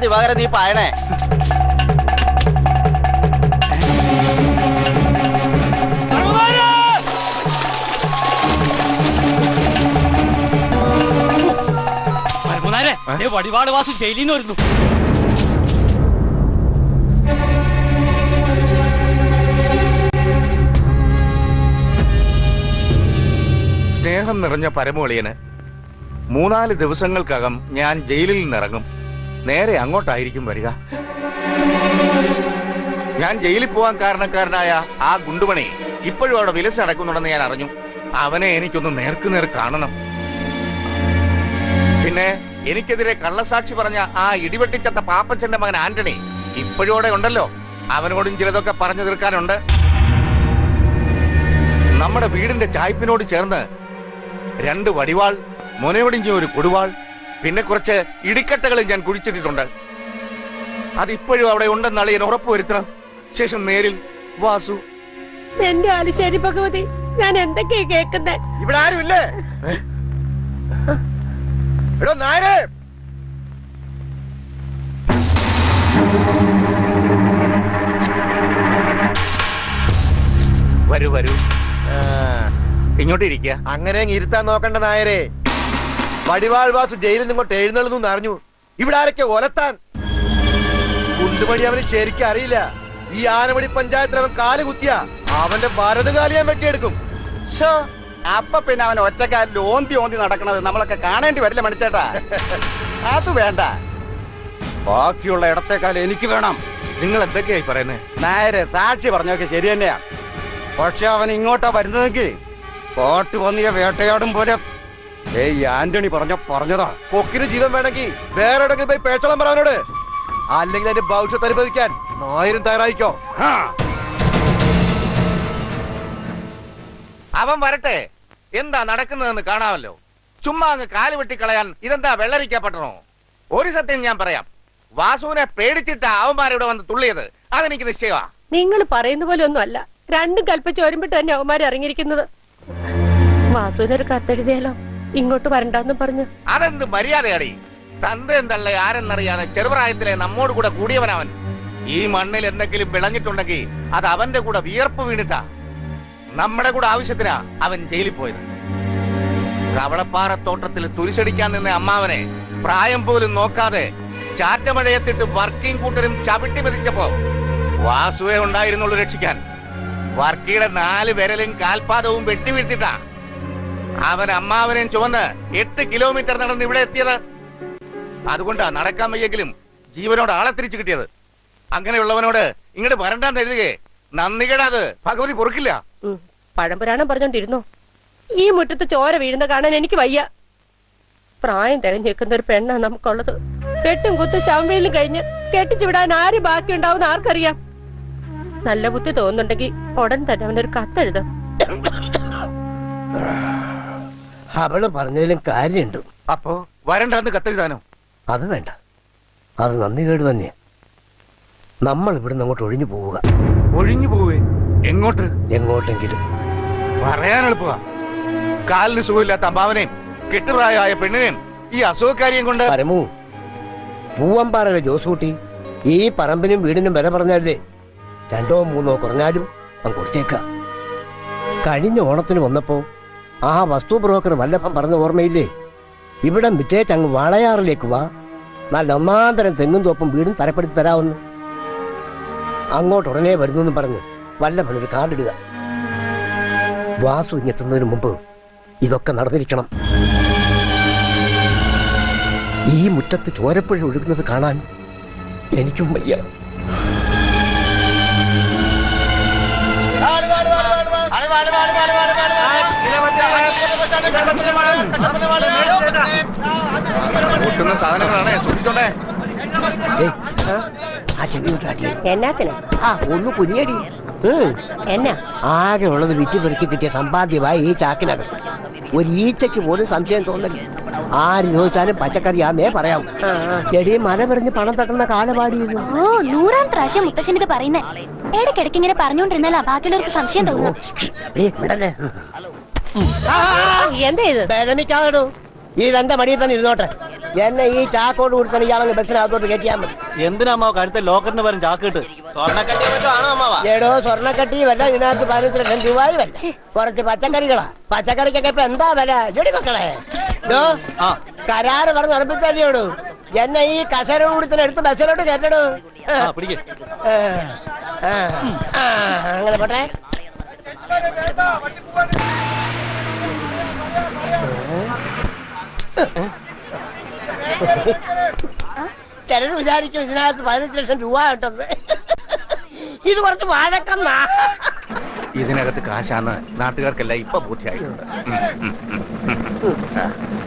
ദിവാകരൻ നീ പായണേ പരമനാരെ ദേ വടിവാട് വാസു ജയിലിൽ നിന്ന് വരുന്നു സ്നേഹം നിറഞ്ഞ പരമോളിയന് മൂന്നാല് ദിവസങ്ങൾക്കകം ഞാൻ ജയിലിൽ നിന്നിറങ്ങും നേരെ അങ്ങോട്ടായിരിക്കും വരിക ഞാൻ ജയിലിൽ പോകാൻ കാരണക്കാരനായ ആ ഗുണ്ടുമണി ഇപ്പോഴും അവിടെ വിലസ് നടക്കുന്നുണ്ടെന്ന് ഞാൻ അറിഞ്ഞു അവനെ എനിക്കൊന്ന് നേർക്ക് നേർ കാണണം പിന്നെ എനിക്കെതിരെ കള്ളസാക്ഷി പറഞ്ഞ ആ ഇടിവെട്ടിച്ചത്ത പാപ്പച്ചന്റെ മകൻ ആന്റണി ഇപ്പോഴും അവിടെ ഉണ്ടല്ലോ അവനോടും ചിലതൊക്കെ പറഞ്ഞു തീർക്കാനുണ്ട് നമ്മുടെ വീടിന്റെ ചായ്പിനോട് ചേർന്ന് രണ്ട് വടിവാൾ മുനയൊടിഞ്ഞ ഒരു കൊടുവാൾ പിന്നെ കുറച്ച് ഇടിക്കട്ടകളും ഞാൻ കുഴിച്ചിട്ടിട്ടുണ്ട് അതിപ്പോഴും അവിടെ ഉണ്ടെന്ന് അളിയൻ ഉറപ്പുവരുത്തണം ശേഷം നേരിൽ വാസു എന്റെ ആലിശ്ശേരി ഭഗവതി ഞാൻ എന്തൊക്കെയാ കേക്കുന്നേ ഇവിടെ ആരുമില്ലേ എടോ നായരെ വരൂ വരൂ ഇങ്ങോട്ട് ഇരിക്കുക അങ്ങനെ അങ്ങ് ഇരുത്താൻ നോക്കണ്ട നായരെ വടിവാൾ വാസു ജയിലിൽ നിന്ന് ഇങ്ങോട്ട് എഴുന്നള്ളുന്നു അറിഞ്ഞു ഇവിടെ ആരൊക്കെ ഒലത്താൻ കുണ്ടുമണി അവന് ശരിക്കും അറിയില്ല ഈ ആനമണി പഞ്ചായത്തിൽ അവൻ കാല് കുത്തിയ അവന്റെ ഭരതകാലി ഞാൻ വെട്ടിയെടുക്കും അപ്പൊ പിന്നെ അവൻ ഒറ്റക്കാലിൽ ഓന്തി ഓന്തി നടക്കണത് നമ്മളൊക്കെ കാണേണ്ടി വരില്ല മണിച്ചേട്ടാ അത് വേണ്ട ബാക്കിയുള്ള ഇടത്തേക്കാൾ എനിക്ക് വേണം നിങ്ങൾ എന്തൊക്കെയായി പറയുന്നത് നേരെ സാക്ഷി പറഞ്ഞൊക്കെ ശരി തന്നെയാ പക്ഷെ അവൻ ഇങ്ങോട്ടാ വരുന്നതെങ്കിൽ കോട്ട് വന്നിയ വേട്ടയാടും പോലെ ഏയ് ആന്റണി പറഞ്ഞ പറഞ്ഞതാ കൊക്കിന് ജീവൻ വേണമെങ്കിൽ വേറെ എവിടെങ്കിലും പോയി പേച്ചോളം പറ അവനോട് അല്ലെങ്കിൽ അതിന്റെ ഭവിഷ്യത്ത് അനുഭവിക്കാൻ നായരും തയ്യാറായിക്കോ അവൻ വരട്ടെ എന്താ നടക്കുന്നതെന്ന് കാണാമല്ലോ ചുമ്മാ അങ്ങ് കാല് വെട്ടിക്കളയാൻ ഇതെന്താ വെള്ളരിക്കപ്പെട്ടണോ ഒരു സത്യം ഞാൻ പറയാം വാസുവിനെ പേടിച്ചിട്ടാ അവന്മാരിവിടെ വന്ന് തുള്ളിയത് അതെനിക്ക് നിശ്ചയമാ നിങ്ങൾ പറയുന്ന പോലെ ഒന്നും അല്ല രണ്ടും കൽപ്പിച്ച് ഒരുമ്പിട്ട് തന്നെ അവന്മാർ ഇറങ്ങിയിരിക്കുന്നത് വാസുവിനൊരു കത്തെഴുതിയാലോ ഇങ്ങോട്ട് വരണ്ടെന്നും പറഞ്ഞു അതെന്ത് മര്യാദയാടി തന്തയും തള്ള ആരെന്നറിയാതെ ചെറുപ്രായത്തിലെ നമ്മോട് കൂടെ കൂടിയവനവൻ ഈ മണ്ണിൽ എന്തെങ്കിലും വിളഞ്ഞിട്ടുണ്ടെങ്കിൽ അത് അവന്റെ കൂടെ വിയർപ്പ് വീണിട്ടാ നമ്മുടെ കൂടെ ആവശ്യത്തിനാ അവൻ ജയിലിൽ പോയത് കവളപ്പാറത്തോട്ടത്തിൽ തുരിശടിക്കാൻ നിന്ന അമ്മാവനെ പ്രായം പോലും നോക്കാതെ ചാറ്റമഴയത്തിട്ട് വർക്കിംഗ് കൂട്ടരും ചവിട്ടി മെതിച്ചപ്പോ വാസുവെ ഉണ്ടായിരുന്നുള്ളൂ രക്ഷിക്കാൻ വർക്കിയുടെ നാല് വിരലും കാൽപാദവും വെട്ടിവീഴ്ത്തിട്ടാ അവൻ അമ്മാവനെയും ചുവന്ന് എട്ട് കിലോമീറ്റർ നടന്ന് ഇവിടെ എത്തിയത് അതുകൊണ്ടാ നടക്കാൻ വയ്യെങ്കിലും ജീവനോട് ആളെ തിരിച്ചു കിട്ടിയത് അങ്ങനെയുള്ളവനോട് ഇങ്ങോട്ട് വരണ്ടാന്ന് എഴുതുകേ നന്ദികേടാത് ഭഗവതി പൊറുക്കില്ല ഉം, പഴംപുരാണം പറഞ്ഞോണ്ടിരുന്നോ ഈ മുറ്റത്ത് ചോര വീഴുന്ന കാണാൻ എനിക്ക് വയ്യ പ്രായം തികഞ്ഞു നിൽക്കുന്ന ഒരു പെണ്ണാ നമുക്കുള്ളത് വെട്ടും കുത്തും ശവം കഴിഞ്ഞ് കെട്ടിച്ചു വിടാൻ ആര് ബാക്കിയുണ്ടാവുന്ന ആർക്കറിയാം നല്ല ബുദ്ധി തോന്നുന്നുണ്ടെങ്കിൽ ഉടൻ തന്നെ അവനൊരു കത്തെഴുതാം അവള് പറഞ്ഞതിലും കാര്യമുണ്ട് അപ്പോ വരണ്ടാന്ന് കത്തെഴുതാനോ അത് വേണ്ട അത് നന്ദി കേട് തന്നെയാ നമ്മൾ ഇവിടുന്ന് അങ്ങോട്ട് ഒഴിഞ്ഞു പോവുക ഒഴിഞ്ഞു പോവേ എങ്ങോട്ട് എങ്ങോട്ടെങ്കിലും പറയാൻ എളുപ്പമാ കാലിന് സുഖമില്ലാത്ത അമ്മാവനെയും കെട്ടുപ്രായമായ പെണ്ണിനെയും ഈ അസുഖക്കാരിയും കൊണ്ട് പരമു പൂവമ്പാറയിലെ ജോസൂട്ടി ഈ പറമ്പിനും വീടിനും വില പറഞ്ഞാലേ രണ്ടോ മൂന്നോ കുറഞ്ഞാലും അവൻ കൊടുത്തേക്ക കഴിഞ്ഞ ഓണത്തിന് വന്നപ്പോ ആ വസ്തു ബ്രോക്കർ വല്ലഭം പറഞ്ഞ ഓർമ്മയില്ലേ ഇവിടെ മിറ്റേച്ചങ്ങ് വാളയാറിലേക്ക് വാ നല്ല ഒന്നാം തരം തെങ്ങും തോപ്പും വീടും തരപ്പെടുത്തി തരാമെന്ന് അങ്ങോട്ട് ഉടനെ വരുന്നു പറഞ്ഞ് വല്ലഭൻ ഒരു കാർഡിടുക വാസു ഇങ്ങെത്തുന്നതിന് മുമ്പ് ഇതൊക്കെ നടന്നിരിക്കണം ഈ മുറ്റത്ത് ചോരപ്പുഴ ഒഴുകുന്നത് കാണാൻ എനിക്കും വയ്യ കൂട്ടുന്ന സാധനങ്ങളാണ് സൂക്ഷിച്ചോണ്ടേ ഏയ്, ആ ചെവി കൊണ്ട് കാട്ടിയേ. എന്നാത്തിന് ആ ഒന്ന് കുനിയടി ഉം. എന്നാ ആകെ ഉള്ളത് വിറ്റ് പെറുക്കി കിട്ടിയ സമ്പാദ്യമായി ഈ ചാക്കിനകത്ത് ഒരു ഈച്ചയ്ക്ക് പോലും സംശയം തോന്നരുത് ആര് ചോദിച്ചാലും പച്ചക്കറിയാന്നേ പറയാവൂ എടി മല പെറിഞ്ഞ് പണം തട്ടുന്ന കാലപാടിയത് ഓ നൂറാം പ്രാവശ്യം മുത്തശ്ശൻ ഇത് പറയുന്നേ ഇടയ്ക്കിടയ്ക്ക് ഇങ്ങനെ പറഞ്ഞുകൊണ്ടിരുന്നാലാ ബാക്കിയുള്ളവർക്ക് സംശയം തോന്നുന്നു എന്താ ഇത് വിഷമിക്കാതെടോ ഇതെന്റെ മടിയിൽ തന്നെ ഇരുന്നോട്ടെ എന്നെ ഈ ചാക്കോട് കൂടി തന്നെ ഇയാളെ ബസ്സിനകത്തോട്ട് കയറ്റിയാൽ മതി എന്തിനാ കഴുത്തെ ലോക്കറിന് പകരം ചാക്കിട്ട് സ്വർണ്ണക്കട്ടി മറ്റോ ആണോ അമ്മാവ എടോ സ്വർണ്ണക്കട്ടി വല്ല ഇതിനകത്ത് പതിനഞ്ച് ലക്ഷം രൂപയും വല്ല കുറച്ച് പച്ചക്കറികളാ പച്ചക്കറിക്കൊക്കെ ഇപ്പൊ എന്താ വില ജോടി മക്കളെ ഡോ ആ കരാറ് പറഞ്ഞ് ഉറപ്പിച്ചല്ലോടു എന്നെ ഈ കസര കൂടി തന്നെ എടുത്ത് ബസ്സിലോട്ട് കയറ്റടോ ആ പിടിക്ക് ആ, ആ, ആ, അങ്ങനെ പോട്ടെ ചിലർ വിചാരിക്കും ഇതിനകത്ത് പതിനഞ്ച് ലക്ഷം രൂപ ഉണ്ടെന്ന് ഇത് കുറച്ച് വാഴക്കന്നാ ഇതിനകത്ത് കാശാന്ന് നാട്ടുകാർക്കെല്ലാം ഇപ്പൊ ബുദ്ധിയായിട്ടുണ്ട് ഉം, ഉം, ഉം, ഉം. ആ.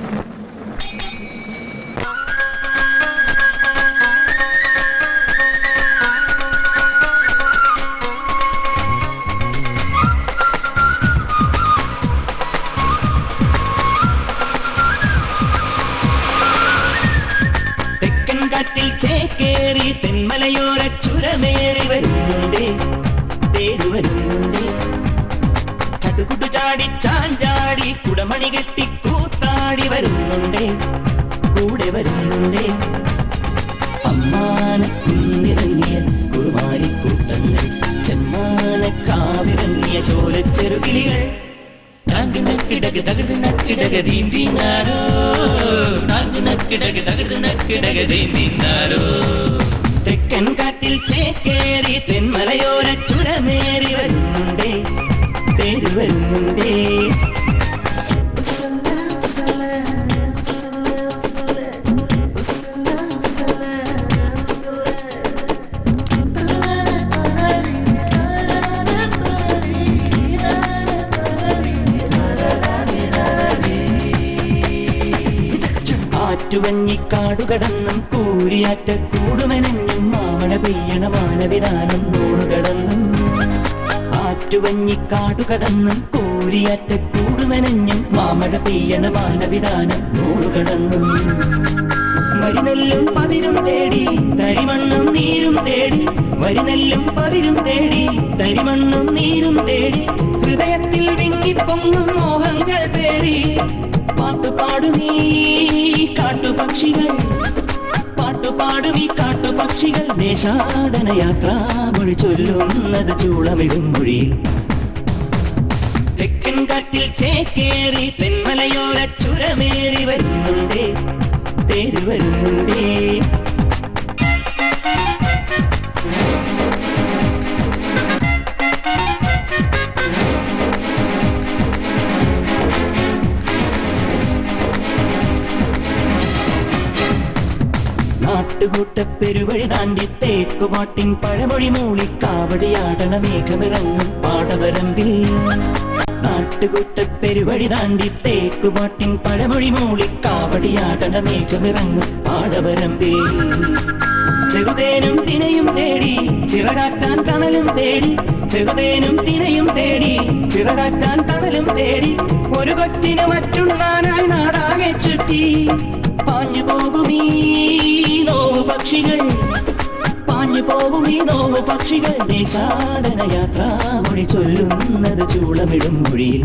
തെക്കൻ കാറ്റിൽ ചേക്കേറി തെന്മലയോര ചുരമേറി വരുന്നുണ്ടേ തേരു വരുന്നുണ്ടേ ചടുകുടു ചാടി ചാഞ്ചാടി കുടമണി കെട്ടി കൂത്താടി വരുന്നുണ്ടേ കൂടെ വരുന്നുണ്ടേ അമ്മാന കുന്നിറങ്ങിയ കുറുമാരി കൂട്ടങ്ങൾ ചെമ്മാന കാവിറങ്ങിയ ചോലച്ചെറുകിളികൾ നക്കിടക് തകർന്ന് നക്കിടക നീന്തിങ്ങാരോ നക്കിടക് തകർന്ന് നക്കിടക നീന്തിങ്ങാരോ തെക്കൻ കാറ്റിൽ ചേക്കേറി തെന്മലയോര ചുരമേറി വരുന്നുണ്ടേ തേര് വരുന്നുണ്ടേ ആറ്റുവഞ്ഞിക്കാടുകടന്നും കൂരിയാറ്റ കൂടുമെനഞ്ഞും മാമഴ പെയ്യണ മാനവിധാനം നൂണുകടന്നും ആറ്റുവഞ്ഞിക്കാടുകടന്നും കൂരിയാറ്റ കൂടുമെനഞ്ഞും മാമഴ പെയ്യണ മാനവിധാനം നൂണുകടന്നും മരുനെല്ലും പതിരും തേടി തരിമണ്ണും നീരും തേടി മരുനെല്ലും പതിരും തേടി തരിമണ്ണും നീരും തേടി ഹൃദയത്തിൽ വിങ്ങിപ്പൊങ്ങും മോഹങ്ങൾ പേറി പാട്ടുപാടുമീ കാട്ടുപക്ഷികൾ പാട്ടുപാടുമീ കാട്ടുപക്ഷികൾ ദേശാടന യാത്രാ മൊഴി ചൊല്ലുന്നത് ചൂളമിടും മൊഴിയിൽ തെക്കൻ കാറ്റിൽ ചേക്കേറി തെന്മലയോര ചുരമേറി വരുന്നുണ്ടേ തേര് വരുന്നുണ്ടേ നാട്ടുകൂട്ട പെരുവഴി താണ്ടി തേക്കുപാട്ടിൻ പഴമൊഴി മൂളി കാവടിയാടണ മേഘമിറങ്ങും പാടവരമ്പിൽ നാട്ടുകൂട്ട പെരുവഴി താണ്ടി തേക്കുപാട്ടിൻ പഴമൊഴി മൂളി കാവടിയാടണ മേഘമിറങ്ങും പാടവരമ്പിൽ ചെറുതേനും തിനയും തേടി ചിറകാക്കാൻ തണലും തേടി ചെറുതേനും തിനയും തേടി ചിറകാക്കാൻ തണലും തേടി ഒരു കൊറ്റിന് മറ്റുണ്ണാനായി നാടാകെ ചുറ്റി പാഞ്ഞു പോകും ഈ നോവ് പക്ഷികൾ പാഞ്ഞു പോകും ഈ നോവ് പക്ഷികൾ ദേശാടന യാത്രാ മൊഴി ചൊല്ലുന്നത് ചൂളമിടും മൊഴിയിൽ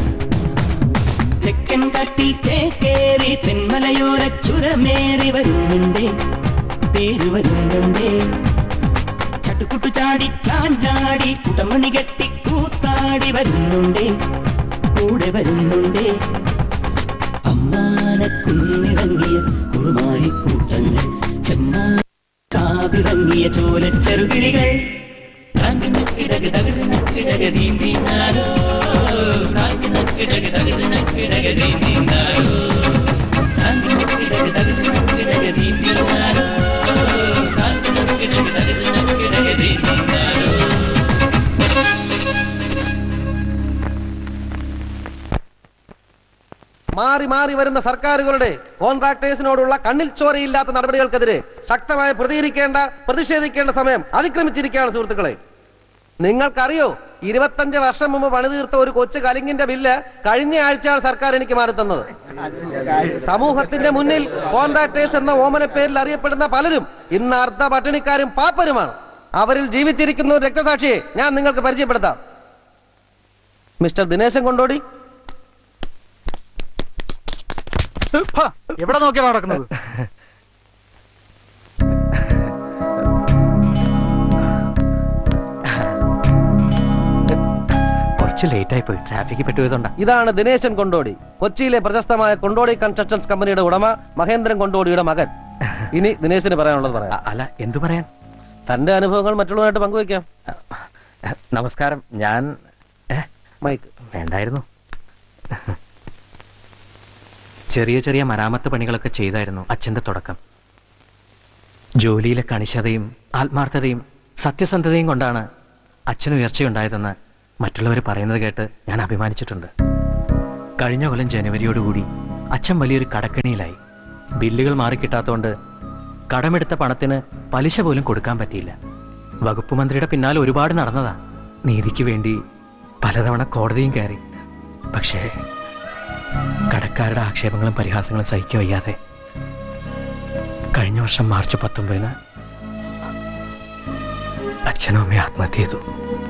തെക്കൻ കാറ്റിൽ ചേക്കേറി തെന്മലയോര ചുരമേറി വരുന്നുണ്ടേ തേര് വരുന്നുണ്ടേ ചട്ടുകുട്ടു ചാടി ചാഞ്ചാടി കുടമണി കെട്ടി കൂത്താടി വരുന്നുണ്ടേ കൂടെ വരുന്നുണ്ടേ അമ്മാന കുന്നിറങ്ങിയ കുറുമാരി കൂട്ടങ്ങൾ ചെമ്മാ കാവിറങ്ങിയ ചോലച്ചെറുകിളികൾ കിടക് തകട് നക്കിടക നീന്തിനാരോ കിടക് തകട് നക്കിടക നീന്തിനാരോ കിടക് തകട് നക്കിടക നീന്തിനാരോ കിടക് തകട് നക്കിടക നീന്തിനാരോ മാറി മാറി വരുന്ന സർക്കാരുകളുടെ കോൺട്രാക്ടേഴ്സിനോടുള്ള കണ്ണിൽ ചോരയില്ലാത്ത നടപടികൾക്കെതിരെ ശക്തമായി പ്രതികരിക്കേണ്ട പ്രതിഷേധിക്കേണ്ട സമയം അതിക്രമിച്ചിരിക്കുകയാണ് സുഹൃത്തുക്കളെ നിങ്ങൾക്കറിയോ ഇരുപത്തഞ്ച് വർഷം മുമ്പ് പണി തീർത്ത ഒരു കൊച്ചു കലിങ്ങിന്റെ ബില്ല് കഴിഞ്ഞ ആഴ്ചയാണ് സർക്കാർ എനിക്ക് മാറി തന്നത് സമൂഹത്തിന്റെ മുന്നിൽ കോൺട്രാക്ടേഴ്സ് എന്ന ഓമന പേരിൽ അറിയപ്പെടുന്ന പലരും ഇന്ന് അർദ്ധ പട്ടിണിക്കാരും പാപ്പരുമാണ് അവരിൽ ജീവിച്ചിരിക്കുന്ന ഒരു രക്തസാക്ഷിയെ ഞാൻ നിങ്ങൾക്ക് പരിചയപ്പെടുത്താം മിസ്റ്റർ ദിനേശൻ കൊണ്ടോടി എവിടെ നോക്കിയാണ് നടക്കുന്നത് കുറച്ച് ലേറ്റ് ആയി പോയി ട്രാഫിക്കിൽ പെട്ടുപോയതുകൊണ്ടാ ഇതാണ് ദിനേശൻ കൊണ്ടോടി കൊച്ചിയിലെ പ്രശസ്തമായ കൊണ്ടോടി കൺസ്ട്രക്ഷൻസ് കമ്പനിയുടെ ഉടമ മഹേന്ദ്രൻ കൊണ്ടോടിയുടെ മകൻ ഇനി ദിനേശിന് പറയാനുള്ളത് പറയാം അല്ല എന്തു പറയാൻ തന്റെ അനുഭവങ്ങൾ മറ്റുള്ളവരായിട്ട് പങ്കുവയ്ക്കാം നമസ്കാരം ഞാൻ മൈക്ക് വേണ്ടായിരുന്നു ചെറിയ ചെറിയ മരാമത്ത് പണികളൊക്കെ ചെയ്തായിരുന്നു അച്ഛൻ്റെ തുടക്കം ജോലിയിലെ കണിശതയും ആത്മാർത്ഥതയും സത്യസന്ധതയും കൊണ്ടാണ് അച്ഛന് ഉയർച്ചയുണ്ടായതെന്ന് മറ്റുള്ളവർ പറയുന്നത് കേട്ട് ഞാൻ അഭിമാനിച്ചിട്ടുണ്ട് കഴിഞ്ഞ കൊല്ലം ജനുവരിയോടുകൂടി അച്ഛൻ വലിയൊരു കടക്കണിയിലായി ബില്ലുകൾ മാറിക്കിട്ടാത്തതുകൊണ്ട് കടമെടുത്ത പണത്തിന് പലിശ പോലും കൊടുക്കാൻ പറ്റിയില്ല വകുപ്പ് മന്ത്രിയുടെ പിന്നാലെ ഒരുപാട് നടന്നതാ നീതിക്ക് വേണ്ടി പലതവണ കോടതിയും കയറി പക്ഷേ കടക്കാരുടെ ആക്ഷേപങ്ങളും പരിഹാസങ്ങളും സഹിക്ക വയ്യാതെ കഴിഞ്ഞ വർഷം മാർച്ച് പത്തൊമ്പതിന് അച്ഛനും അമ്മയും ആത്മഹത്യ ചെയ്തു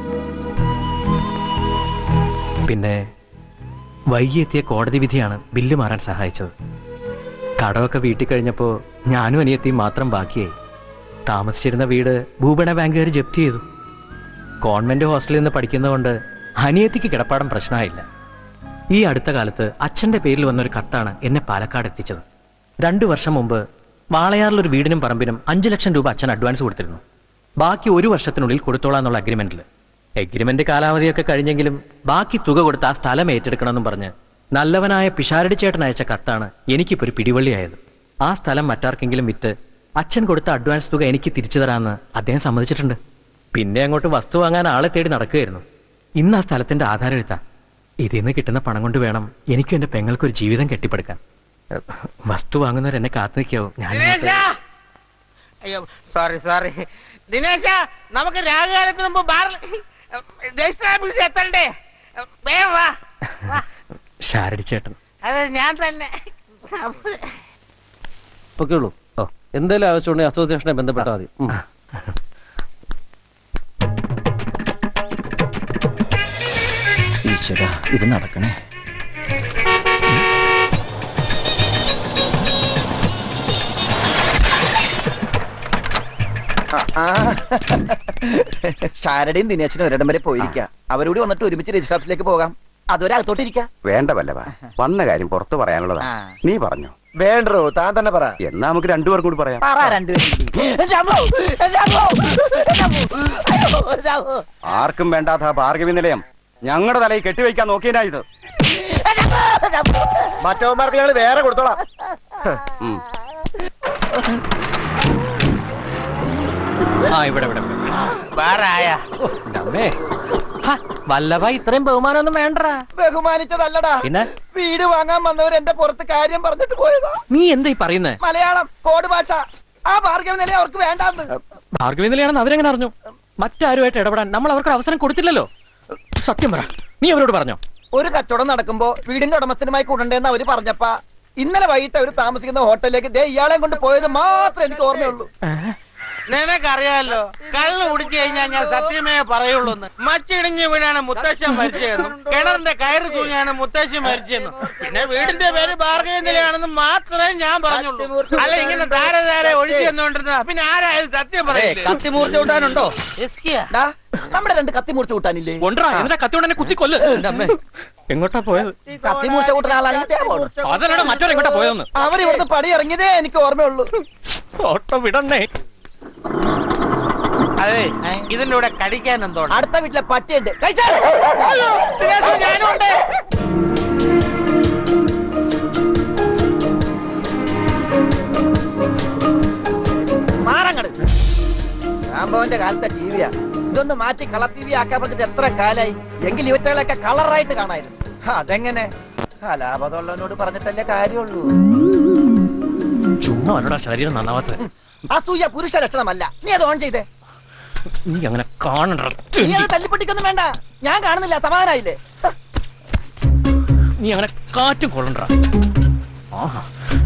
പിന്നെ വൈകി എത്തിയ കോടതി വിധിയാണ് ബില്ല് മാറാൻ സഹായിച്ചത് കടമൊക്കെ വീട്ടിൽ കഴിഞ്ഞപ്പോൾ ഞാനും അനിയത്തിയും മാത്രം ബാക്കിയായി താമസിച്ചിരുന്ന വീട് ഭൂപണ ബാങ്കുകാർ ജപ്തി ചെയ്തു കോൺവെന്റ് ഹോസ്റ്റലിൽ നിന്ന് പഠിക്കുന്നതുകൊണ്ട് അനിയത്തിക്ക് കിടപ്പാടം പ്രശ്നമായില്ല ഈ അടുത്ത കാലത്ത് അച്ഛന്റെ പേരിൽ വന്നൊരു കത്താണ് എന്നെ പാലക്കാട് എത്തിച്ചത് രണ്ടു വർഷം മുമ്പ് വാളയാറിൽ ഒരു വീടിനും പറമ്പിനും അഞ്ചു ലക്ഷം രൂപ അച്ഛൻ അഡ്വാൻസ് കൊടുത്തിരുന്നു ബാക്കി ഒരു വർഷത്തിനുള്ളിൽ കൊടുത്തോളാം എന്നുള്ള അഗ്രിമെന്റിൽ എഗ്രിമെന്റ് കാലാവധിയൊക്കെ കഴിഞ്ഞെങ്കിലും ബാക്കി തുക കൊടുത്ത് ആ സ്ഥലം ഏറ്റെടുക്കണമെന്നും പറഞ്ഞ് നല്ലവനായ പിഷാരടി ചേട്ടൻ അയച്ച കത്താണ് എനിക്കിപ്പോൾ ഒരു പിടിവള്ളിയായത് ആ സ്ഥലം മറ്റാർക്കെങ്കിലും വിറ്റ് അച്ഛൻ കൊടുത്ത അഡ്വാൻസ് തുക എനിക്ക് തിരിച്ചു തരാമെന്ന് അദ്ദേഹം സമ്മതിച്ചിട്ടുണ്ട് പിന്നെ അങ്ങോട്ട് വസ്തു വാങ്ങാൻ ആളെ തേടി നടക്കുകയായിരുന്നു ഇന്ന് ആ സ്ഥലത്തിന്റെ ആധാരം എഴുത്താ ഇതിൽ നിന്ന് കിട്ടുന്ന പണം കൊണ്ട് വേണം എനിക്കും എന്റെ പെങ്ങൾക്ക് ഒരു ജീവിതം കെട്ടിപ്പടുക്കാൻ ഏഹ്, വസ്തു വാങ്ങുന്നവർ എന്നെ കാത്തു നിൽക്കാവും ഞാൻ ദിനേശ അയ്യോ സോറി സോറി ദിനേശ നമുക്ക് രാഹുകാലത്തിന് മുമ്പ് ബാറിൽ രജിസ്റ്റർ എത്തണ്ടേ വേഗം വാ ഷാരടി ചേട്ടൻ അത് ഞാൻ തന്നെ പൊക്കെയുള്ളൂ ഓ എന്തെങ്കിലും ആവശ്യമുണ്ടെങ്കിൽ അസോസിയേഷനെ ബന്ധപ്പെട്ടാൽ മതി ഉം. ഈശ്വര ഇത് നടക്കണേ ഷാരടയും ദിനേശനും ഒരിടം വരെ പോയിരിക്കുക അവരോട് വന്നിട്ട് ഒരുമിച്ച് രജിസ്റ്റർ ഓഫീസിലേക്ക് പോകാം അതുവരെ അകത്തോട്ടിരിക്കാം വേണ്ട വല്ലവ വന്ന കാര്യം പുറത്ത് പറയാനുള്ളതാ ആ. നീ പറഞ്ഞു വേണ്ടോ താൻ തന്നെ പറ എന്നാ നമുക്ക് രണ്ടുപേർക്കും കൂടി പറയാം പറ രണ്ടുപേരും ആർക്കും വേണ്ടാത്ത ആ ഭാർഗവി നിലയം ഞങ്ങളുടെ തലയിൽ കെട്ടിവെക്കാൻ നോക്കിയതിനാ ഇത് മറ്റവന്മാർക്ക് ഞങ്ങൾ വേറെ കൊടുത്തോളാം ഉം. ആ ഇവിടെ ഇവിടെ ഇവിടെ. ബാറായ ഓ, എൻ്റെ അമ്മേ. ഹ, വല്ലഭ ഇത്രയും ബഹുമാനമൊന്നും വേണ്ടടാ ബഹുമാനിച്ചതല്ലടാ പിന്നെ വീട് വാങ്ങാൻ വന്നവർ എന്റെ പുറത്ത് കാര്യം പറഞ്ഞിട്ട് പോയതാ നീ എന്താ ഈ പറയുന്നേ മലയാളം കോഡ് ഭാഷ ആ ഭാർഗവ നില അവർക്ക് വേണ്ടാന്ന് ഭാർഗവി നിലയാണെന്ന് അവരെങ്ങനെ അറിഞ്ഞു മറ്റാരുമായിട്ട് ഇടപെടാൻ നമ്മൾ അവർക്ക് അവസരം കൊടുത്തില്ലല്ലോ സത്യം പറ നീ അവരോട് പറഞ്ഞോ ഒരു കച്ചവടം നടക്കുമ്പോ വീടിന്റെ ഉടമസ്ഥനുമായി കൂടണ്ടേന്ന് അവര് പറഞ്ഞപ്പ ഇന്നലെ വൈകിട്ട് അവര് താമസിക്കുന്ന ഹോട്ടലിലേക്ക് ദേ ഇയാളെ കൊണ്ട് പോയത് മാത്രമേ എനിക്ക് ഓർമ്മയുള്ളൂ നിനക്കറിയാലോ കള്ള് കുടിച്ചു കഴിഞ്ഞാൽ ഞാൻ സത്യമേ പറയുള്ളൂ മച്ചിടിഞ്ഞ് വീണാണ് മുത്തശ്ശൻ മരിച്ചതെന്നും കിണറിന്റെ കയറ് തൂങ്ങിയാണ് മുത്തശ്ശി മരിച്ചതെന്നും പിന്നെ വീടിന്റെ പേര് ഭാർഗവ നിലയാണെന്ന് മാത്രമേ ഞാൻ പറഞ്ഞുള്ളൂ അല്ല ഇങ്ങനെ ധാര ധാര ഒഴിച്ചു തന്നോണ്ടിരുന്ന പിന്നെ ആരായാലും സത്യം പറയില്ലേ കത്തിമൂർച്ച കൂട്ടാനുണ്ടോ എസ്കിയാ? ഡാ, നമ്മുടെ രണ്ട് കത്തിമൂർച്ച കൂട്ടാനില്ലേ കൊണ്ടാ എന്നിട്ട് കത്തിയോണ്ട് എന്നെ കുത്തി കൊല്ല് എൻ്റെ അമ്മേ എങ്ങോട്ടാ പോയത് കത്തിമൂർച്ച കൂട്ടുന്ന ആളാണെങ്കിൽ ദേ പോണം. അതല്ലടാ മറ്റൊരു എങ്ങോട്ടാ പോയതെന്ന് അവരിവിടുന്ന് പടി ഇറങ്ങിയതേ എനിക്ക് ഓർമ്മയുള്ളൂ ഓട്ടോ വിടണേ അതെ ഇതിന്റെ കൂടെ കടിക്കാൻ എന്തോ അടുത്ത വീട്ടിലെ പട്ടിയുണ്ട് കൈസാ ഞാനും ഉണ്ട് മാറങ്ങട് രാംഭവന്റെ കാലത്തെ ടി വിയാ ഇതൊന്ന് മാറ്റി കളർ ടി വി ആക്കാൻ പറഞ്ഞിട്ട് എത്ര കാലായി എങ്കിൽ ഇവറ്റകളൊക്കെ കളറായിട്ട് കാണായിരുന്നു അതെങ്ങനെ ലാഭതുള്ളവനോട് പറഞ്ഞിട്ടല്ലേ കാര്യമുള്ളൂ ചുമ്മാ അല്ലടാ ശരീരം നന്നാവാത്തത് അസൂയ പുരുഷ ലക്ഷണമല്ല നീ അത് ഓൺ ചെയ്തേ നീ അങ്ങനെ കാണണ്ട നീ അത് തല്ലിപ്പൊട്ടിക്കൊന്നും വേണ്ട ഞാൻ കാണുന്നില്ല സമാധാനായില്ലേ നീ അങ്ങനെ കാറ്റും കൊള്ളണ്ട ആഹാ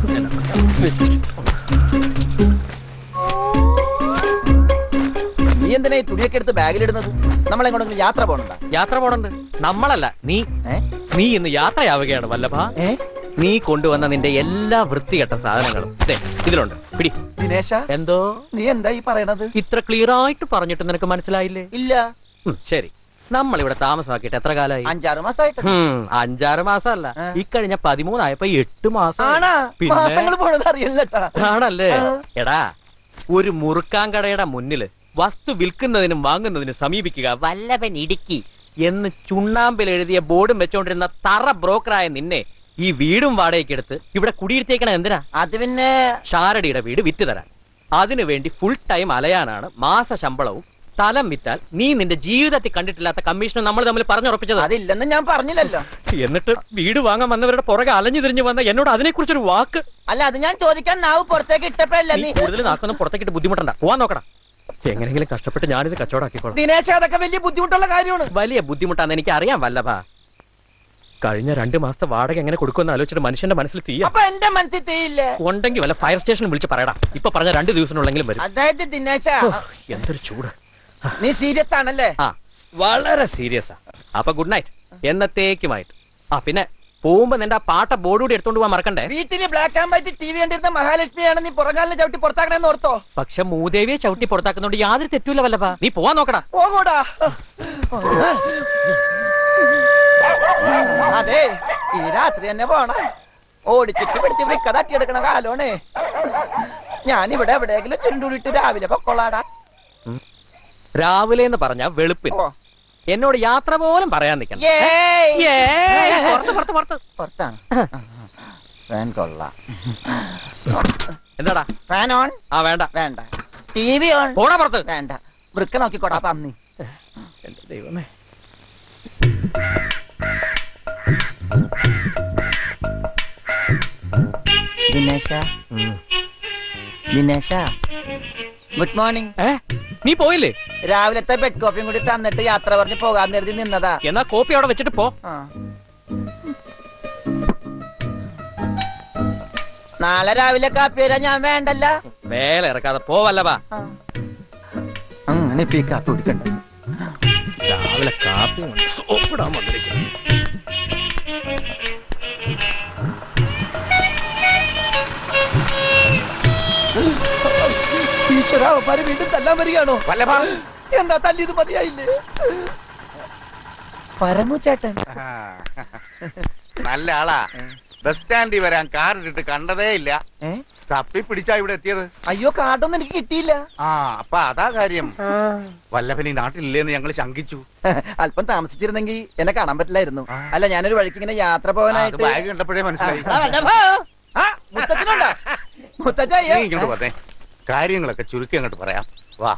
നീ എന്തിനാ ഈ തുണിയൊക്കെ എടുത്ത് ബാഗിലിടുന്നത് നമ്മളെങ്ങോട്ടെങ്കിലും യാത്ര പോകണ്ട യാത്ര പോണുണ്ട് നമ്മളല്ല നീ നീ ഇന്ന് യാത്രയാവുകയാണ് വല്ലഭ നീ കൊണ്ടുവന്ന നിന്റെ എല്ലാ വൃത്തികെട്ട സാധനങ്ങളും ദേ, ഇതിലുണ്ട് പിടി ദിനേശ എന്തോ നീ എന്താ ഈ പറയണത് ഇത്ര ക്ലിയർ ആയിട്ട് പറഞ്ഞിട്ട് നിനക്ക് മനസ്സിലായില്ലേ ഇല്ല ഉം, ശരി നമ്മൾ ഇവിടെ താമസമാക്കിയിട്ട് എത്ര കാലമായി അഞ്ചാറ് മാസമായിട്ട് ഉം, അഞ്ചാറ് മാസമല്ല ഇക്കഴിഞ്ഞ പതിമൂന്നായപ്പോ എട്ട് മാസം ആണാ മാസങ്ങൾ പോണത് അറിയില്ലട്ടാ ആണല്ലേ എടാ ഒരു മുറുക്കാൻ കടയുടെ മുന്നില് വസ്തു വിൽക്കുന്നതിനും വാങ്ങുന്നതിനും സമീപിക്കുക വല്ലവൻ ഇടുക്കി എന്ന് ചുണ്ണാമ്പിൽ എഴുതിയ ബോർഡും വെച്ചോണ്ടിരുന്ന തറ ബ്രോക്കറായ നിന്നെ ഈ വീടും വാടകയ്ക്ക് എടുത്ത് ഇവിടെ കുടിയിരുത്തേക്കണ എന്തിനാ അത് പിന്നെ ഷാരടിയുടെ വീട് വിറ്റ് തരാൻ അതിനു വേണ്ടി ഫുൾ ടൈം അലയാനാണ് മാസ ശമ്പളവും സ്ഥലം വിറ്റാൽ നീ നിന്റെ ജീവിതത്തിൽ കണ്ടിട്ടില്ലാത്ത കമ്മീഷനും നമ്മൾ തമ്മിൽ പറഞ്ഞുറപ്പിച്ചത് അതില്ലെന്ന് ഞാൻ പറഞ്ഞില്ലല്ലോ എന്നിട്ട് വീട് വാങ്ങാൻ വന്നവരുടെ പുറകെ അലഞ്ഞു തിരിഞ്ഞു വന്ന എന്നോട് അതിനെക്കുറിച്ചൊരു വാക്ക് അല്ല അത് ഞാൻ ചോദിക്കാൻ നാവ് പുറത്തേക്ക് ഇട്ടപ്പോഴല്ല നീ നീ കൂടുതൽ നാക്കൊന്നും പുറത്തേക്കിട്ട് ബുദ്ധിമുട്ടണ്ട പോവാൻ നോക്കടാ എങ്ങനെയെങ്കിലും കഷ്ടപ്പെട്ട് ഞാനിത് കച്ചവടാക്കിക്കോളാം ദിനേശ അതൊക്കെ വലിയ ബുദ്ധിമുട്ടുള്ള കാര്യമാണ് വലിയ ബുദ്ധിമുട്ടാന്ന് എനിക്ക് അറിയാൻ വല്ലഭ കഴിഞ്ഞ രണ്ട് മാസത്തെ വാടക എങ്ങനെ കൊടുക്കുമെന്ന് ആലോചിച്ചിട്ട് മനുഷ്യന്റെ മനസ്സിൽ തീയ അപ്പൊ എന്റെ മനസ്സിൽ തീയില്ലേ ഉണ്ടെങ്കിൽ വല്ല ഫയർ സ്റ്റേഷനിൽ വിളിച്ച് പറയടാ ഇപ്പൊ പറഞ്ഞ രണ്ട് ദിവസത്തിനുള്ളെങ്കിലും വരും അതായത് ദിനേശ എന്തൊരു ചൂട് നീ സീരിയസ് ആണല്ലേ ആ വളരെ സീരിയസാ അപ്പൊ ഗുഡ് നൈറ്റ് എന്നത്തേക്കുമായിട്ട് ആ പിന്നെ പോകുമ്പോ നിന്റെ ആ പാട്ട ബോർഡ് കൂടി എടുത്തോണ്ട് പോവാൻ മറക്കണ്ടേ വീട്ടില് black and white T V കണ്ടിരുന്ന മഹാലക്ഷ്മിയാണ് നീ പുറകാലിനെ ചവിട്ടി പുറത്താക്കണെന്ന് ഓർത്തോ പക്ഷെ മൂദേവിയെ ചവിട്ടി പുറത്താക്കുന്നോണ്ട് യാതൊരു തെറ്റൂല വല്ലഭ നീ പോവാൻ നോക്കടാ പോകൂടാ അതെ ഈ രാത്രി തന്നെ പോണ ഓടിച്ചിട്ട് പിടിച്ച് വൃക്ക തട്ടിയെടുക്കണ കാലോണേ ഞാനിവിടെ എവിടെയെങ്കിലും ചുരുണ്ടുകൂടിയിട്ട് രാവിലെ പൊക്കോളാടാ രാവിലെ എന്ന് പറഞ്ഞ വെളുപ്പിന് എന്നോട് യാത്ര പോലും പറയാൻ നിൽക്കണം ഏയ്. ഏയ്, പുറത്ത്, പുറത്ത്, പുറത്ത്. പുറത്താണ് ഫാൻ കൊള്ളാം എന്താടാ ഫാൻ ഓൺ ആ വേണ്ട വേണ്ട ടി വി ഓൺ പോടാ പുറത്ത് വേണ്ട വൃക്ക നോക്കിക്കോടാ പന്നി എന്റെ ദൈവമേ ദിനേശ ദിനേശ ഗുഡ് മോർണിംഗ് നീ പോയില്ലേ രാവിലത്തെ ബെഡ് കോപ്പിയും കൂടി തന്നിട്ട് യാത്ര പറഞ്ഞ് പോകാൻ കരുതി നിന്നതാ എന്നാ കോപ്പി അവിടെ വെച്ചിട്ട് പോ ആ. നാളെ രാവിലെ കാപ്പി വരാൻ ഞാൻ വേണ്ടല്ല വേല ഇറക്കാതെ പോവല്ലവാ അങ്ങനെ ഇപ്പൊ ഈ കാപ്പി കുടിക്കണ്ട രാവിലെ കാപ്പി കൊണ്ട് സോപ്പിടാൻ വന്നിരിക്കുന്നു ഈശ്വര അവന്മാര് വീണ്ടും തല്ലാൻ വരികയാണോ എന്താ തല്ലിയത് മതിയായില്ലേ പരമു ചേട്ടൻ നല്ല ആളാ ബസ് സ്റ്റാൻഡിൽ വരാൻ കാർ ഇട്ടിട്ട് കണ്ടതേ ഇല്ല തപ്പി പിടിച്ചാ ഇവിടെ എത്തിയത് അയ്യോ കാർഡൊന്നും എനിക്ക് കിട്ടിയില്ല ആ അപ്പൊ അതാ കാര്യം വല്ലഭൻ ഈ നാട്ടിലില്ലേന്ന് ഞങ്ങൾ ശങ്കിച്ചു അല്പം താമസിച്ചിരുന്നെങ്കിൽ എന്നെ കാണാൻ പറ്റില്ലായിരുന്നു അല്ല ഞാനൊരു വഴിക്ക് ഇങ്ങനെ യാത്ര അത് പോകാനായിട്ട് ബാഗ് കണ്ടപ്പോഴേ മനസ്സിലായി ആ, വല്ലഭോ. ആ, മുത്തച്ഛനുണ്ടോ മുത്തച്ഛ നീ ഇങ്ങോട്ട് വന്നേ കാര്യങ്ങളൊക്കെ ചുരുക്കി അങ്ങോട്ട് പറയാം വാ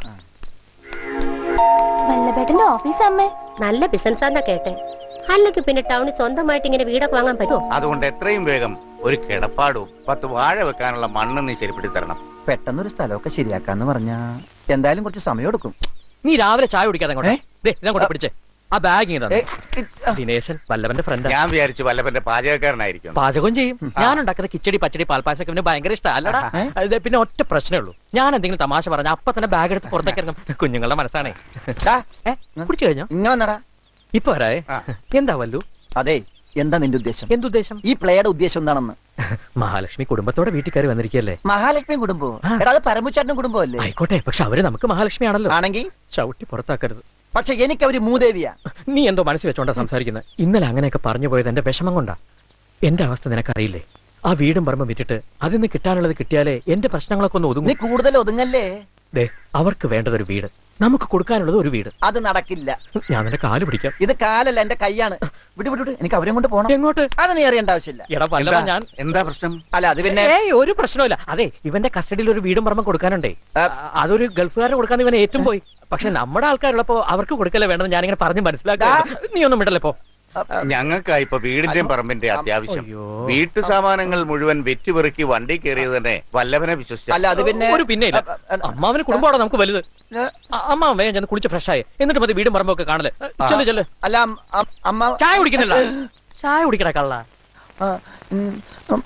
വല്ലഭേട്ടന്റെ ഓഫീസ് അമ്മേ നല്ല ബിസിനസ്സാന്നാ കേട്ടെ അല്ലെങ്കിൽ പിന്നെ ടൗണിൽ സ്വന്തമായിട്ട് ഇങ്ങനെ വീടൊക്കെ വാങ്ങാൻ പറ്റുമോ അതുകൊണ്ട് എത്രയും വേഗം ഒരു കിടപ്പാടും പത്ത് വാഴ വെക്കാനുള്ള മണ്ണ് നീ ശരിപ്പെടുത്തി തരണം പെട്ടെന്നൊരു സ്ഥലമൊക്കെ ശരിയാക്കാന്ന് പറഞ്ഞാ എന്തായാലും കുറച്ച് സമയം എടുക്കും നീ രാവിലെ ചായ കുടിക്കാതെ അങ്ങോട്ട് ദേ, ഇതങ്ങോട്ട് പിടിച്ചേ ആ ബാഗ് ഇങ്ങനെ ദിനേശൻ വല്ലവന്റെ ഫ്രണ്ട് ഞാൻ വിചാരിച്ചു വല്ലഭന്റെ പാചകക്കാരനായിരിക്കും പാചകം ചെയ്യും ഞാൻ ഉണ്ടാക്കുന്ന കിച്ചടി പച്ചടി പാൽപ്പായസൊക്കെ ഇവന് ഭയങ്കര ഇഷ്ടം അല്ലടാ അത് പിന്നെ ഒറ്റ പ്രശ്നമേ ഉള്ളൂ ഞാൻ എന്തെങ്കിലും തമാശ പറഞ്ഞ അപ്പൊ തന്നെ ബാഗ് എടുത്ത് പുറത്തേക്ക് ഇറങ്ങും കുഞ്ഞുങ്ങളുടെ മനസ്സാണേ ഏ, കുടിച്ചു കഴിഞ്ഞോ ഇങ്ങ വന്നടാ ഇപ്പൊ വരാേ എന്താ വല്ലു അതെ എന്താ നിന്റെ ഉദ്ദേശം എന്തുദ്ദേശം ഈ പ്ലേയുടെ ഉദ്ദേശം എന്താണെന്ന് മഹാലക്ഷ്മി കുടുംബത്തോടെ വീട്ടിൽ കയറി വന്നിരിക്കല്ലേ മഹാലക്ഷ്മി കുടുംബോ എടാ അത് പരമുച്ചേട്ടനും കുടുംബമല്ലേ ആയിക്കോട്ടെ പക്ഷെ അവര് നമുക്ക് മഹാലക്ഷ്മി ആണല്ലോ ആണെങ്കിൽ ചവിട്ടി പുറത്താക്കരുത് പക്ഷെ എനിക്ക് അവര് മൂദേവിയാ നീ എന്തോ മനസ്സിൽ വെച്ചോണ്ടാ സംസാരിക്കുന്നത് ഇന്നലെ അങ്ങനെയൊക്കെ പറഞ്ഞു പോയത് എന്റെ വിഷമം കൊണ്ടാ എന്റെ അവസ്ഥ നിനക്കറിയില്ലേ ആ വീടും പറമ്പും വിറ്റിട്ട് അതിൽ നിന്ന് കിട്ടാനുള്ളത് കിട്ടിയാലേ എന്റെ പ്രശ്നങ്ങളൊക്കെ ഒന്ന് നീ ഒതുങ്ങും കൂടുതൽ ഒതുങ്ങല്ലേ ദേ അവർക്ക് വേണ്ടത് ഒരു വീട് നമുക്ക് കൊടുക്കാനുള്ളത് ഒരു വീട് അത് നടക്കില്ല ഞാൻ നിന്റെ കാല് പിടിക്കാം ഇത് കാലല്ല എന്റെ കൈയാണ് വിട്ടു വിട്ടു എനിക്ക് അവരെ കൊണ്ട് പോണം എങ്ങോട്ട് അത് നീ അറിയേണ്ട ആവശ്യമില്ല എടാ വല്ലവ ഞാൻ എന്താ പ്രശ്നം അല്ല അത് പിന്നെ ഏയ് ഒരു പ്രശ്നമില്ല അതെ ഇവന്റെ കസ്റ്റഡിയിൽ ഒരു വീടും പറമ്പും കൊടുക്കാനുണ്ടേ ആ, അതൊരു ഗൾഫുകാരെ കൊടുക്കാൻ ഇവൻ ഏറ്റവും പോയി പക്ഷെ നമ്മുടെ ആൾക്കാരുള്ളപ്പോ അവർക്ക് കൊടുക്കല്ലേ വേണ്ടെന്ന് ഞാനിങ്ങനെ പറഞ്ഞ് മനസ്സിലാക്കാം നീ ഒന്നും വിടല്ലേ പോ ഞങ്ങൾക്കാ ഇപ്പൊ വീടിന്റെയും പറമ്പിന്റെ അത്യാവശ്യം വീട്ടു സാമാനങ്ങൾ മുഴുവൻ വെറ്റുപെറുക്കി വണ്ടി കയറിയത് തന്നെ വല്ലഭനെ വിശ്വസിച്ച അല്ല അത് പിന്നെ ഒരു പിന്നെ ഇല്ല അമ്മാവന് കുടുംബമാണോ നമുക്ക് വലുത് അ- അമ്മാവൻ വേഗം ചെന്ന് കുളിച്ച് ഫ്രഷ് ആയി എന്നിട്ട് മതി വീടും പറമ്പൊക്കെ കാണല്ലേ ചെല്ലു ചെല്ലു അല്ല അം- അം- അമ്മ ചായ കുടിക്കുന്നില്ല ചായ കുടിക്കട കള്ള ആ, ഉം, ഉം.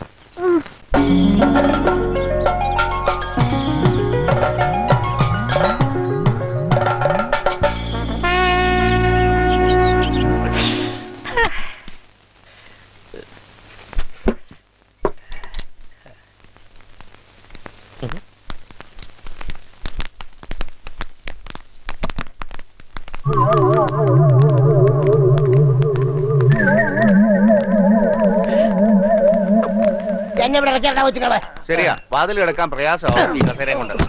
എന്നെ ഇവിടെ ഇറക്കിയാ കൊച്ചുകളെ ശരിയാ വാതിൽ കിടക്കാൻ പ്രയാസമാവും ഈ കസേരയും കൊണ്ട്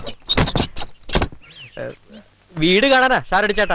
വീട് കാണാനാ ഷാരടി ചേട്ടാ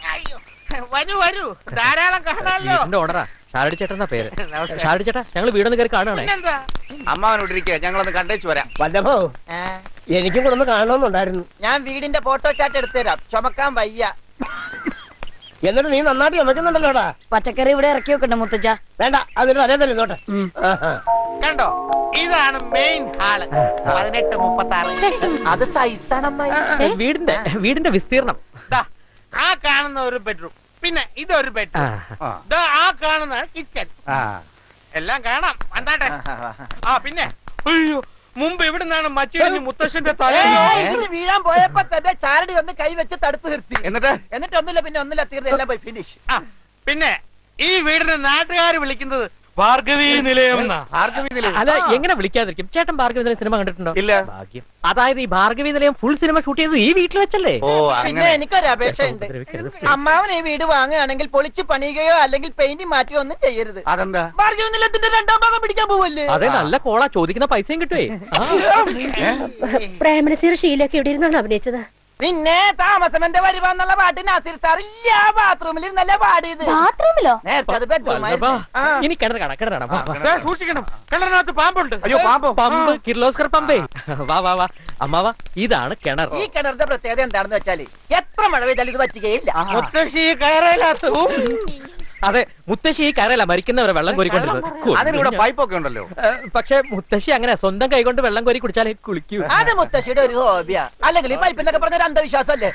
വരൂ വരൂ ധാരാളം കാണാമല്ലോ വീടിന്റെ ഓർഡറാ ഷാരടി ചേട്ടനാ പേര് ഷാരടി ചേട്ടാ ഞങ്ങൾ വീടൊന്ന് കയറി കാണുകയാണേ അമ്മാവനോട് ഇരിക്കുക ഞങ്ങളൊന്ന് കണ്ടേച്ചു വരാം വല്ലഭോ എനിക്കും കൂടെ ഒന്ന് കാണണമെന്നുണ്ടായിരുന്നു ഞാൻ വീടിന്റെ ഫോട്ടോ ചാറ്റ് എടുത്തുതരാം ചുമക്കാൻ വയ്യ എന്നിട്ട് നീ നന്നായിട്ട് ചമക്കുന്നുണ്ടല്ലോടാ പച്ചക്കറി ഇവിടെ ഇറക്കി വെക്കണ്ട മുത്തച്ഛ വേണ്ട അതിന് തലേ തന്നെ നോട്ടെ കണ്ടോ ഇതാണ് മെയിൻ ഹാള് പതിനെട്ട് മുപ്പത്തി ആറ് അത് സൈസാണ് അമ്മായി വീടിന്റെ വീടിന്റെ വിസ്തീർണം ആ കാണുന്ന ഒരു ബെഡ്റൂം പിന്നെ ഇതൊരു ബെഡ്റൂം ആ കാണുന്ന കിച്ചൺ എല്ലാം കാണാം വന്നാട്ടെ ആ പിന്നെ അയ്യോ മുമ്പ് എവിടുന്നാണ് മച്ചിടിഞ്ഞ് മുത്തശ്ശന്റെ തല ഏയ്, ഇത് വീഴാൻ പോയപ്പോ തന്നെ ചാരടി വന്ന് കൈ വെച്ച് തടുത്ത് നിർത്തി എന്നിട്ട് എന്നിട്ട് ഒന്നുമില്ല പിന്നെ ഒന്നുമില്ല തീർന്ന് എല്ലാം പോയി ഫിനിഷ് ആ പിന്നെ ഈ വീടിന് നാട്ടുകാർ വിളിക്കുന്നത് ഭാർഗവി നിലയം എന്നാ. ഭാർഗവി നിലയം അല്ല എങ്ങനെ വിളിക്കാതിരിക്കും ചേട്ടൻ ഭാർഗവി നിലയം സിനിമ കണ്ടിട്ടുണ്ടോ ഇല്ല ഭാഗ്യം അതായത് ഈ ഭാർഗവി നിലയം ഫുൾ സിനിമ ഷൂട്ട് ചെയ്തത് ഈ വീട്ടിൽ വെച്ചല്ലേ ഓ പിന്നെ എനിക്കൊരു അപേക്ഷയുണ്ട് അമ്മാവൻ ഈ വീട് വാങ്ങുകയാണെങ്കിൽ പൊളിച്ച് പണിയുകയോ അല്ലെങ്കിൽ പെയിന്റ് മാറ്റുകയോ ഒന്നും ചെയ്യരുത് അതെന്താ ഭാർഗവ നിലത്തിന്റെ രണ്ടാം ഭാഗം പിടിക്കാൻ പോവല്ലേ അതെ നല്ല കോള ചോദിക്കുന്ന പൈസയും കിട്ടുവേ ആ. പ്രേമനസീർ ഷീലൊക്കെ ഇവിടെ ഇരുന്നാണ് അഭിനയിച്ചത് പിന്നെ താമസം എന്റെ വരുവാന്നുള്ള പാട്ട് നാസിർ സാർ ഇല്ല ബാത്റൂമിൽ ഇരുന്നല്ലേ പാടിയത് ബാത്റൂമിലോ നേരത്തെ അത് ബെഡ്റൂം വല്ലഭാ, ഇനി കിണർ കാണാം കിണർ കാണാം വാ, വാ. ദേ, സൂക്ഷിക്കണം കിണറിനകത്ത് പാമ്പുണ്ട് അയ്യോ പാമ്പ് പമ്പ് കിർലോസ്കർ പമ്പേ വാ വാ വാ അമ്മാവ ഇതാണ് കിണർ ഈ കിണറിന്റെ പ്രത്യേകത എന്താണെന്ന് വെച്ചാല് എത്ര മഴ പെയ്താലും ഇത് പറ്റുകയില്ല മുത്തശ്ശി കയറയിലാത്തു അതെ മുത്തശ്ശി ഈ കരയല്ല മരിക്കുന്നവരെ വെള്ളം കോരിക്കൊണ്ടിരുന്നത് അതിനിവിടെ പൈപ്പൊക്കെ ഉണ്ടല്ലോ പക്ഷെ മുത്തശ്ശി അങ്ങനെ സ്വന്തം കൈകൊണ്ട് വെള്ളം കോരി കുടിച്ചാലേ കുളിക്കൂ അത് മുത്തശ്ശിയുടെ ഒരു ഹോബിയാ അല്ലെങ്കിൽ ഈ പൈപ്പിന്നൊക്കെ പറഞ്ഞ ഒരു അന്ധവിശ്വാസമല്ലേ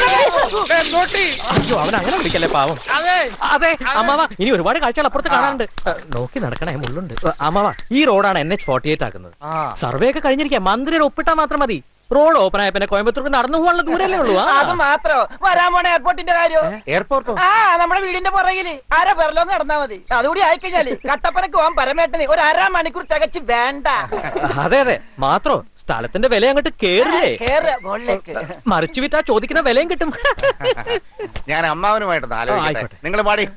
അയ്യോ അവൻ അങ്ങനെ വിളിക്കല്ലേ പാവം അതെ അമ്മാവ ഇനി ഒരുപാട് കാഴ്ചകൾ അപ്പുറത്ത് കാണാനുണ്ട് ഏ, നോക്കി നടക്കണേ മുള്ളുണ്ട് ഏ, അമ്മാവ ഈ റോഡാണ് എൻ എച്ച് ഫോർട്ടി എയ്റ്റ് ആക്കുന്നത് സർവേ ഒക്കെ കഴിഞ്ഞിരിക്കുക മന്ത്രിയുടെ ഒപ്പിട്ടാ മാത്രം മതി റോഡ് ഓപ്പൺ ആയ പിന്നെ കോയമ്പത്തൂർക്ക് നടന്നു പോകാനുള്ള ദൂരല്ലേ ഉള്ളൂ ആ. അത് മാത്രോ വരാൻ പോണ എയർപോർട്ടിന്റെ കാര്യം എയർപോർട്ടോ ആ നമ്മുടെ വീടിന്റെ പുറകില് അര വെറലോന്ന് നടന്നാ മതി അതുകൂടി ആയിക്കഴിഞ്ഞാല് കട്ടപ്പനക്ക് പോവാൻ പരമേട്ടന് ഒരു അര മണിക്കൂർ തികച്ച് വേണ്ട അതെ അതെ മാത്രോ സ്ഥലത്തിന്റെ വില അങ്ങോട്ട് കേറില്ലേ കേറ് മുകളിലേക്ക് മറിച്ചു വിറ്റാ ചോദിക്കുന്ന വിലയും കിട്ടും ഞാൻ അമ്മാവനുമായിട്ടൊന്ന് ആലോചിക്കട്ടെ ആയിക്കോട്ടെ. നിങ്ങൾ പാടി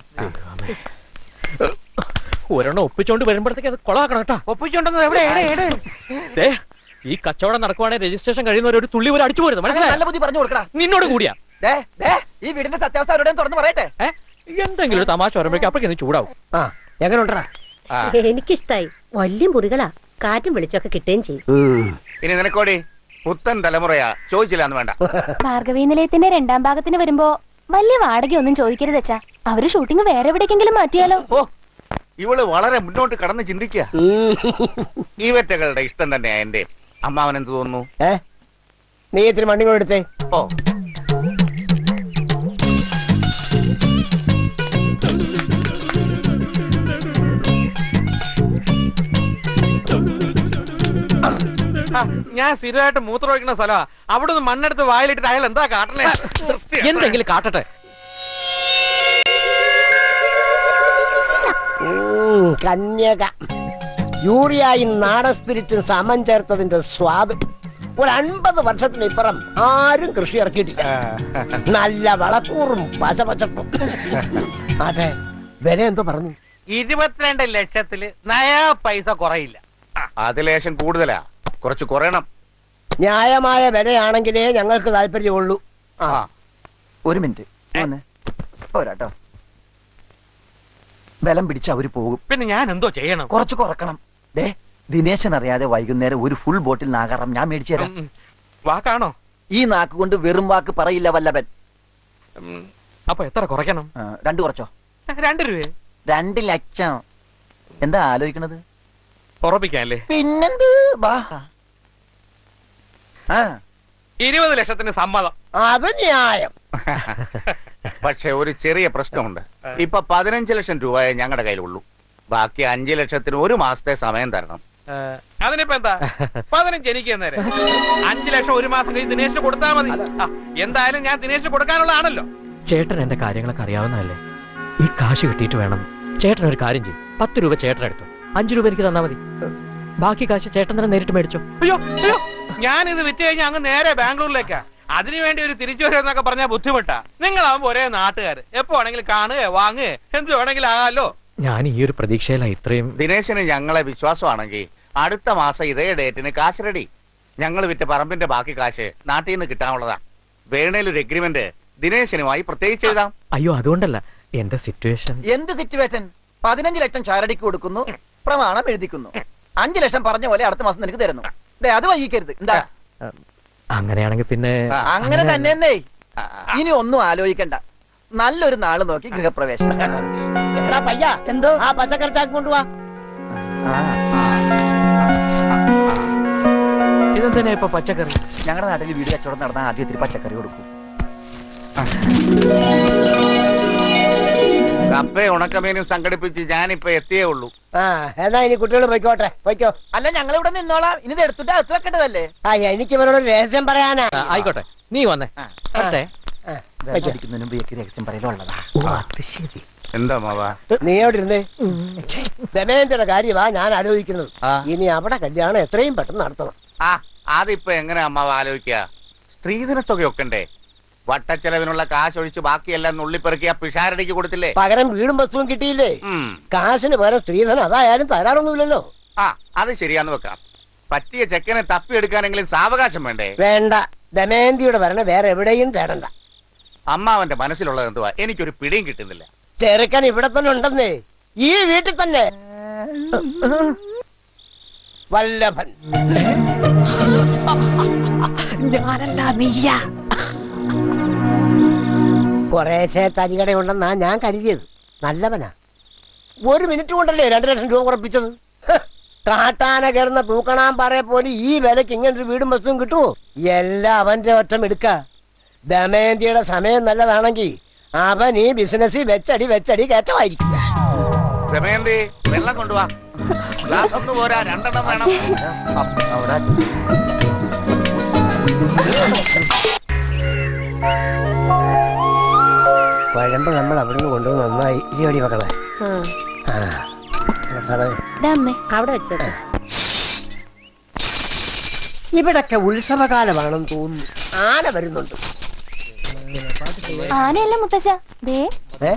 ഒരെണ്ണം ഒപ്പിച്ചോണ്ട് വരുമ്പോഴത്തേക്ക് അത് കൊളാക്കണം കേട്ടാ ഒപ്പിച്ചുണ്ടെന്നത് എവിടെ ദേ, ഈ കച്ചവടം നടക്കുവാണെങ്കിൽ രജിസ്ട്രേഷൻ കഴിയുന്നവർ ഒരു തുള്ളി പോലും അടിച്ചു പോരുന്നു അങ്ങനെ മനസ്സിലായി നല്ല ബുദ്ധി പറഞ്ഞു കൊടുക്കടാ നിന്നോട് കൂടിയാ ദേ, ദേ, ഈ വീടിന്റെ സത്യാവസ്ഥ അവരോടും തുറന്നു പറയട്ടെ ഏ? എന്തെങ്കിലും ഒരു തമാശ വരുമ്പോഴേക്കും അപ്പോഴേക്കും നീ ചൂടാവും ആ എങ്ങനെ ഉണ്ടാ എനിക്കിഷ്ടായി വലിയ മുറികളാ കാറ്റും വെളിച്ചൊക്കെ കിട്ടുകയും ചെയ്യും ഇനി നിനക്കോടി പുത്തൻ തലമുറയാ ചോദിച്ചില്ല എന്ന് വേണ്ട ഭാർഗവീ നിലയത്തിന്റെ രണ്ടാം ഭാഗത്തിന് വരുമ്പോ വലിയ വാടകയൊന്നും ചോദിക്കരുത് അച്ഛാ അവര് ഷൂട്ടിംഗ് വേറെ എവിടേക്കെങ്കിലും മാറ്റിയാലോ ഓ ഇവള് വളരെ മുന്നോട്ട് കടന്ന് ചിന്തിക്കുക ഈവറ്റകളുടെ ഇഷ്ടം തന്നെയാ എന്റെ അമ്മാവൻ എന്ത് തോന്നുന്നു ഏ നീ ഇത്തിരി മണ്ണി കൂടെ എടുത്തേ ഓ ആ, ഞാൻ സ്ഥിരമായിട്ട് മൂത്രം ഒഴിക്കുന്ന സ്ഥലമാ അവിടുന്ന് മണ്ണെടുത്ത് വായിലിട്ടിട്ട് അയാൾ എന്താ കാട്ടണേ എന്തെങ്കിലും കാട്ടട്ടെ ഉം, കന്യക യൂറിയായും നാടൻ സ്പിരിറ്റും സമം ചേർത്തതിന്റെ സ്വാദ് ഒരു അൻപത് വർഷത്തിന് ഇപ്പുറം ആരും കൃഷി ഇറക്കിയിട്ടില്ല നല്ല വളക്കൂറും പശപച്ചപ്പും അതെ വില എന്തോ പറഞ്ഞു ഇരുപത്തിരണ്ട് ലക്ഷത്തില് നയാ പൈസ കുറയില്ല അത് ലേശം കൂടുതലാ കുറച്ച് കുറയണം ന്യായമായ വിലയാണെങ്കിലേ ഞങ്ങൾക്ക് താല്പര്യമുള്ളൂ ആ ഒരു മിനിറ്റ് വന്നേ പോരാട്ടോ ബലം പിടിച്ച് അവര് പോകും പിന്നെ ഞാൻ എന്തോ ചെയ്യണം കുറച്ച് കുറക്കണം ദേ ദിനേശൻ അറിയാതെ വൈകുന്നേരം ഒരു ഫുൾ ബോട്ടിൽ നാഗാറാം ഞാൻ മേടിച്ചു തരാം വാക്കാണോ ഈ നാക്ക് കൊണ്ട് വെറും വാക്ക് പറയില്ല വല്ലഭൻ ഉം, അപ്പൊ എത്ര കുറയ്ക്കണം ആ, രണ്ട് കുറച്ചോ രണ്ട് രൂപ രണ്ട് ലക്ഷം എന്താ ആലോചിക്കണത് ഉറപ്പിക്കാല്ലേ പിന്നെന്ത് ബാ ആ ഇരുപത് ലക്ഷത്തിന് സമ്മതം അത് ന്യായം പക്ഷെ ഒരു ചെറിയ പ്രശ്നമുണ്ട് ഇപ്പൊ പതിനഞ്ച് ലക്ഷം രൂപയെ ഞങ്ങളുടെ കയ്യിലുള്ളൂ ബാക്കി അഞ്ചു ലക്ഷത്തിന് ഒരു മാസത്തെ സമയം തരണം അതിനിപ്പോ എന്താ പതിനഞ്ച് എനിക്ക് നേരെ അഞ്ചു ലക്ഷം ഒരു മാസം കഴിഞ്ഞ് ദിനേശിന് കൊടുത്താൽ മതി ആ, എന്തായാലും ഞാൻ ദിനേശിന് കൊടുക്കാനുള്ളതാണല്ലോ ചേട്ടൻ എന്റെ കാര്യങ്ങളൊക്കെ അറിയാവുന്നതല്ലേ ഈ കാശ് കിട്ടിയിട്ട് വേണം ചേട്ടൻ ഒരു കാര്യം ചെയ്യും പത്ത് രൂപ ചേട്ടൻ എടുത്തു അഞ്ചു രൂപ എനിക്ക് തന്നാ മതി ബാക്കി കാശ് ചേട്ടൻ തന്നെ നേരിട്ട് മേടിച്ചോ അയ്യോ അയ്യോ ഞാൻ ഇത് വിറ്റ് കഴിഞ്ഞാൽ അങ്ങ് നേരെ ബാംഗ്ലൂരിലേക്കാ അതിനുവേണ്ടി ഒരു തിരിച്ചു വരുമെന്നൊക്കെ പറഞ്ഞാൽ ബുദ്ധിമുട്ടാ നിങ്ങളാവുമ്പോ ഒരേ നാട്ടുകാർ എപ്പോ വേണമെങ്കിലും കാണുക വാങ്ങുക എന്ത് വേണമെങ്കിലും ആകാലോ ഞാൻ ഈ ഒരു പ്രതീക്ഷയിലാണ് ഇത്രയും ദിനേശന് ഞങ്ങളെ വിശ്വാസമാണെങ്കിൽ അടുത്ത മാസം ഇതേ ഡേറ്റിന് കാശ് റെഡി ഞങ്ങൾ വിറ്റ പറമ്പിന്റെ ബാക്കി കാശ് നാട്ടിൽ നിന്ന് കിട്ടാനുള്ളതാ വേണേലൊരു എഗ്രിമെന്റ് ദിനേശനുമായി പ്രത്യേകിച്ച് എഴുതാം അയ്യോ അതുകൊണ്ടല്ല എന്റെ സിറ്റുവേഷൻ എന്ത് സിറ്റുവേഷൻ പതിനഞ്ച് ലക്ഷം ചാരടിക്ക് കൊടുക്കുന്നു പ്രമാണം എഴുതിക്കുന്നു അഞ്ചു ലക്ഷം പറഞ്ഞ പോലെ അടുത്ത മാസം നിനക്ക് തരുന്നു ദേ, അത് വൈകിക്കരുത് എന്താ അങ്ങനെയാണെങ്കിൽ പിന്നെ അങ്ങനെ തന്നെ ഇനി ഒന്നും ആലോചിക്കണ്ട നല്ലൊരു നാള് നോക്കി ഗൃഹപ്രവേശം എടാ പയ്യ എന്തോ ആ പച്ചക്കറി ചാക്ക് കൊണ്ടുവാ ഇതെന്തിനാ ഇപ്പൊ പച്ചക്കറി ഞങ്ങളുടെ നാട്ടിൽ വീട് കച്ചവടം നടന്നാൽ ആദ്യം ഇത്തിരി പച്ചക്കറി കൊടുക്കും കപ്പ ഉണക്കമീനും സംഘടിപ്പിച്ച് ഞാനിപ്പോ എത്തിയേ ഉള്ളൂ ആ എന്നാ ഇനി കുട്ടികൾ പൊയ്ക്കോട്ടെ പൊയ്ക്കോ അല്ല ഞങ്ങൾ ഇവിടെ നിന്നോളാം ഇനി ഇത് എടുത്തിട്ട് അകത്ത് വെക്കേണ്ടതല്ലേ ആ എനിക്ക് ഇവരോട് ഒരു രഹസ്യം പറയാനാ ആ, ആയിക്കോട്ടെ നീ വന്നേ വരട്ടെ അടിക്കുന്നതിന് മുമ്പ് എനിക്ക് രഹസ്യം പറയലുള്ളതാ ശരി എന്താ മാവാ നീ എവിടെ ഇരുന്നേ ദമയന്തിയുടെ കാര്യമാ ഞാൻ ആലോചിക്കുന്നത് ഇനി അവിടെ കല്യാണം എത്രയും പെട്ടെന്ന് നടത്തണം ആ അതിപ്പോ എങ്ങനെ അമ്മാവ് ആലോചിക്കുക സ്ത്രീധനത്തൊക്കെ ഒക്കണ്ടേ വട്ടച്ചെലവിനുള്ള കാശ് ഒഴിച്ച് ബാക്കിയെല്ലാം നുള്ളിപ്പെറുക്കി ആ പിഷാരടിക്ക് കൊടുത്തില്ലേ പകരം വീടും വസ്തുവും കിട്ടിയില്ലേ ഉം. കാശിന് പകരം സ്ത്രീധനം അതായാലും തരാറൊന്നുമില്ലല്ലോ ആ അത് ശരിയാന്ന് വെക്കാം പറ്റിയ ചെക്കനെ തപ്പിയെടുക്കാനെങ്കിലും സാവകാശം വേണ്ടേ വേണ്ട ദമയന്തിയുടെ ഭരണം വേറെ എവിടെയും തേടണ്ട അമ്മാവന്റെ മനസ്സിലുള്ളത് എന്തുവാ എനിക്കൊരു പിടിയും കിട്ടുന്നില്ല ചെറുക്കൻ ഇവിടെ തന്നെ ഉണ്ടെന്നേ ഈ വീട്ടിൽ തന്നെ വല്ലഭൻ ഞാനല്ല നീയാ കുറേശ്ശെ തരികട ഉണ്ടെന്നാ ഞാൻ കരുതിയത് നല്ലവനാ ഒരു മിനിറ്റ് കൊണ്ടല്ലേ രണ്ടു ലക്ഷം രൂപ ഉറപ്പിച്ചത് ഹ്, കാട്ടാന കയറുന്ന തൂക്കണാൻ പറയെ പോലെ ഈ വിലക്ക് ഇങ്ങനെ ഒരു വീടും വസ്തുവും കിട്ടുമോ എല്ലാം അവന്റെ ഒറ്റം എടുക്ക ദമയന്തിയുടെ സമയം നല്ലതാണെങ്കിൽ അവൻ ഈ ബിസിനസ് വെച്ചടി വെച്ചടി കയറ്റമായിരിക്കും ദമയന്തി വെള്ളം കൊണ്ടുവാ ഗ്ലാസ് ഒന്ന് പോരാ രണ്ടെണ്ണം വേണം അവിടെ കുഴമ്പ് നമ്മൾ അവിടുന്ന് കൊണ്ടുവന്ന് നന്നായി ഇരിയോടി മക്കളെ ആ ഭർത്താവേ, അവിടെ വെച്ചത് ഇവിടൊക്കെ ഉത്സവകാലമാണെന്ന് തോന്നുന്നു ആന വരുന്നുണ്ട് ആനയല്ല മുത്തശ്ശ ദേ ഏ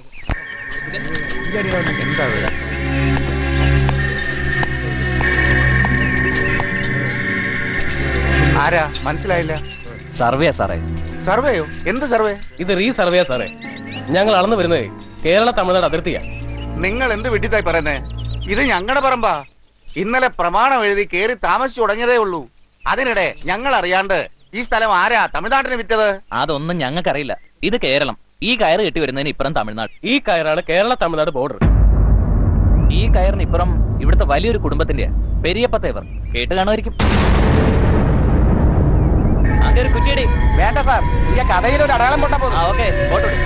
ആരാ മനസ്സിലായില്ല സർവേ സാറേ സർവേയോ എന്ത് സർവേ ഇത് റീ സർവേ സാറേ ഞങ്ങൾ അളന്നു വരുന്നത് കേരള തമിഴ്നാട് അതിർത്തിയാ നിങ്ങൾ എന്ത് വെട്ടിത്തായി പറയുന്നേ ഇത് ഞങ്ങളുടെ പറമ്പാ ഇന്നലെ പ്രമാണം എഴുതി കേറി താമസിച്ചു തുടങ്ങിയതേ ഉള്ളൂ അതിനിടെ ഞങ്ങൾ അറിയാണ്ട് ഈ സ്ഥലം ആരാ തമിഴ്നാട്ടിന് വിറ്റത് അതൊന്നും ഞങ്ങൾക്കറിയില്ല ഇത് കേരളം ഈ കയറ് കെട്ടി വരുന്നതിന് ഇപ്പുറം തമിഴ്നാട് ഈ കയറാണ് കേരള തമിഴ്നാട് ബോർഡർ ഈ കയറിന് ഇപ്പുറം ഇവിടുത്തെ വലിയൊരു കുടുംബത്തിന്റെ പെരിയപ്പത്തേവർ കേട്ട് കാണുമായിരിക്കും ആകെ ഒരു കുറ്റിയടി വേണ്ട സാർ ഈ കഥയിൽ ഒരു അടയാളം പൊട്ടാ പോകും ആ ഓക്കെ ഫോട്ടോ എടു.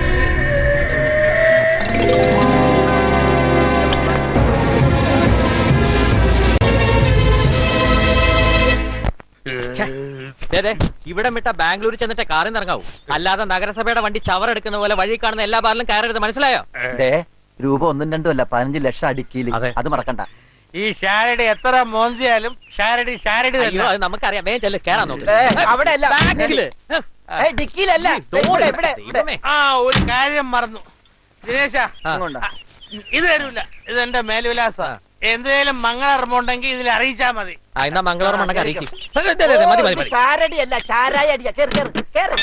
ദേ, ദേ, ഇവിടെ വിട്ട ബാംഗ്ലൂർ ചെന്നിട്ട് കാറിൽ നിന്ന് ഇറങ്ങാവൂ അല്ലാതെ നഗരസഭയുടെ വണ്ടി ചവറെടുക്കുന്ന പോലെ വഴി കാണുന്ന എല്ലാ ബാറിലും കയറരുത് മനസ്സിലായോ ദേ രൂപ ഒന്നും രണ്ടും അല്ല പതിനഞ്ച് ലക്ഷം അടിക്കില് അത് മറക്കണ്ട ഈ ഷാരടി എത്ര മോന്തിയാലും ഷാരടി ഷാരടി അയ്യോ അത് നമുക്കറിയാം വേഗം ചെല്ല് കേറാൻ നോക്ക് ഏ, അവിടെ അല്ല ബാക്കില്. ഏയ്, ഡിക്കിയിലല്ല ദേ, ഇവിടെ ഇവിടെ ഇവിടെ. ആ ഒരു കാര്യം മറന്നു ദിനേശ ഇങ്ങോട്ടാ. ഇത് തരൂല ഇത് എന്റെ മേൽവിലാസ എന്തേലും മംഗളർമ്മുണ്ടെങ്കിൽ ഇതിൽ അറിയിച്ചാ മതി ആ എന്നാ മംഗളൂർ മണ്ണൊക്കെ അറിയിക്കും ഓ, ഇത് ഷാരടി അല്ല ചാരായ അടിയാ കേറ് കേറ് കേറ്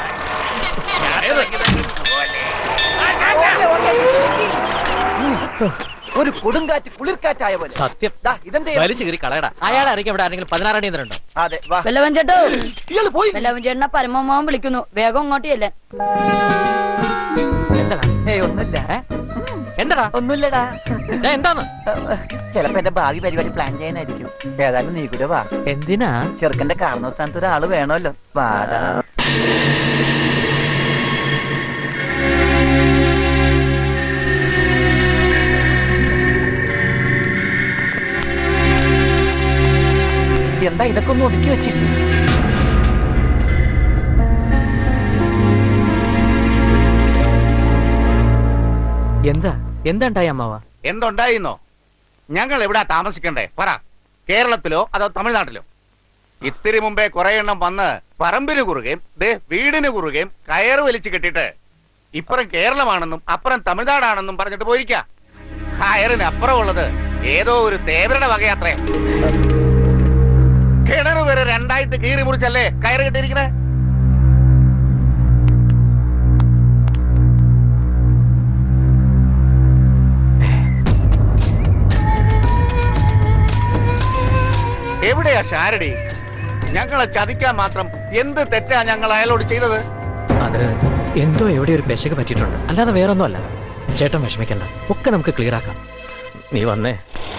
ഓക്കേ, ഓക്കേ, ഡിക്കി. ഒരു കൊടുങ്കാറ്റ് കുളിർക്കാറ്റായ പോലെ സത്യം ദാ, ഇതെന്ത് വലിച്ചു കീറി കളയടാ അയാളെ അറിയിക്കും ഇവിടെ ആരെങ്കിലും പതിനാറാം തീയതി ഉണ്ടോ അതെ വാ വെല്ലവൻ ചേട്ടോ ഇയാള് പോയി വെല്ലവൻ ചേട്ടനെ പരമമാവൻ വിളിക്കുന്നു വേഗം അങ്ങോട്ട് ചെല്ലാൻ എന്താടാ ഏയ് ഒന്നുമില്ല എന്താടാ ഒന്നുമില്ലടാ ദേ, എന്താന്ന് ചിലപ്പോ എന്റെ ഭാവി പരിപാടി പ്ലാൻ ചെയ്യാനായിരിക്കും ഏതായാലും നീ കൂടെ വാ എന്തിനാ ചെറുക്കന്റെ കാരണ സ്ഥാനത്ത് ഒരാള് വേണമല്ലോ വാടാ എന്താ ഇതൊക്കെ ഒന്ന് ഒതുക്കി വെച്ചില്ലേ എന്താ എന്താ ഉണ്ടായി അമ്മാവ എന്തുണ്ടായിന്നോ ഞങ്ങൾ എവിടാ താമസിക്കണ്ടേ പറ കേരളത്തിലോ അതോ തമിഴ്നാട്ടിലോ ഇത്തിരി മുമ്പേ കുറെ എണ്ണം വന്ന് പറമ്പിന് കുറുകയും ദേ വീടിന് കുറുകയും കയറ് വലിച്ചു കെട്ടിട്ട് ഇപ്പുറം കേരളമാണെന്നും അപ്പുറം തമിഴ്നാടാണെന്നും പറഞ്ഞിട്ട് പോയിരിക്ക കയറിന് അപ്പുറം ഉള്ളത് ഏതോ ഒരു തേവരുടെ വകയാത്രേ കിണറ് വരെ രണ്ടായിട്ട് കീറി മുറിച്ചല്ലേ കയറ് കെട്ടിയിരിക്കണേ എവിടെയാ ഷാരടി ഞങ്ങളെ ചതിക്കാൻ മാത്രം എന്ത് തെറ്റാ ഞങ്ങൾ അയാളോട് ചെയ്തത് അത് എന്തോ എവിടെ ഒരു പെശക പറ്റിയിട്ടുണ്ട് അല്ലാതെ വേറൊന്നും അല്ല ചേട്ടൻ വിഷമിക്കണ്ട ഒക്കെ നമുക്ക് ക്ലിയർ ആക്കാം നീ വന്നേ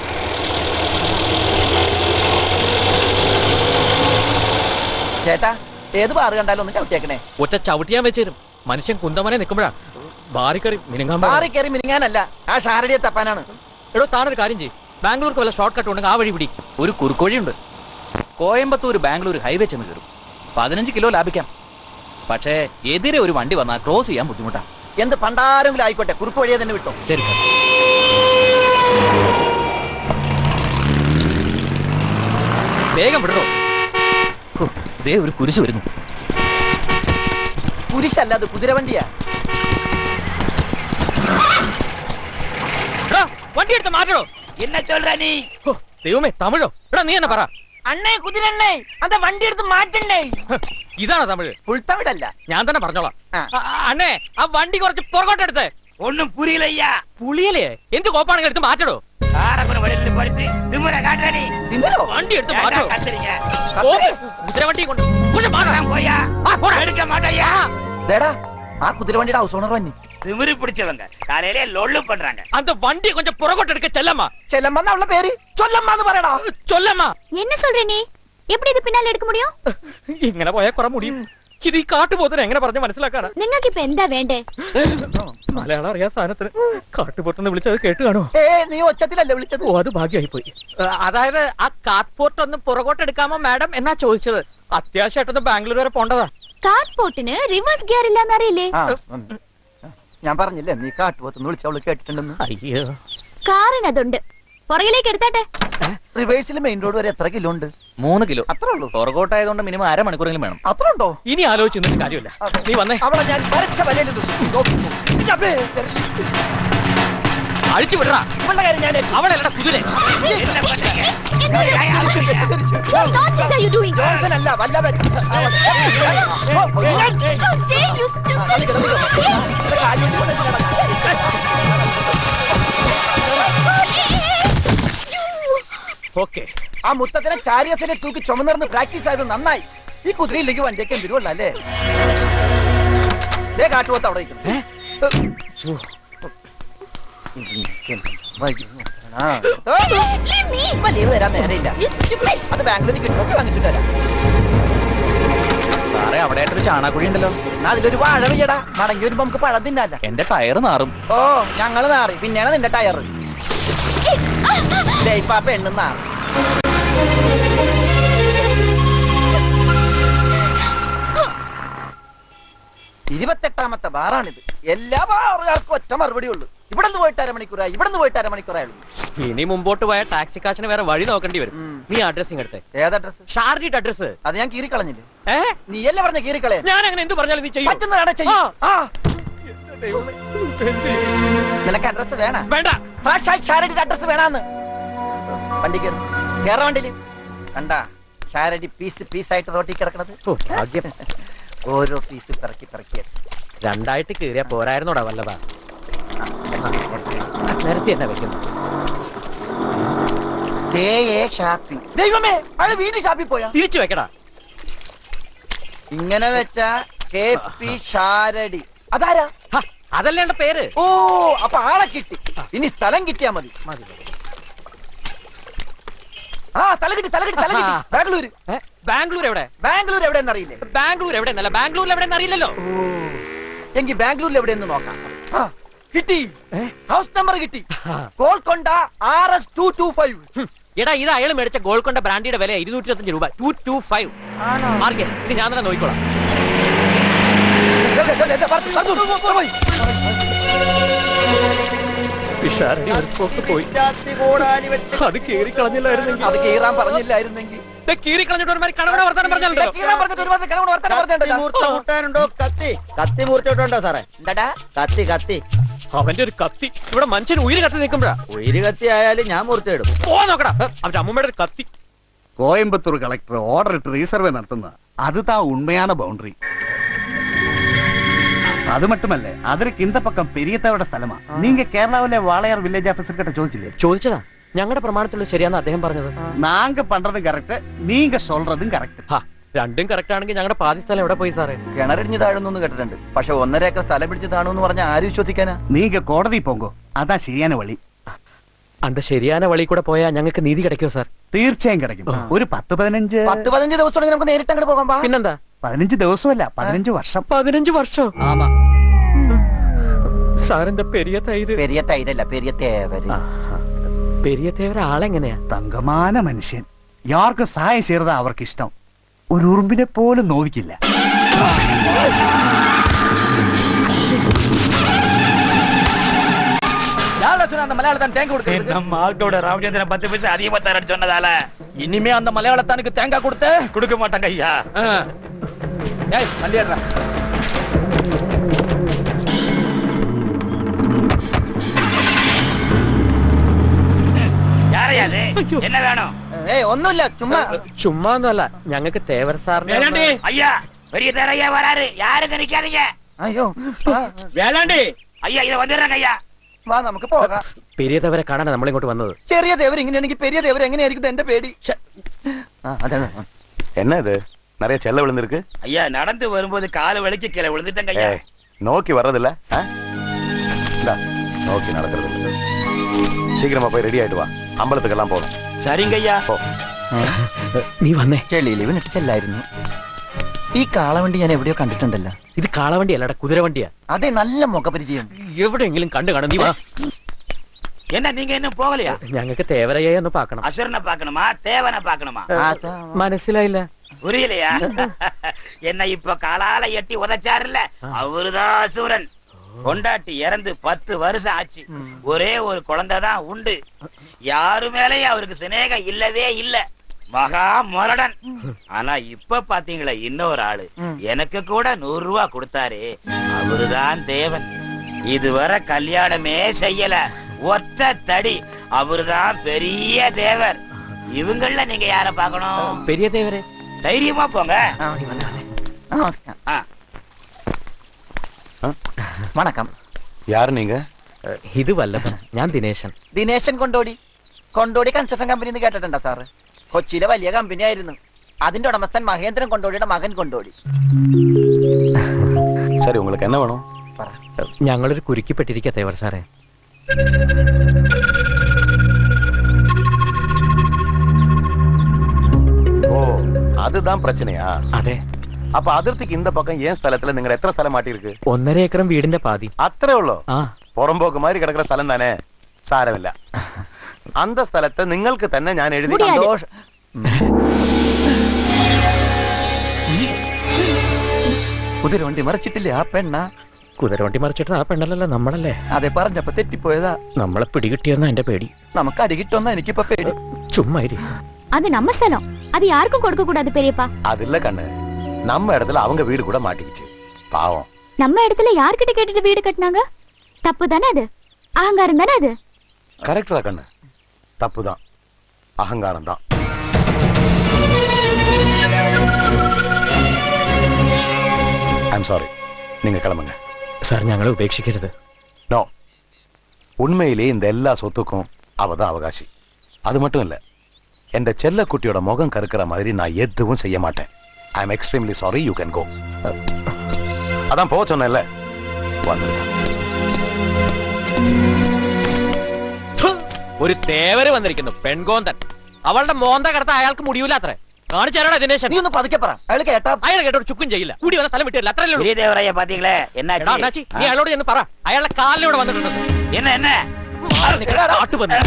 ചേട്ടാ ഏത് ബാറ് കണ്ടാലും ഒന്ന് ചവിട്ടിയേക്കണേ ഒറ്റ ചവിട്ടിയാൻ വെച്ചേരും മനുഷ്യൻ കുന്തമനെ നിൽക്കുമ്പോഴാ ബാറിക്കറി മിനുങ്ങാൻ ബാറി കയറി മിനിങ്ങാനല്ല ആ ഷാരടിയെ തപ്പാനാണ് എടോ താനൊരു കാര്യം ചെയ്യും ബാംഗ്ലൂർക്ക് വല്ല ഷോർട്ട് കട്ട് ഉണ്ടെങ്കിൽ ആ വഴി പിടി ഒരു കുറുക്കോഴിയുണ്ട് കോയമ്പത്തൂർ ബാംഗ്ലൂർ ഹൈവേ ചെന്ന് കയറും പതിനഞ്ച് കിലോ ലാഭിക്കാം പക്ഷേ എതിരെ ഒരു വണ്ടി വന്നാൽ ക്രോസ് ചെയ്യാൻ ബുദ്ധിമുട്ടാ എന്ത് പണ്ടാരെങ്കിലും ആയിക്കോട്ടെ കുറുക്ക് വഴിയെ തന്നെ വിട്ടോ ശരി സാർ വേഗം വിടണോ ദേ ഒരു കുരിശ് വരുന്നു കുരിശല്ല അത് കുതിരവണ്ടിയാ എടാ, വണ്ടി എടുത്ത് മാറ്റണോ என்ன சொல்ற நீ ദൈവമേ തമിഴോ എടാ നീ എന്നെ പറ അണ്ണേ കുതിരണ്ണേ അന്ത വണ്ടി എടുത്ത് മാറ്റണ്ടേ ഇതാണോ തമിഴ് ഫുൾ തമിഴല്ല ഞാൻ തന്നെ പറഞ്ഞോളാം അ- അ- അണ്ണേ ആ വണ്ടി കുറച്ച് പുറകോട്ടെടുത്ത് ഒന്നും പുരിയില്ലയ്യാ പുളിയലേ എന്ത് കോപ്പാണെങ്കിൽ എടുത്ത് മാറ്റടോ തിമിരോ വണ്ടി എടുത്ത് മാറ്റോ ഓ, കുതിരവണ്ടി കൊണ്ട് കൊണ്ട് മാറ്റാം ആ, പോടാ. தேடா ஆ குதிரை வண்டியோட ஹவுஸ் ஓனர் வண்டி திமிரு பிடிச்சவங்க காலையிலே லொள்ளு பண்றாங்க அந்த வண்டி கொஞ்சம் புறகோட்டெடுக்க செல்லம்மா செல்லம்மா அவள பேரு சொல்லம்மான்னு പറയടാ சொல்லம்மா என்ன சொல்ற நீ எப்படி ഇത് പിന്നാലെ എടുക്ക முடியும் ഇങ്ങനെ പോയാൽ കുറെ മുടിയും ഇത് ഈ കാട്ടുപോത്തിന് എങ്ങനെ പറഞ്ഞ് മനസ്സിലാക്കാണ് നിങ്ങൾക്ക് ഇപ്പൊ എന്താ വേണ്ടേ മലയാളം അറിയാൻ സാധനത്തിന് കാട്ടുപോട്ടെന്ന് വിളിച്ചത് കേട്ട് കാണോ ഏ നീ ഒച്ചത്തിലല്ലേ വിളിച്ചത് ഓ അത് ഭാഗ്യമായി പോയി അതായത് ആ കാട്ട്പോർട്ട് ഒന്ന് പുറകോട്ടെടുക്കാമോ മാഡം എന്നാ ചോദിച്ചത് അത്യാവശ്യമായിട്ടൊന്ന് ബാംഗ്ലൂർ വരെ പോണ്ടതാ കാർപോർട്ടിന് റിവേഴ്സ് ഗിയർ ഇല്ലാന്ന് അറിയില്ലേ ആ ഉം. ഞാൻ പറഞ്ഞില്ലേ നീ കാട്ടുപോത്തൊന്ന് വിളിച്ച് അവള് കേട്ടിട്ടുണ്ടെന്ന് അയ്യോ കാറിന് അതുണ്ട് പുറകിലേക്ക് എടുത്താട്ടെ റിവേഴ്സിൽ മെയിൻ റോഡ് വരെ എത്ര കിലോ ഉണ്ട് മൂന്ന് കിലോ അത്രേ ഉള്ളൂ പുറകോട്ടായതുകൊണ്ട് മിനിമം അരമണിക്കൂറെങ്കിലും വേണം അത്ര ഉണ്ടോ ഇനി ആലോചിച്ച് നിന്നിട്ട് കാര്യമില്ല നീ വന്നേ അവളെ ഞാൻ വരച്ച വലയിൽ നോക്കിക്കോ ഇല്ലമ്മേ, അഴിച്ചു വിടറാ ഇവളുടെ കാര്യം ഞാൻ ഏറ്റു. അവളല്ലടാ കുതിരെ Nonsense are you doing? ജോൺസണല്ല, വല്ലവൻ. ഓ, ഞാൻ- How dare you, stupid! കളിക്കണം, കളിക്കണം. ഇവിടെ കാലുകൊണ്ട് കൊണ്ടുവച്ച് ഓക്കെ ആ മുത്തത്തിനെ ചാരിയസിനെ തൂക്കി ചുമന്നിരുന്ന് പ്രാക്ടീസ് ആയത് നന്നായി ഈ കുതിരയിലേക്ക് വണ്ടിയൊക്കെ വരുവുള്ള അല്ലേ ദേ കാട്ടുപോത്ത് അവിടെ നിൽക്കുന്നു. ആ. ഓ, ഇപ്പൊ ലീവ് തരാൻ നേരമില്ല അത് ബാംഗ്ലൂരിൽ നോക്കി വാങ്ങിച്ചിട്ട് വരാം സാറേ അവിടെ ആയിട്ടൊരു ചാണാക്കുഴി ഉണ്ടല്ലോ എന്നാ അതിലൊരു വാഴ വെയ്യടാ മടങ്ങി വരുമ്പോ നമുക്ക് പഴം തിന്നല്ല എന്റെ ടയർ നാറും ഓ ഞങ്ങള് നാറി പിന്നെയാണ് നിന്റെ ടയർ ഇപ്പൊ ആ പെണ്ണും നാറി ഇരുപത്തെട്ടാമത്തെ ബാറാണിത് എല്ലാ ബാറുകാർക്കും ഒറ്റ മറുപടി ഉള്ളൂ ഇവിടെ നിന്ന് പോയിട്ട് അരമണിക്കൂറായി ഇവിടെ നിന്ന് പോയിട്ട് അരമണിക്കൂറായുള്ളൂ ഇനി മുമ്പോട്ട് പോയ ടാക്സി കാശിന് വേറെ വഴി നോക്കേണ്ടി വരും നീ അഡ്രസ്സിങ് എടുത്തേ ഏത് അഡ്രസ് ഷാർഡിയുടെ അഡ്രസ് അത് ഞാൻ കീറിക്കളഞ്ഞില്ലേ നീയല്ലേ പറഞ്ഞ കീറിക്കളയാ ഞാൻ അങ്ങനെ എന്ത് പറഞ്ഞാലും നീ ചെയ്യും പറ്റുന്നതാണ് ചെയ്യും ആ നിനക്ക് അഡ്രസ് വേണ വേണ്ട സാക്ഷാൽ ഷാരടിയുടെ അഡ്രസ് വേണമെന്ന് വണ്ടി കയറി കേറ വണ്ടിയില് കണ്ടാ ഷാരടി പീസ് പീസായിട്ട് റോട്ടിൽ കിടക്കണത് ഭാഗ്യം ഓരോ പീസ് പിറക്കി പിറക്കി രണ്ടായിട്ട് കീറിയാ പോരായിരുന്നോടാ വല്ലതാ നേരത്തെ തന്നെ വെക്കുന്നു കെ എ ഷാപ്പി ദൈവമേ അയാൾ വീണ്ടും ഷാപ്പിൽ പോയാ തിരിച്ചു വെക്കടാ ഇങ്ങനെ വെച്ച കെ പി ഷാരടി അതാരാ അതല്ലേ എന്റെ പേര് ഓ അപ്പൊ ആളെ കിട്ടി ഇനി സ്ഥലം കിട്ടിയാ മതി ആ തല കിട്ടി തല കിട്ടി തല കിട്ടി ബാംഗ്ലൂര് ബാംഗ്ലൂർ എവിടെ ബാംഗ്ലൂർ എവിടെയെന്ന് അറിയില്ലേ ബാംഗ്ലൂർ എവിടെ എന്നല്ല ബാംഗ്ലൂരിൽ എവിടെ അറിയില്ലല്ലോ എങ്കിൽ ബാംഗ്ലൂരിൽ എവിടെയെന്ന് നോക്കാം ആ, കിട്ടി ഹൗസ് നമ്പർ കിട്ടി Golconda R S two two five എടാ ഇത് അയാൾ മേടിച്ച ഗോൾക്കൊണ്ട ബ്രാൻഡിയുടെ വില ഇരുന്നൂറ്റി ഇരുപത്തഞ്ച് രൂപ ടു ടു ഫൈവ് മാർക്കേ ഇനി ഞാൻ തന്നെ നോക്കിക്കോളാം പിഷാരടി ഒരു പോക്ക് പോയി അത് കേറി കളഞ്ഞില്ലായിരുന്നെങ്കിൽ അത് കീറാൻ പറഞ്ഞില്ലായിരുന്നെങ്കിൽ കീറിക്കളഞ്ഞിട്ട് ഒരുമാതിരി കണവണ വർത്താനം പറഞ്ഞാലോ മൂർച്ച കൂട്ടാനുണ്ടോ കത്തി കത്തി മൂർച്ച കൂട്ടുണ്ടോ സാറേ എന്താടാ കത്തി കത്തി അവന്റെ ഒരു കത്തി ഇവിടെ മനുഷ്യൻ ഉയിര് കത്തി നിൽക്കുമ്പോഴാ ഉയിര് കത്തി ആയാലും ഞാൻ മൂർച്ചയിടും പോ നോക്കടാ അവന്റെ അമ്മൂമ്മയുടെ ഒരു കത്തി கோயம்புத்தூர் கலெக்டர் ஆர்டர் இட்டு ரீசர்வே நடத்துனா அதுதான் உண்மையான பவுண்டரி அது மட்டுமல்ல அதற்கு இந்த பக்கம் பெரியத்தவരുടെ സ്ഥലമാ நீங்க கேரளாவிലെ வாளையார் வில்லேஜ் ஆபீசர் கிட்ட ചോദിച്ചില്ലേ ചോദിച്ചതാ ഞങ്ങളുടെ പ്രമാണത്തിലുള്ള ശരിയാന്ന് അദ്ദേഹം പറഞ്ഞത് நாங்க பண்றதும் கரெக்ட் நீங்க சொல்றதும் கரெக்ட் രണ്ടും കറക്റ്റ് ആണെങ്കിൽ ഞങ്ങളുടെ പാതി സ്ഥലം എവിടെ പോയി സാറേ കിണറിഞ്ഞ് താഴുന്നു കേട്ടിട്ടുണ്ട് പക്ഷെ ഒന്നര ഏക്കർ സ്ഥലം പിടിച്ച് താണു പറഞ്ഞ ആര് വിശ്വസിക്കാനാ நீங்க கோടതി போங்கோ அதான் சரியான வழി അന്ത ശരിയാന വഴി കൂടെ പോയാൽ ഞങ്ങൾക്ക് നീതി കിടക്കുമോ സാർ തീർച്ചയായും കിടക്കും ഒരു പത്ത് പതിനഞ്ച് പത്ത് പതിനഞ്ച് ദിവസം നമുക്ക് നേരിട്ട് അങ്ങോട്ട് പോകാം വാ. പിന്നെന്താ പതിനഞ്ച് ദിവസമല്ല പതിനഞ്ച് വർഷം പതിനഞ്ച് വർഷം സാറിന്റെ പെരിയ തൈര് പെരിയ തൈരല്ല പെരിയ തേവര് പെരിയ തേവര ആളെങ്ങനെയാ തങ്കമാന മനുഷ്യൻ യാർക്കും സഹായം ചെയ്യறதா അവർക്ക് ഇഷ്ടം ഒരു ഉറുമ്പിനെ പോലും നോവിക്കില്ല யாரா சொன்ன அந்த மலையாளத்தான் தேங்க கொடுக்க நம்ம ஆட்டோட ராமச்சந்திரன் பத்து பைசா அதிகமா தரேன்னு சொன்னதால இனிமே அந்த மலையாளத்தானுக்கு தேங்காய் கொடுத்த கொடுக்க மாட்டாங்க ஐயா ஏய் வண்டி ஏறுடா. யாரையா அது என்ன வேணும் ഏയ് ഒന്നുമില്ല ചുമ്മാ ചുമ്മാ ഒന്നുമല്ല ഞങ്ങൾക്ക് തേവർ സാറിന്റെ ஐயா பெரிய தேரையா வராரு யாருங்க நிக்காதீங்க അയ്യോ வேளாண்டி ஐயா இத வந்துடுறாங்க ஐயா വാ നമുക്ക് പോകാം പെരിയ തേവരെ കാണാനാ നമ്മളിങ്ങോട്ട് വന്നത് ചെറിയ ദേവർ ഇങ്ങനെയാണെങ്കിൽ പെരിയ ദേവർ എങ്ങനെയായിരിക്കും എന്റെ പേടി ആ, അതാണ് என்ன இது நிறைய செல்ல விழுந்திருக்கு ஐயா நடந்து வரும்போது கால வலிக்கு கீழே விழுந்துட்டேங்க ஐயா ஏய், நோக்கி வர்றதில்ல ஆ? இந்தா, நோக்கி நடக்கிறது இல்ல. சீக்கிரமா போய் ரெடி ஆயிட்டு வா அம்பலத்துக்கெல்லாம் போகணும் சரிங்க ஐயா പോ നീ വന്നേ ചെളിയിൽ വീണിട്ട് ചെല്ലായിരുന്നു ഈ കാളവണ്ടി ഞാൻ എവിടെയോ കണ്ടിട്ടുണ്ടല്ലോ ഇത് കാളവണ്ടി അല്ലടാ കുതിരവണ്ടിയാ അതെ നല്ല മുഖപരിചയം എവിടെയെങ്കിലും കണ്ടു കാണും നീ വാ என்ன நீங்க இன்னும் போகலையா ഞങ്ങൾക്ക് തേവരയ്യ ഒന്ന് പാക്കണം அசுரனை பார்க்கணுமா தேவனை பார்க்கணுமா മനസ്സിലായില്ല புரியலையா என்ன இப்ப காலால எட்டி உதைச்சாருல்ல அவருதான் அசுரன் கொண்டாட்டி இறந்து பத்து வருஷம் ஆச்சு ஒரே ஒரு குழந்தை தான் உண்டு யாரு மேலயும் அவருக்கு சிநேகம் இல்லவே இல்ல மகா முரடன் ஆனா இப்ப பாத்தீங்களா இன்னொரு ஆளு எனக்கு கூட நூறு ரூபா கொடுத்தாரு அவருதான் தேவன் இதுவரை கல்யாணமே செய்யல ஒற்ற தடி அவருதான் பெரிய தேவர் இவங்கள நீங்க யார பார்க்கணும் പെരിയ തേവരെ தைரியமா போங்க ஆ. വണക്കം யாரு நீங்க ഇത് വല്ലഭൻ ഞാൻ ദിനേശൻ ദിനേശൻ കൊണ്ടോടി കൊണ്ടോടി കൺസ്ട്രക്ഷൻ കമ്പനി എന്ന് കേട്ടിട്ടുണ്ടോ സാറ് കൊച്ചിയിലെ വലിയ കമ്പനി ആയിരുന്നു അതിന്റെ ഉടമസ്ഥൻ മഹേന്ദ്രൻ കൊണ്ടോടിയുടെ മകൻ കൊണ്ടോടി சரி உங்களுக்கு என்ன வேணும் ഞങ്ങളൊരു കുരുക്കിപ്പെട്ടിരിക്കുക തേവർ സാറേ ஓ அதுதான் பிரச்சனையா അതെ அப்ப அதிர்த்திக்கு இந்த பக்கம் ஏன் ஸ்தலத்துல നിങ്ങൾ എത്ര സ്ഥലം മാട്ടിയിருக்கு ഒന്നര ഏക്കറും വീടിന്റെ പാതി അത്രേ ഉള്ളൂ ആ പുറമ്പോക്ക് മാതിരി കിടക്കുന്ന സ്ഥലം തന്നെ സാരമില്ല അന്ത സ്ഥലത്ത് നിങ്ങൾക്ക് തന്നെ ഞാൻ എഴുതി മുടിയാതെ. സന്തോഷ- കുതിരവണ്ടി മറിച്ചിട്ടില്ലേ ആ പെണ്ണ കുതിരവണ്ടി മറിച്ചിട്ട് ആ പെണ്ണല്ലല്ലോ നമ്മളല്ലേ അതെ പറഞ്ഞപ്പോ തെറ്റിപ്പോയതാ നമ്മളെ പിടികിട്ടിയെന്ന എന്റെ പേടി നമുക്ക് അടി കിട്ടുമെന്ന എനിക്കിപ്പോ പേടി ചുമ്മാ ഇരി. அது நம்ம ஸ்தலம் அது யாருக்கும் கொடுக்க கூடாது பெரியப்பா அது இல்ல கண்ணு நம்ம இடத்துல அவங்க வீடு கூட மாட்டிக்கிச்சு பாவம் நம்ம இடத்துல யார்கிட்ட கேட்டுட்டு வீடு கட்டினாங்க தப்பு தானே அது அகங்காரம் தானே அது கரெக்டா கண்ணு தப்புதான் அகங்காரம் தான் ஐம் சாரி நீங்க கிளம்புங்க സാർ ഞങ്ങളെ ഉപേക്ഷിക്കരുത് நோ உண்மையிலே இந்த எல்லா சொத்துக்கும் அவ தான் அவகாசி அது மட்டும் இல்ல என் செல்லக்குட்டியோட முகம் கருக்கிற மாதிரி நான் எதுவும் செய்ய மாட்டேன் I am extremely sorry you can go அதான் போக சொன்னேன்ல வந்துருங்க ഒരു തേവര് വന്നിരിക്കുന്നു പെൺകോന്തൻ അവളുടെ മോന്ത കടത്ത അയാൾക്ക് മുടിയൂല അത്രേ കാണിച്ചാലോടാ ദിനേശൻ നീ ഒന്ന് പതുക്കെ പറ അയാൾ കേട്ടാ അയാൾ കേട്ടോ ചുക്കും ചെയ്യില്ല കൂടി വന്ന തലം വിട്ടില്ല അത്രയല്ലേ ഉള്ളൂ. பெரிய தேவரையா பாத்தீங்களே എടാ, അണ്ണാച്ചി, என்னாச்சு നീ അയാളോട് ചെന്ന് പറ അയാളുടെ കാലിലൂടെ വന്നിട്ടുണ്ടെന്ന് என்ன என்ன മാറി നിൽക്കടാ, കാട്ടു വന്ന്.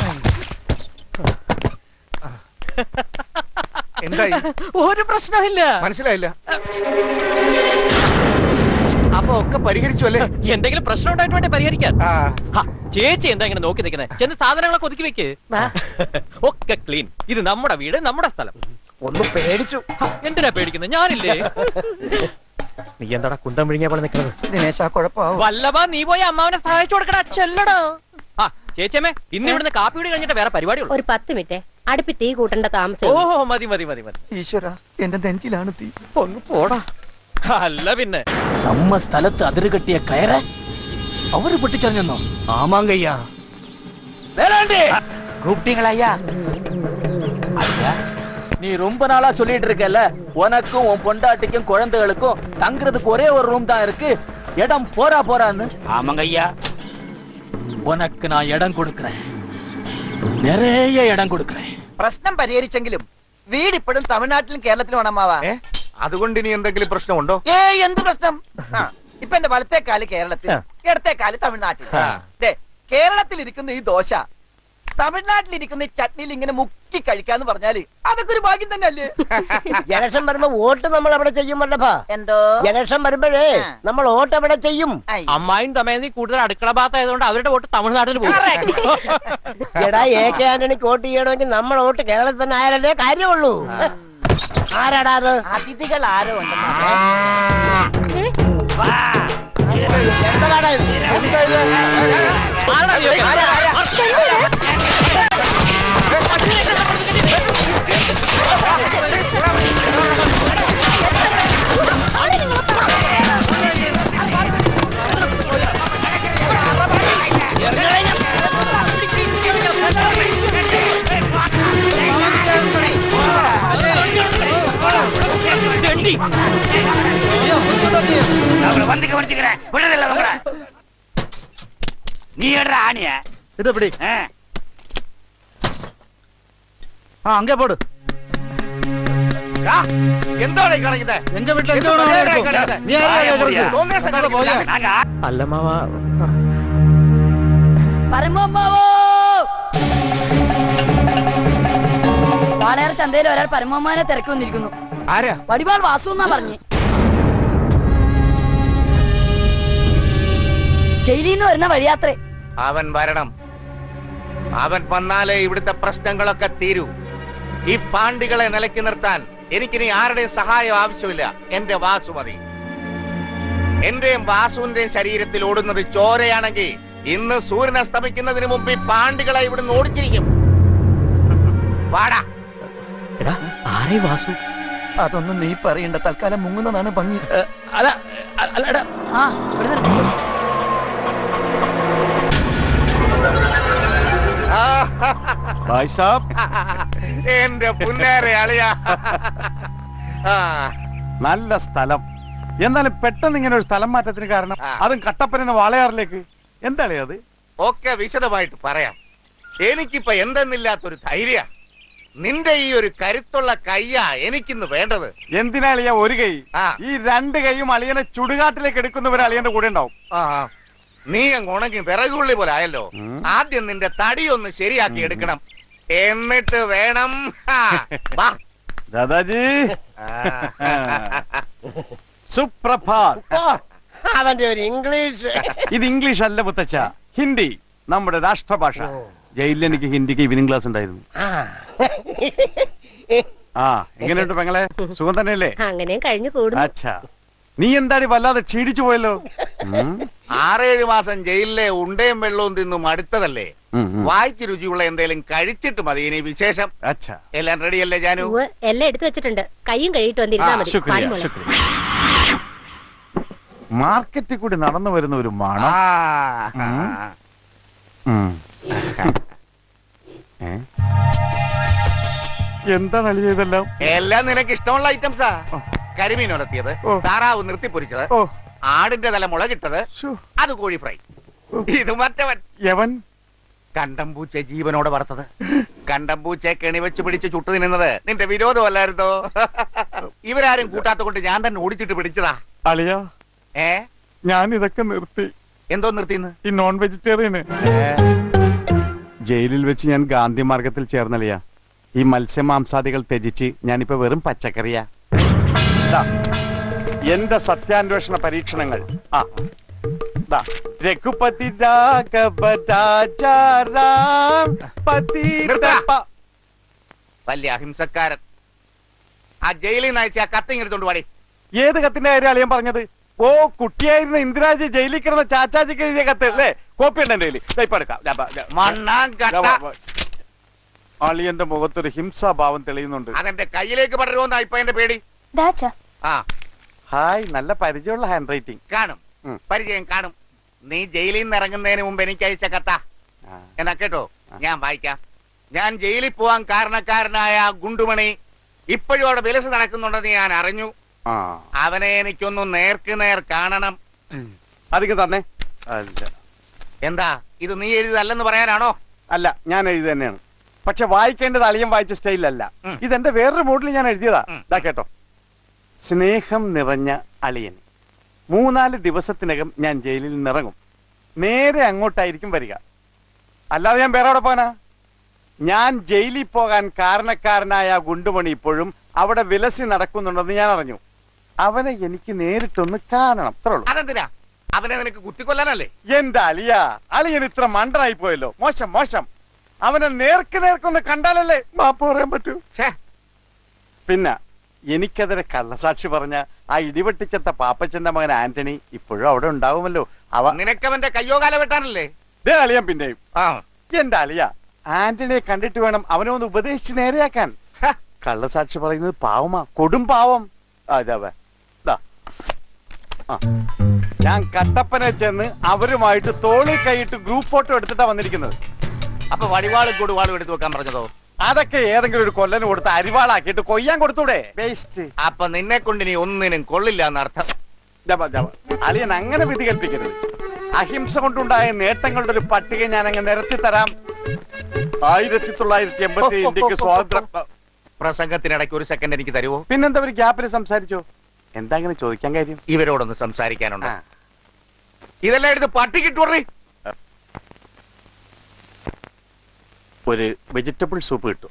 എന്തായി ഒരു പ്രശ്നമില്ല മനസ്സിലായില്ല അപ്പൊ ഒക്കെ പരിഹരിച്ചു അല്ലേ എന്തെങ്കിലും പ്രശ്നം ഉണ്ടായിട്ട് വേണ്ടേ പരിഹരിക്കാൻ ഹാ, ചേച്ചി എന്താ ഇങ്ങനെ നോക്കി നിൽക്കുന്നത് ചെന്ന് സാധനങ്ങളൊക്കെ ഒതുക്കി വെക്ക് ഒക്കെ ക്ലീൻ ഇത് നമ്മുടെ വീട് നമ്മുടെ സ്ഥലം ഒന്ന് പേടിച്ചു എന്തിനാ പേടിക്കുന്നത് ഞാനില്ലേ നീ എന്താടാ കുന്തം വിഴുങ്ങിയ പോലെ നിൽക്കുന്നത് ദിനേശ കുഴപ്പമാവും വല്ലഭ നീ പോയി അമ്മാവനെ സഹായിച്ചു കൊടുക്കടാ ചെല്ലടാ ആ ചേച്ചമ്മേ ഇന്ന് ഇവിടുന്ന് കാപ്പി കൂടി കഴിഞ്ഞിട്ട് വേറെ പരിപാടിയുള്ളൂ ഒരു പത്ത് മിനിറ്റ് അടുപ്പി തീ കൂട്ടേണ്ട താമസം ഓഹോ മതി മതി മതി മതി ഈശ്വര എന്റെ നെഞ്ചിലാണ് തീ ഒന്ന് പോടാ അല്ല പിന്നെ നമ്മ സ്ഥലത്ത് അതിര് കെട്ടിയ കയറ് അവര് പൊട്ടിച്ചറിഞ്ഞോ ആമാങ്കയ്യ வேளாண்டே கூப்பிட்டீங்களா ஐயா ஐயா நீ ரொம்ப நாளா சொல்லிட்டு இருக்கல உனக்கும் உன் பொண்டாட்டிக்கும் குழந்தைகளுக்கும் தங்குறதுக்கு ஒரே ஒரு ரூம் தான் இருக்கு இடம் போரா போறான்னு ആമാങ്ക ஐயா உனக்கு நான் இடம் கொடுக்கறேன் நிறைய இடம் கொடுக்கறேன் പ്രശ്നം പരിഹരിച്ചെങ്കിലും വീട് ഇപ്പോഴും തമിഴ്നാട്ടിലും കേരളത്തിലും അമ്മാവാ അതുകൊണ്ട് ഇനി എന്തെങ്കിലും പ്രശ്നമുണ്ടോ ഏ എന്ത് പ്രശ്നം ആ, ഇപ്പൊ എന്റെ വലത്തെ കാല് കേരളത്തിൽ ഇടത്തെ കാല് തമിഴ്നാട്ടിൽ ദേ, കേരളത്തിൽ ഇരിക്കുന്ന ഈ ദോശ തമിഴ്നാട്ടിൽ ഇരിക്കുന്ന ഈ ചട്നിയിൽ ഇങ്ങനെ മുക്കി കഴിക്കാന്ന് പറഞ്ഞാല് അതൊക്കെ ഒരു ഭാഗ്യം തന്നെ അല്ലേ ജലക്ഷം വരുമ്പോ വോട്ട് നമ്മൾ അവിടെ ചെയ്യും വല്ലഭ എന്തോ ജലക്ഷം വരുമ്പോഴേ നമ്മൾ വോട്ട് അവിടെ ചെയ്യും അമ്മായും തമേന്നി കൂടുതൽ അടുക്കള ഭാഗത്തായതുകൊണ്ട് അവരുടെ വോട്ട് തമിഴ്നാട്ടിൽ പോകും എടാ എ കെ ആന്റണിക്ക് വോട്ട് ചെയ്യണമെങ്കിൽ നമ്മൾ വോട്ട് കേരളത്തിൽ തന്നെ ആയാലല്ലേ കാര്യമുള്ളൂ ആരാടാ അത് അതിഥികൾ ആരോ എന്താടാ ഇത്? എന്താ ഇത്? அவரை வந்து கவனிச்சுக்கிறேன் விடுறதில்ல உங்களை நீ எடுற ஆணிய ഇത് എപ്പടി ആ അങ്ങേ പോട് എന്തോടെ കളയുന്നത് എന്റെ വീട്ടിൽ എന്ത് എന്ത് വേണോ മര്യാദ എടുത്തോ. കളയുന്നത്? നീ ആരാ വായ കേൾക്കുന്നത്? മുറിയാ. തോന്നിയാസം അങ്ങോട്ട് പോയാ. കളിക്കുന്നത്. അല്ല മാവ പരമമാവോ വാളയാർ ചന്തയിൽ ഒരാൾ പരമമാനെ തിരക്കി വന്നിരിക്കുന്നു ആരാ വടിവാൾ വാസു എന്നാ പറഞ്ഞു ജയിലിൽ നിന്ന് വരുന്ന വഴിയാത്രേ അവൻ വരണം അവൻ വന്നാലേ ഇവിടുത്തെ പ്രശ്നങ്ങളൊക്കെ തീരൂ ഈ പാണ്ടികളെ നിലയ്ക്ക് നിർത്താൻ എനിക്കിനി ആരുടെയും സഹായം ആവശ്യമില്ല എന്റെ വാസു മതി എന്റെയും വാസുവിന്റെയും ശരീരത്തിൽ ഓടുന്നത് ചോരയാണെങ്കിൽ ഇന്ന് സൂര്യൻ അസ്തമിക്കുന്നതിന് മുമ്പ് ഈ പാണ്ടികളെ ഇവിടുന്ന് ഓടിച്ചിരിക്കും വാടാ എടാ ആരേ വാസു അതൊന്നും നീ പറയണ്ട തൽക്കാലം മുങ്ങുന്നതാണ് ഭംഗി അല്ല അല്ലടാ ആ ഇവിടെ നിർത്തിക്കോ ഭായ് സാബ് എന്റെ പുന്നേരെ അളിയ നല്ല സ്ഥലം എന്നാലും പെട്ടെന്ന് ഇങ്ങനെ ഒരു സ്ഥലം മാറ്റത്തിന് കാരണം അതും കട്ടപ്പന വാളയാറിലേക്ക് എന്താണ് അത് ഒക്കെ വിശദമായിട്ട് പറയാം എനിക്കിപ്പോ എന്തെന്നില്ലാത്തൊരു ധൈര്യ നിന്റെ ഈ ഒരു കരുത്തുള്ള കയ്യാ എനിക്കിന്ന് വേണ്ടത് എന്തിനാ അളിയ ഒരു കൈ ഈ രണ്ട് കൈയും അളിയനെ ചുടുകാട്ടിലേക്ക് എടുക്കുന്നവരെ അളിയന്റെ കൂടെ ഉണ്ടാവും ആ ആ. നീ അങ്ങ് ഉണങ്ങി വിറകുള്ളി പോലെ ആയല്ലോ ആദ്യം നിന്റെ തടി ഒന്ന് ശരിയാക്കി എടുക്കണം എന്നിട്ട് വേണം ഹാ, വാ. ദാദാജി സുപ്രഭാത് അവന്റെ ഒരു ഇംഗ്ലീഷ് ഇത് ഇംഗ്ലീഷ് അല്ല മുത്തച്ഛ ഹിന്ദി നമ്മുടെ രാഷ്ട്രഭാഷ ജയിലിൽ എനിക്ക് ഹിന്ദിക്ക് ഈവനിങ് ക്ലാസ് ഉണ്ടായിരുന്നു ആ എങ്ങനെയുണ്ട് പെങ്ങളെ സുഖം തന്നെയല്ലേ അങ്ങനെയും കഴിഞ്ഞു കൂടുന്നു അച്ഛാ നീ എന്താടി വല്ലാതെ ക്ഷീണിച്ചു പോയല്ലോ ഉം. ആറേഴ് മാസം ജയിലിലെ ഉണ്ടയും വെള്ളവും തിന്നും അടുത്തതല്ലേ ഉം, ഉം. വായിക്ക് രുചിയുള്ള എന്തെങ്കിലും കഴിച്ചിട്ട് മതി ഇനി വിശേഷം അച്ഛാ എല്ലാം റെഡിയല്ലേ ജാനു ഉവ്വ്, എല്ലാം എടുത്തു വെച്ചിട്ടുണ്ട് കൈയും കഴിയിട്ട് വന്നിരുന്നാ ആ, മതി ശുക്രിയ, പാടി മോളെ. ശുക്രിയ. മാർക്കറ്റിൽ കൂടി നടന്നു വരുന്ന ഒരു മണം ഉം. ഉം. ഏ? എന്താണ് അളിയ ഇതെല്ലാം എല്ലാം നിനക്ക് ഇഷ്ടമുള്ള ഐറ്റംസാ കരിമീൻ ഉലർത്തിയത് താറാവ് നിർത്തിപ്പൊരിച്ചത് ആടിന്റെ തല മുളകിട്ടത് അത് കോഴി ഫ്രൈ ഇത് മറ്റവൻ യവൻ കണ്ടംപൂച്ച ജീവനോടെ വറുത്തത് കണ്ടംപൂച്ചയെ കെണിവെച്ച് പിടിച്ച് ചുട്ടു തിന്നുന്നത് നിന്റെ വിരോധമല്ലായിരുന്നോ ഇവരാരും കൂട്ടാത്ത കൊണ്ട് ഞാൻ തന്നെ ഓടിച്ചിട്ട് പിടിച്ചതാ അളിയ ഏ ഞാൻ ഇതൊക്കെ നിർത്തി എന്തോ നിർത്തിന്ന് ഈ നോൺ വെജിറ്റേറിയന് ജയിലിൽ വെച്ച് ഞാൻ ഗാന്ധി മാർഗത്തിൽ ചേർന്നളിയ ഈ മത്സ്യമാംസാദികൾ ത്യജിച്ച് ഞാനിപ്പോ വെറും പച്ചക്കറിയാ ദാ, എന്റെ സത്യാന്വേഷണ പരീക്ഷണങ്ങൾ ആ ദാ, രഘുപതി രാഘവ രാജാറാം പതി നിർത്താ. തപ- വലിയ അഹിംസക്കാരൻ ആ ജയിലിൽ നിന്ന് അയച്ച ആ കത്ത് ഇങ്ങെടുത്തോണ്ട് പാടി ഏത് കത്തിന്റെ കാര്യം അളിയൻ പറഞ്ഞത് ഓ കുട്ടിയായിരുന്ന ഇന്ദിരാജി ജയിലിൽ കിടന്ന ചാച്ചാജിക്ക് എഴുതിയ കത്ത് അല്ലേ കോപ്പി ഉണ്ട് എന്റെ കയ്യിൽ ദാ ഇപ്പൊ എടുക്കാം ദാ, ദാ, ദാ. മണ്ണാങ്കട്ട. ദാ, വാ, വാ. അളിയന്റെ മുഖത്തൊരു ഹിംസാഭാവം തെളിയുന്നുണ്ട് അതെന്റെ കയ്യിലേക്ക് പടരുമോന്നാ ഇപ്പൊ എന്റെ പേടി ദാച്ചാ ആ ഹായ് നല്ല പരിചയമുള്ള ഹാൻഡ് റൈറ്റിംഗ് കാണും പരിചയം കാണും നീ ജയിലിൽ നിന്ന് ഇറങ്ങുന്നതിന് മുമ്പ് എനിക്ക് അയച്ച കത്ത എന്നാ കേട്ടോ ഞാൻ വായിക്കാം ഞാൻ ജയിലിൽ പോവാൻ കാരണക്കാരനായ ആ ഗുണ്ടുമണി ഇപ്പോഴും അവിടെ വിലസ് നടക്കുന്നുണ്ടെന്ന് ഞാൻ അറിഞ്ഞു ആ അവനെ എനിക്കൊന്ന് നേർക്ക് നേർ കാണണം അധികം തന്നെ അല്ല എന്താ ഇത് നീ എഴുതിയതല്ലെന്ന് പറയാനാണോ അല്ല ഞാൻ എഴുതി തന്നെയാണ് പക്ഷെ വായിക്കേണ്ടത് അളിയൻ വായിച്ച സ്റ്റൈലല്ല ഇതെന്റെ വേറൊരു മൂഡിൽ ഞാൻ എഴുതിയതാ ഇതാ കേട്ടോ സ്നേഹം നിറഞ്ഞ അളിയൻ മൂന്നാല് ദിവസത്തിനകം ഞാൻ ജയിലിൽ നിന്നിറങ്ങും നേരെ അങ്ങോട്ടായിരിക്കും വരിക അല്ലാതെ ഞാൻ വേറെ അവിടെ പോകാനാ ഞാൻ ജയിലിൽ പോകാൻ കാരണക്കാരനായ ആ ഗുണ്ടുമണി ഇപ്പോഴും അവിടെ വിലസി നടക്കുന്നുണ്ടെന്ന് ഞാൻ അറിഞ്ഞു അവനെ എനിക്ക് നേരിട്ടൊന്ന് കാണണം അത്രേ ഉള്ളൂ അതെന്തിനാ അവനെ നിനക്ക് കുത്തിക്കൊല്ലാനല്ലേ എന്റെ അലിയ അളിയൻ ഇത്ര മണ്ടനായി പോയല്ലോ മോശം മോശം അവനെ നേർക്ക് നേർക്കൊന്ന് കണ്ടാലല്ലേ മാപ്പ് പറയാൻ പറ്റൂ പിന്നെ എനിക്കെതിരെ കള്ളസാക്ഷി പറഞ്ഞ ആ ഇടിവെട്ടിച്ചത്ത പാപ്പച്ചന്റെ മകൻ ആന്റണി ഇപ്പോഴും അവിടെ ഉണ്ടാവുമല്ലോ അവ നിനക്കവന്റെ കയ്യോ കാല വെട്ടാനല്ലേ ദേ അളിയൻ പിന്നെയും എന്റെ അളിയ ആന്റണിയെ കണ്ടിട്ട് വേണം അവനെ ഒന്ന് ഉപദേശിച്ച് നേരെയാക്കാൻ കള്ളസാക്ഷി പറയുന്നത് പാവമാ കൊടും പാവം അതെ ഞാൻ കട്ടപ്പനെ ചെന്ന് അവരുമായിട്ട് തോളി കൈയിട്ട് ഗ്രൂപ്പ് ഫോട്ടോ എടുത്തിട്ടാ വന്നിരിക്കുന്നത് അപ്പൊ വടിവാളും കൊടുവാളും എടുത്തു വെക്കാൻ പറഞ്ഞതോ അതൊക്കെ ഏതെങ്കിലും ഒരു കൊല്ലന് കൊടുത്ത് അരിവാളാക്കിയിട്ട് കൊയ്യാൻ കൊടുത്തൂടെ വേസ്റ്റ് അപ്പൊ നിന്നെ കൊണ്ട് നീ ഒന്നിനും കൊള്ളില്ല എന്നർത്ഥം അളിയൻ അങ്ങനെ വിധി കൽപ്പിക്കരുത് അഹിംസ കൊണ്ടുണ്ടായ നേട്ടങ്ങളുടെ ഒരു പട്ടിക ഞാൻ അങ്ങ് നിരത്തി തരാം ആയിരത്തി തൊള്ളായിരത്തി എൺപത്തി ഇന്ത്യക്ക് സ്വാതന്ത്ര്യം പ്രസംഗത്തിനിടയ്ക്ക് ഒരു സെക്കൻഡ് എനിക്ക് തരുമോ പിന്നെന്താ ഒരു ഗ്യാപ്പിൽ സംസാരിച്ചോ എന്താ അങ്ങനെ ചോദിക്കാൻ കാര്യം ഇവരോടൊന്ന് സംസാരിക്കാനുണ്ട് ഇതെല്ലാം എടുത്ത് പട്ടിക്കിട്ടോറി ഒരു വെജിറ്റബിൾ സൂപ്പ് കിട്ടും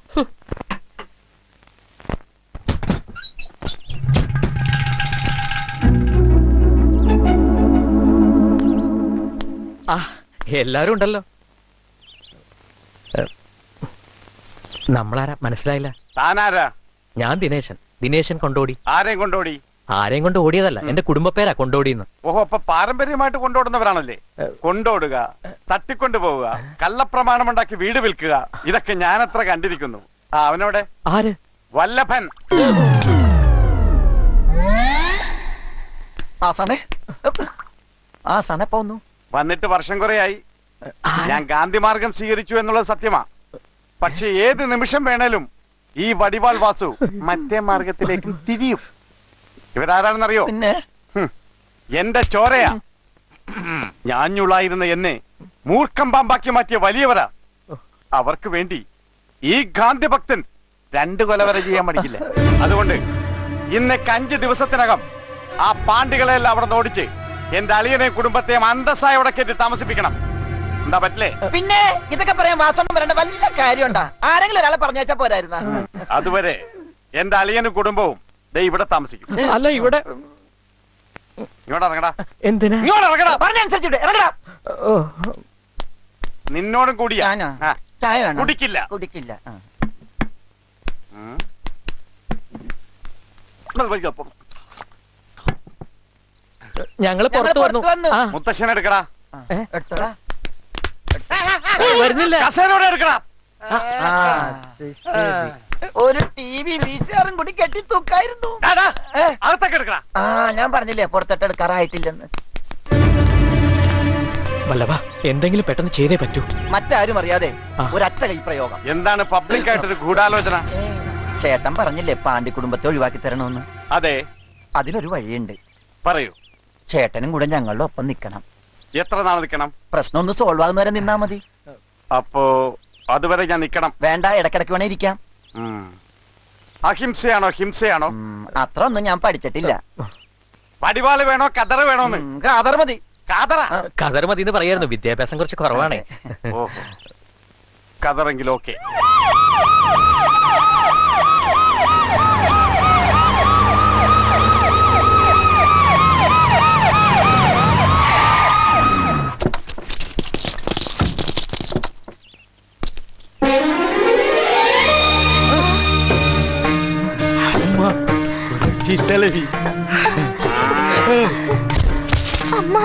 ആ എല്ലാരും ഉണ്ടല്ലോ ഏ, നമ്മളാരാ മനസ്സിലായില്ല താനാരാ ഞാൻ ദിനേശൻ ദിനേശൻ കൊണ്ടോടി ആരെയും കൊണ്ടോടി ആരെയും കൊണ്ട് ഓടിയതല്ല എന്റെ കുടുംബപ്പേരാ കൊണ്ടോടിന്ന് ഓഹോ അപ്പൊ പാരമ്പര്യമായിട്ട് കൊണ്ടോടുന്നവരാണല്ലേ കൊണ്ടോടുക തട്ടിക്കൊണ്ടു പോവുക കള്ളപ്രമാണമുണ്ടാക്കി വീട് വിൽക്കുക ഇതൊക്കെ ഞാൻ അത്ര കണ്ടിരിക്കുന്നു ആ അവനോടെ ആര് വല്ലഭൻ ആസാണേ ആസാണെ പോന്നു വന്നിട്ട് വർഷം കുറയായി ഞാൻ ഗാന്ധി മാർഗം സ്വീകരിച്ചു എന്നുള്ളത് സത്യമാ പക്ഷെ ഏത് നിമിഷം വേണേലും ഈ വടിവാൾ വാസു മറ്റേ മാർഗത്തിലേക്കും തിരിയും ഇവരാരാണെന്നറിയോ ഹും, എന്റെ ചോരയാ ഞാഞ്ഞുള്ളായിരുന്ന എന്നെ മൂർഖം പാമ്പാക്കി മാറ്റിയ വലിയവരാ അവർക്ക് വേണ്ടി ഈ ഗാന്ധി ഭക്തൻ രണ്ട് കൊല വരെ ചെയ്യാൻ മടിക്കില്ല അതുകൊണ്ട് ഇന്നേക്ക് അഞ്ച് ദിവസത്തിനകം ആ പാണ്ടികളെല്ലാം അവിടെ നിന്ന് ഓടിച്ച് എന്റെ അളിയനെ കുടുംബത്തെയും അന്തസ്സായ അവിടെ കയറ്റി താമസിപ്പിക്കണം എന്താ പറ്റില്ലേ പിന്നെ ഇതൊക്കെ പറയാൻ വാസണം വരേണ്ട വല്ല കാര്യമുണ്ടാ ആരെങ്കിലും ഒരാളെ പറഞ്ഞാച്ചാ പോരായിരുന്ന അതുവരെ എന്റെ അളിയനും കുടുംബവും ദേ ഇവിടെ താമസിക്കും അല്ല ഇവിടെ ഇങ്ങോട്ട് ഇറങ്ങടാ എന്തിനാ ഇങ്ങോട്ട് ഇറങ്ങടാ പറഞ്ഞനുസരിച്ചിട്ട് ഇറങ്ങടാ നിന്നോടും കൂടിയാ ആ. ചായ വേണോ? കുടിക്കില്ല കുടിക്കില്ല ആ. ഉം. ഞങ്ങള് പുറത്തു വന്നു ആ, മുത്തശ്ശനെ എടുക്കടാ എടുത്തോടാ വരുന്നില്ല കസേരയോടെ എടുക്കടാ ആ, ഒരു ടി വി വീശാറും കൂടി കെട്ടി തൂക്കായിരുന്നു അകത്തൊക്കെ എടുക്കടാ ആ ഞാൻ പറഞ്ഞില്ലേ പുറത്തിട്ട് എടുക്കാറായിട്ടില്ലെന്ന് വല്ലഭ എന്തെങ്കിലും പെട്ടെന്ന് ചെയ്തേ പറ്റൂ മറ്റാരും അറിയാതെ ഒരൊറ്റ കൈ പ്രയോഗം എന്താണ് പബ്ലിക് ആയിട്ടൊരു ഗൂഢാലോചന ചേട്ടൻ പറഞ്ഞില്ലേ പാണ്ഡ്യ കുടുംബത്തെ ഒഴിവാക്കി തരണമെന്ന് അതെ അതിനൊരു വഴിയുണ്ട് പറയൂ ചേട്ടനും കൂടെ ഞങ്ങളുടെ ഒപ്പം നിൽക്കണം എത്ര നാൾ നിൽക്കണം പ്രശ്നം ഒന്ന് സോൾവ് ആകുന്ന വരെ നിന്നാ മതി അപ്പോ അതുവരെ ഞാൻ നിൽക്കണം വേണ്ട ഇടക്കിടക്ക് വേണേ ഇരിക്കാം ഉം. അഹിംസയാണോ ഹിംസയാണോ അത്ര ഒന്നും ഞാൻ പഠിച്ചിട്ടില്ല പടിവാള് വേണോ കതറ് വേണോന്ന് കാതർ മതി കാതറ കതർ മതി എന്ന് പറയായിരുന്നു വിദ്യാഭ്യാസം കുറച്ച് കുറവാണേ ഓഹോ കതറെങ്കിലും ഓക്കെ മോളെ അമ്മ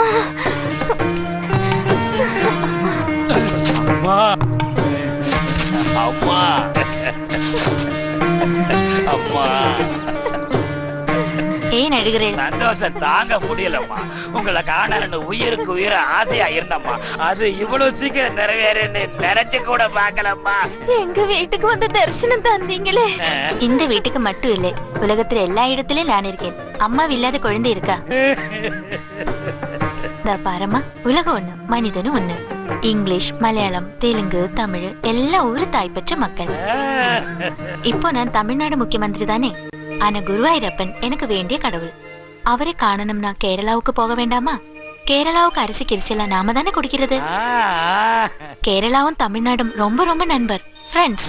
அம்மா அம்மா ஏன் அழுகிறேன் சந்தோஷம் தாங்க முடியலம்மா உங்களை காணலன்னு உயிருக்கு உயிர ஆசையா இருந்தம்மா அது இவ்வளவு சீக்கிரம் நிறைவேறுன்னு நினைச்சு கூட பார்க்கலம்மா எங்க வீட்டுக்கு வந்து தரிசனம் தந்தீங்களே இந்த வீட்டுக்கு மட்டும் இல்லை உலகத்துல எல்லா இடத்துலயும் நான் இருக்கேன் அம்மா இல்லாத குழந்தை இருக்கா ദാ പാരമ്മ ഉലകം ഒന്ന് മനിതനും ഒന്ന് ഇംഗ്ലീഷ് മലയാളം തെലുങ്ക് തമിഴ് எல்லாம் ஒரு தாய் பெற்ற மக்கள் இப்போ நான் தமிழ்நாடு முக்கியமந்திரி தானே ஆனா குருவாயூரப்பன் எனக்கு வேண்டிய கடவுள் அவரை காணணும்னா கேரளாவுக்கு போக வேண்டாமா கேரளாவுக்கு அரிசி கிரிச்செல்லாம் நாம தானே குடிக்கிறது கேரளாவும் தமிழ்நாடும் ரொம்ப ரொம்ப நண்பர் ஃப்ரெண்ட்ஸ்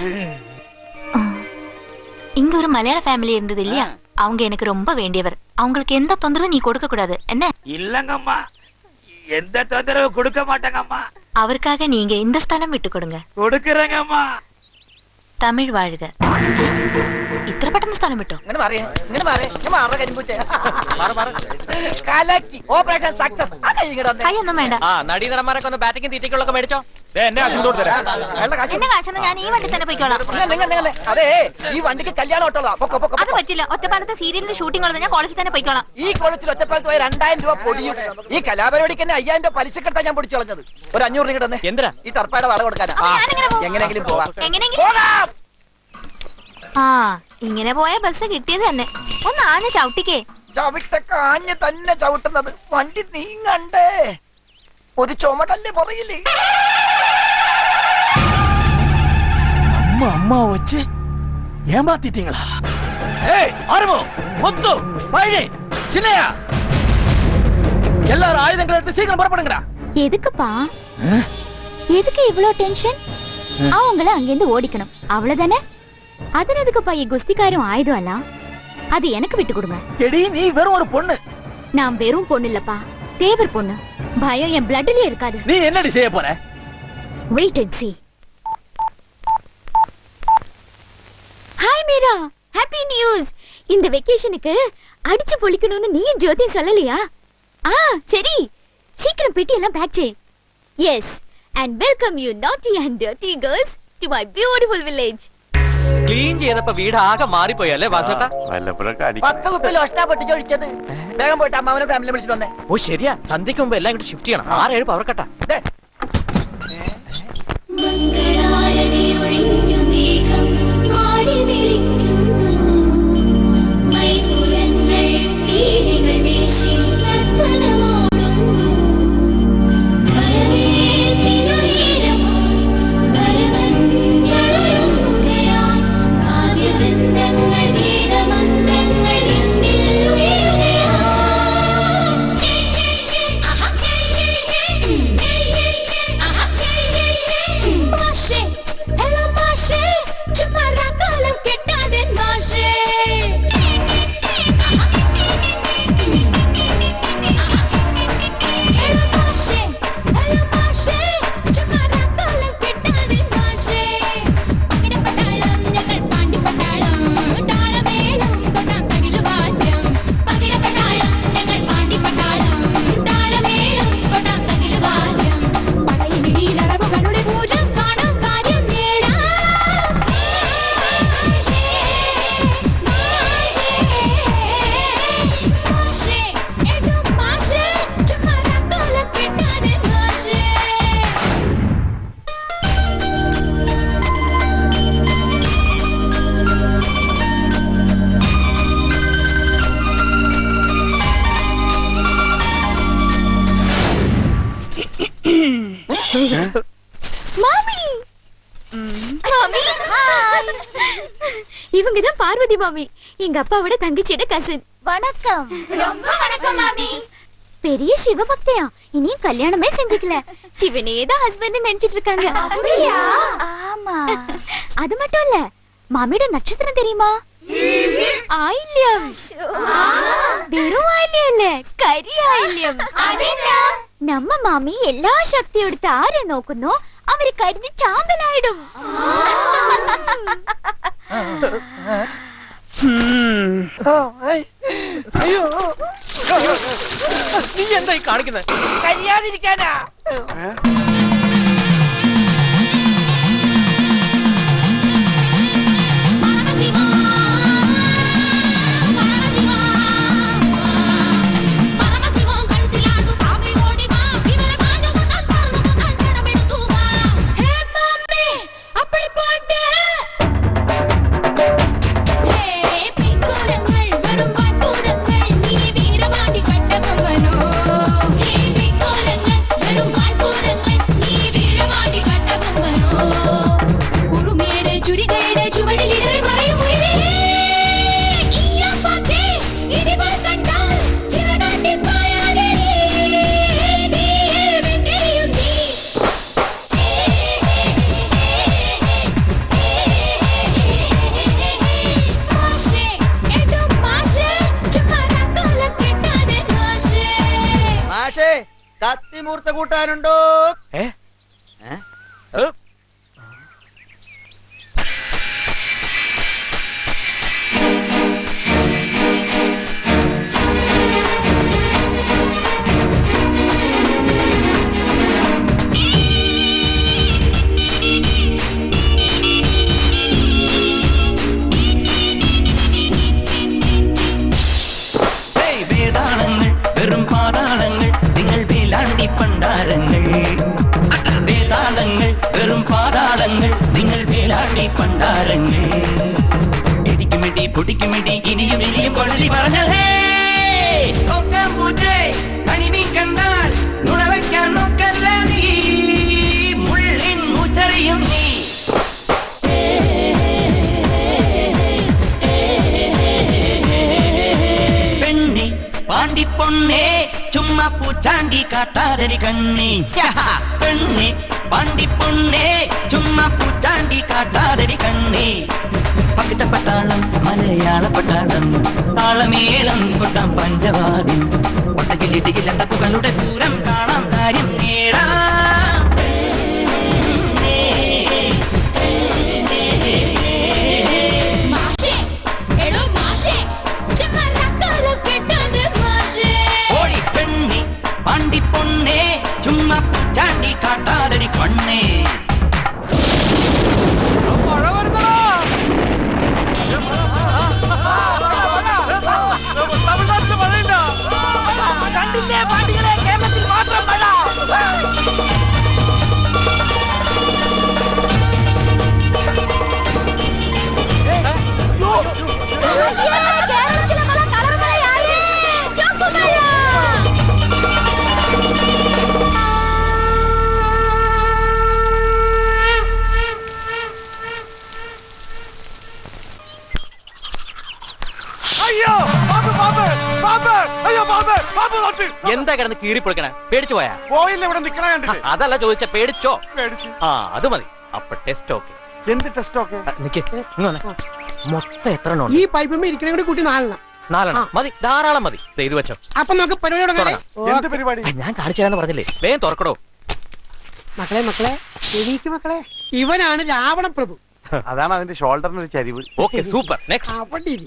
இங்க ஒரு மலையாள ஃபேமிலி இருந்தது இல்லையா அவங்க எனக்கு ரொம்ப வேண்டியவர் அவங்களுக்கு எந்த தொந்தரவும் நீ கொடுக்க கூடாது என்ன இல்லங்கம்மா எந்த தொந்தரவு கொடுக்க மாட்டேங்கம்மா அவருக்காக நீங்க இந்த ஸ்தலம் விட்டு கொடுங்க കൊടുക്കുறേங்கம்மா തമിഴ് വാഴുക ഇത്ര പെട്ടെന്ന് സ്ഥലം വിട്ടോ ഇങ്ങനെ മാറിയേ ഇങ്ങനെ മാറിയേ ഇങ്ങനെ മാറ കരിമ്പൂച്ചേ കലക്കി ഓപ്പറേഷൻ സക്സസ് ആ കൈ ഇങ്ങോട്ട് വന്നേ. കൈയൊന്നും വേണ്ട ആ നടീനടന്മാരൊക്കെ ഒന്ന് ബാറ്റിംഗ് തീറ്റയ്ക്കുള്ളൊക്കെ മേടിച്ചോ അയാളുടെ കാശ് എന്നെ കാശെന്ന് ഞാൻ ഈ വണ്ടി തന്നെ പോയിക്കോളാം ഇങ്ങനെ, ഇങ്ങനെ, ഇങ്ങനെ. അതെ ഈ വണ്ടിക്ക് കല്യാണം ഓട്ടോളാ പൊക്കോ പൊക്കോ അത് പറ്റില്ല ഒറ്റപ്പാലത്തെ സീരിയലിന്റെ ഷൂട്ടിംഗ് ഉള്ളത് ഞാൻ കോളേജിൽ തന്നെ പോയിക്കോളാം ഈ കോളേജിൽ ഒറ്റപ്പാലത്ത് പോയ രണ്ടായിരം രൂപ പൊടിയും ഈ കലാപരിപാടിക്ക് തന്നെ അയ്യായിരം രൂപ പലിശക്കെട്ടാ ഞാൻ പൊടിച്ചു കളഞ്ഞത് ഒരു അഞ്ഞൂറ് രൂപ തന്നെ എന്തിനാ ഈ ടർപ്പായുടെ വള കൊടുക്കാനാ എങ്ങനെയെങ്കിലും പോവാം എങ്ങനെയെങ്കിലും ആ ഇങ്ങനെ പോയ ബസ് കിട്ടിയത് തന്നെ ഒന്ന് ആഞ്ഞ ചവിട്ടിക്കേ ചവിട്ടൊക്കെ ആഞ്ഞ് തന്നെ ചവിട്ടുന്നത് വണ്ടി നീങ്ങണ്ടേ ഒരു ചുമടല്ലേ പുറകില് நம்ம அம்மா வச்சு ஏமாத்திட்டீங்களா ஏய் ஆரம்போ முத்து பழனி சின்னையா எல்லாரும் ஆயுதங்களை எடுத்து சீக்கிரம் புறப்படுங்கடா எதுக்குப்பா எதுக்கு இவ்ளோ டென்ஷன் அவங்கள அங்கிருந்து ஓடிக்கணும் அவ்வளவுதானே அதன் எதுக்குப்பா ഈ குஸ்திக்காரும் ஆயுதம் எல்லாம் அது எனக்கு விட்டு கொடுங்க எடி நீ வெறும் ஒரு பொண்ணு நான் வெறும் பொண்ணு இல்லப்பா தேவர் பொண்ணு பயம் என் பிளட்லயே இருக்காது நீ என்னடி செய்ய போற wait and see hi Meera happy news இந்த வெக்கேஷனுக்கு அடிச்சு பொழிக்கணும்னு நீயும் ஜோதியும் சொல்லலையா ஆ சரி சீக்கிரம் பெட்டி எல்லாம் பேக் செய் yes and welcome you naughty and dirty girls to my beautiful village clean ചെയ്തപ്പോ വീട് ആകെ മാറിപ്പോയി അല്ലേ വാസേട്ടാ വല്ലപ്പോഴൊക്കെ പത്ത് കുപ്പിൽ ഒഷ്ടാ പൊട്ടിച്ചൊഴിച്ചത് വേഗം പോയിട്ട് അമ്മാവനെ ഫാമിലി വിളിച്ചിട്ട് വന്നേ ഓ ശരിയാ സന്ധ്യക്ക് മുമ്പ് എല്ലാം ഇങ്ങോട്ട് ഷിഫ്റ്റ് ചെയ്യണം ആറേഴ് പവർ കട്ടാ മംഗളാരതിയൊഴിഞ്ഞു മേഘം ആടി വിളിക്കുന്നു മൈകുലങ്ങൾ പീലികൾ വീശി നർത്തനമാടുന്നു വരവേൽപ്പിനു നേരമായി വരവഞ്ഞളരുമുകയായി കാവ്യവൃന്ദങ്ങൾ വേദമന്ത്രങ്ങൾ എണ്ണിൽ ഉയരുകയായി മാഷേ ഹലോ മാഷേ ചുമ്മാ കാലം കെട്ടാതെ മാഷേ ഹലോ മാഷേ ഹലോ മാഷേ ചുമ്മാ കാലം കെട്ടാതെ മാഷേ പകിട പട്ടാളം ഞങ്ങൾ പാണ്ടി പട്ടാളം താളമേളം കൊട്ടാം തകില് വാദ്യം പകിട പട്ടാളം ഞങ്ങൾ പാണ്ടി പട്ടാളം താളമേളം കൊട്ടാം തകില് വാദ്യം പടയിലിടിയിലടവുകളുടെ പൂജം കാണാം കാര്യം നേടാം മാഷേ എടോ മാഷേ ചുമ്മാ കാലം കെട്ടാതെ മാഷേ மாமி மாமி ஹாய் இவங்க தான் பார்வதி மாமி எங்க அப்பாவோட தங்கச்சியோட கசின் வணக்கம் ரொம்ப வணக்கம் மாமி பெரிய சிவபக்தியா இனியும் கல்யாணமே செஞ்சுக்கல சிவனே தான் ஹஸ்பண்ட் நினைச்சிட்டு இருக்காங்க அப்படியா ஆமா அது மட்டும் இல்ல மாமியோட நட்சத்திரம் தெரியுமா ஆயில்யம் வெறும் ஆயில்யம் இல்ல കരി ആയില്യം നമ്മ മാമി എല്ലാ ശക്തി എടുത്ത് ആരെ നോക്കുന്നോ അവര് കരിഞ്ഞ് ചാമ്പലായിടും അയ്യോ നീ എന്തായി കാണിക്കുന്നത് കഴിയാതിരിക്കാനാ ചുരികയുടെ ചുവടിലിടറി പറയും ഉയരേ ഈ അപ്പാച്ചേ ഇടിവൾ കണ്ടാൽ ചിറകാട്ടി പായാതെ നീ വെങ്കരിയും നീ മാഷേ എടോ മാഷേ ചുമരക്കല കെട്ടാതെ മാഷേ മാഷേ കത്തിമൂർത്ത കൂട്ടാനുണ്ടോ ഏ ഹേയ് വേതാളങ്ങൾ വെറും പാതാളങ്ങൾ നിങ്ങൾ വേലാണ്ടി പണ്ടാരങ്ങൾ വേതാളങ്ങൾ വെറും പാതാളങ്ങൾ നിങ്ങൾ വേലാണ്ടി പണ്ടാരങ്ങൾ ഇടിക്കുമിടി പൊടിക്കുമിടി ഇനിയും ഇനിയും കൊള്ളി പറഞ്ഞാൽ ഹേ ഒക്കെ പൂച്ചേ കണിമീൻ കണ്ടാൽ നുണവയ്ക്കാൻ നോക്കല്ല നീ മുള്ളിൻ മൂച്ചറിയും നീ പെണ്ണി പാണ്ടി പൊണ്ണേ ചുമ്മാ പൂച്ചാണ്ടി കാട്ടാരടി കണ്ണി പെണ്ണി പാണ്ടി പൊണ്ണേ ചുമ്മാ പൂച്ചാണ്ടി കാട്ടാരടി കണ്ണി പകിട്ട പട്ടാളം മലയാള പട്ടാളം താളമേളം കൊട്ടാം പഞ്ചവാദി ഒട്ടക്കിലിടിയിൽ അട്ടക്കുകളുടെ ദൂരം കാണാം കാര്യം നേടാം മാഷേ എടോ മാഷേ ചുമരക്കല കെട്ടാതെ മാഷേ ഓടി പെണ്ണി പാണ്ടി പൊണ്ണേ ചുമ്മാ പൂച്ചാണ്ടി കാട്ടാരടി കണ്ണേ കണ്ടില്ലേ പാണ്ടികളെ കേരളത്തിൽ മാത്രം മഴ കേരളത്തിലെ മഴ കളർ മഴയായേ ചുവപ്പ് മഴ അയ്യോ പാമ്പ് പാമ്പ് പാമ്പ് അയ്യോ പാമ്പ് പാമ്പ് തൊട്ട് എന്താ കിടന്ന് കീറിപ്പൊളിക്കണേ പേടിച്ചു പോയാ പോയില്ല ഇവിടെ നിക്കണ കണ്ടിട്ട് അതല്ല ചോദിച്ച പേടിച്ചോ പേടിച്ചു ആ അത് മതി അപ്പൊ ടെസ്റ്റ് ഓക്കെ എന്ത് ടെസ്റ്റ് ഒക്കെ നിക്ക് ഇങ്ങ് വന്നേ. മൊത്തം എത്ര എണ്ണം ഉണ്ട് ഈ പൈപ്പുമ്പോ ഇരിക്കണേ കൂടി കൂട്ടി നാലെണ്ണം നാലെണ്ണം മതി ധാരാളം മതി ദേ ഇത് വെച്ചോ അപ്പൊ നമുക്ക് പരിപാടി തുടങ്ങാം എന്ത് പരിപാടി ഞാൻ കാണിച്ചു തരാന്ന് പറഞ്ഞില്ലേ വേഗം തുറക്കടോ മക്കളെ മക്കളെ എനിക്ക് മക്കളെ ഇവനാണ് രാവണ പ്രഭു അതാണ് അതിന്റെ ഷോൾഡറിന് ഒരു ചരിവ് ഓക്കെ സൂപ്പർ നെക്സ്റ്റ് അവിടെ ഇരി.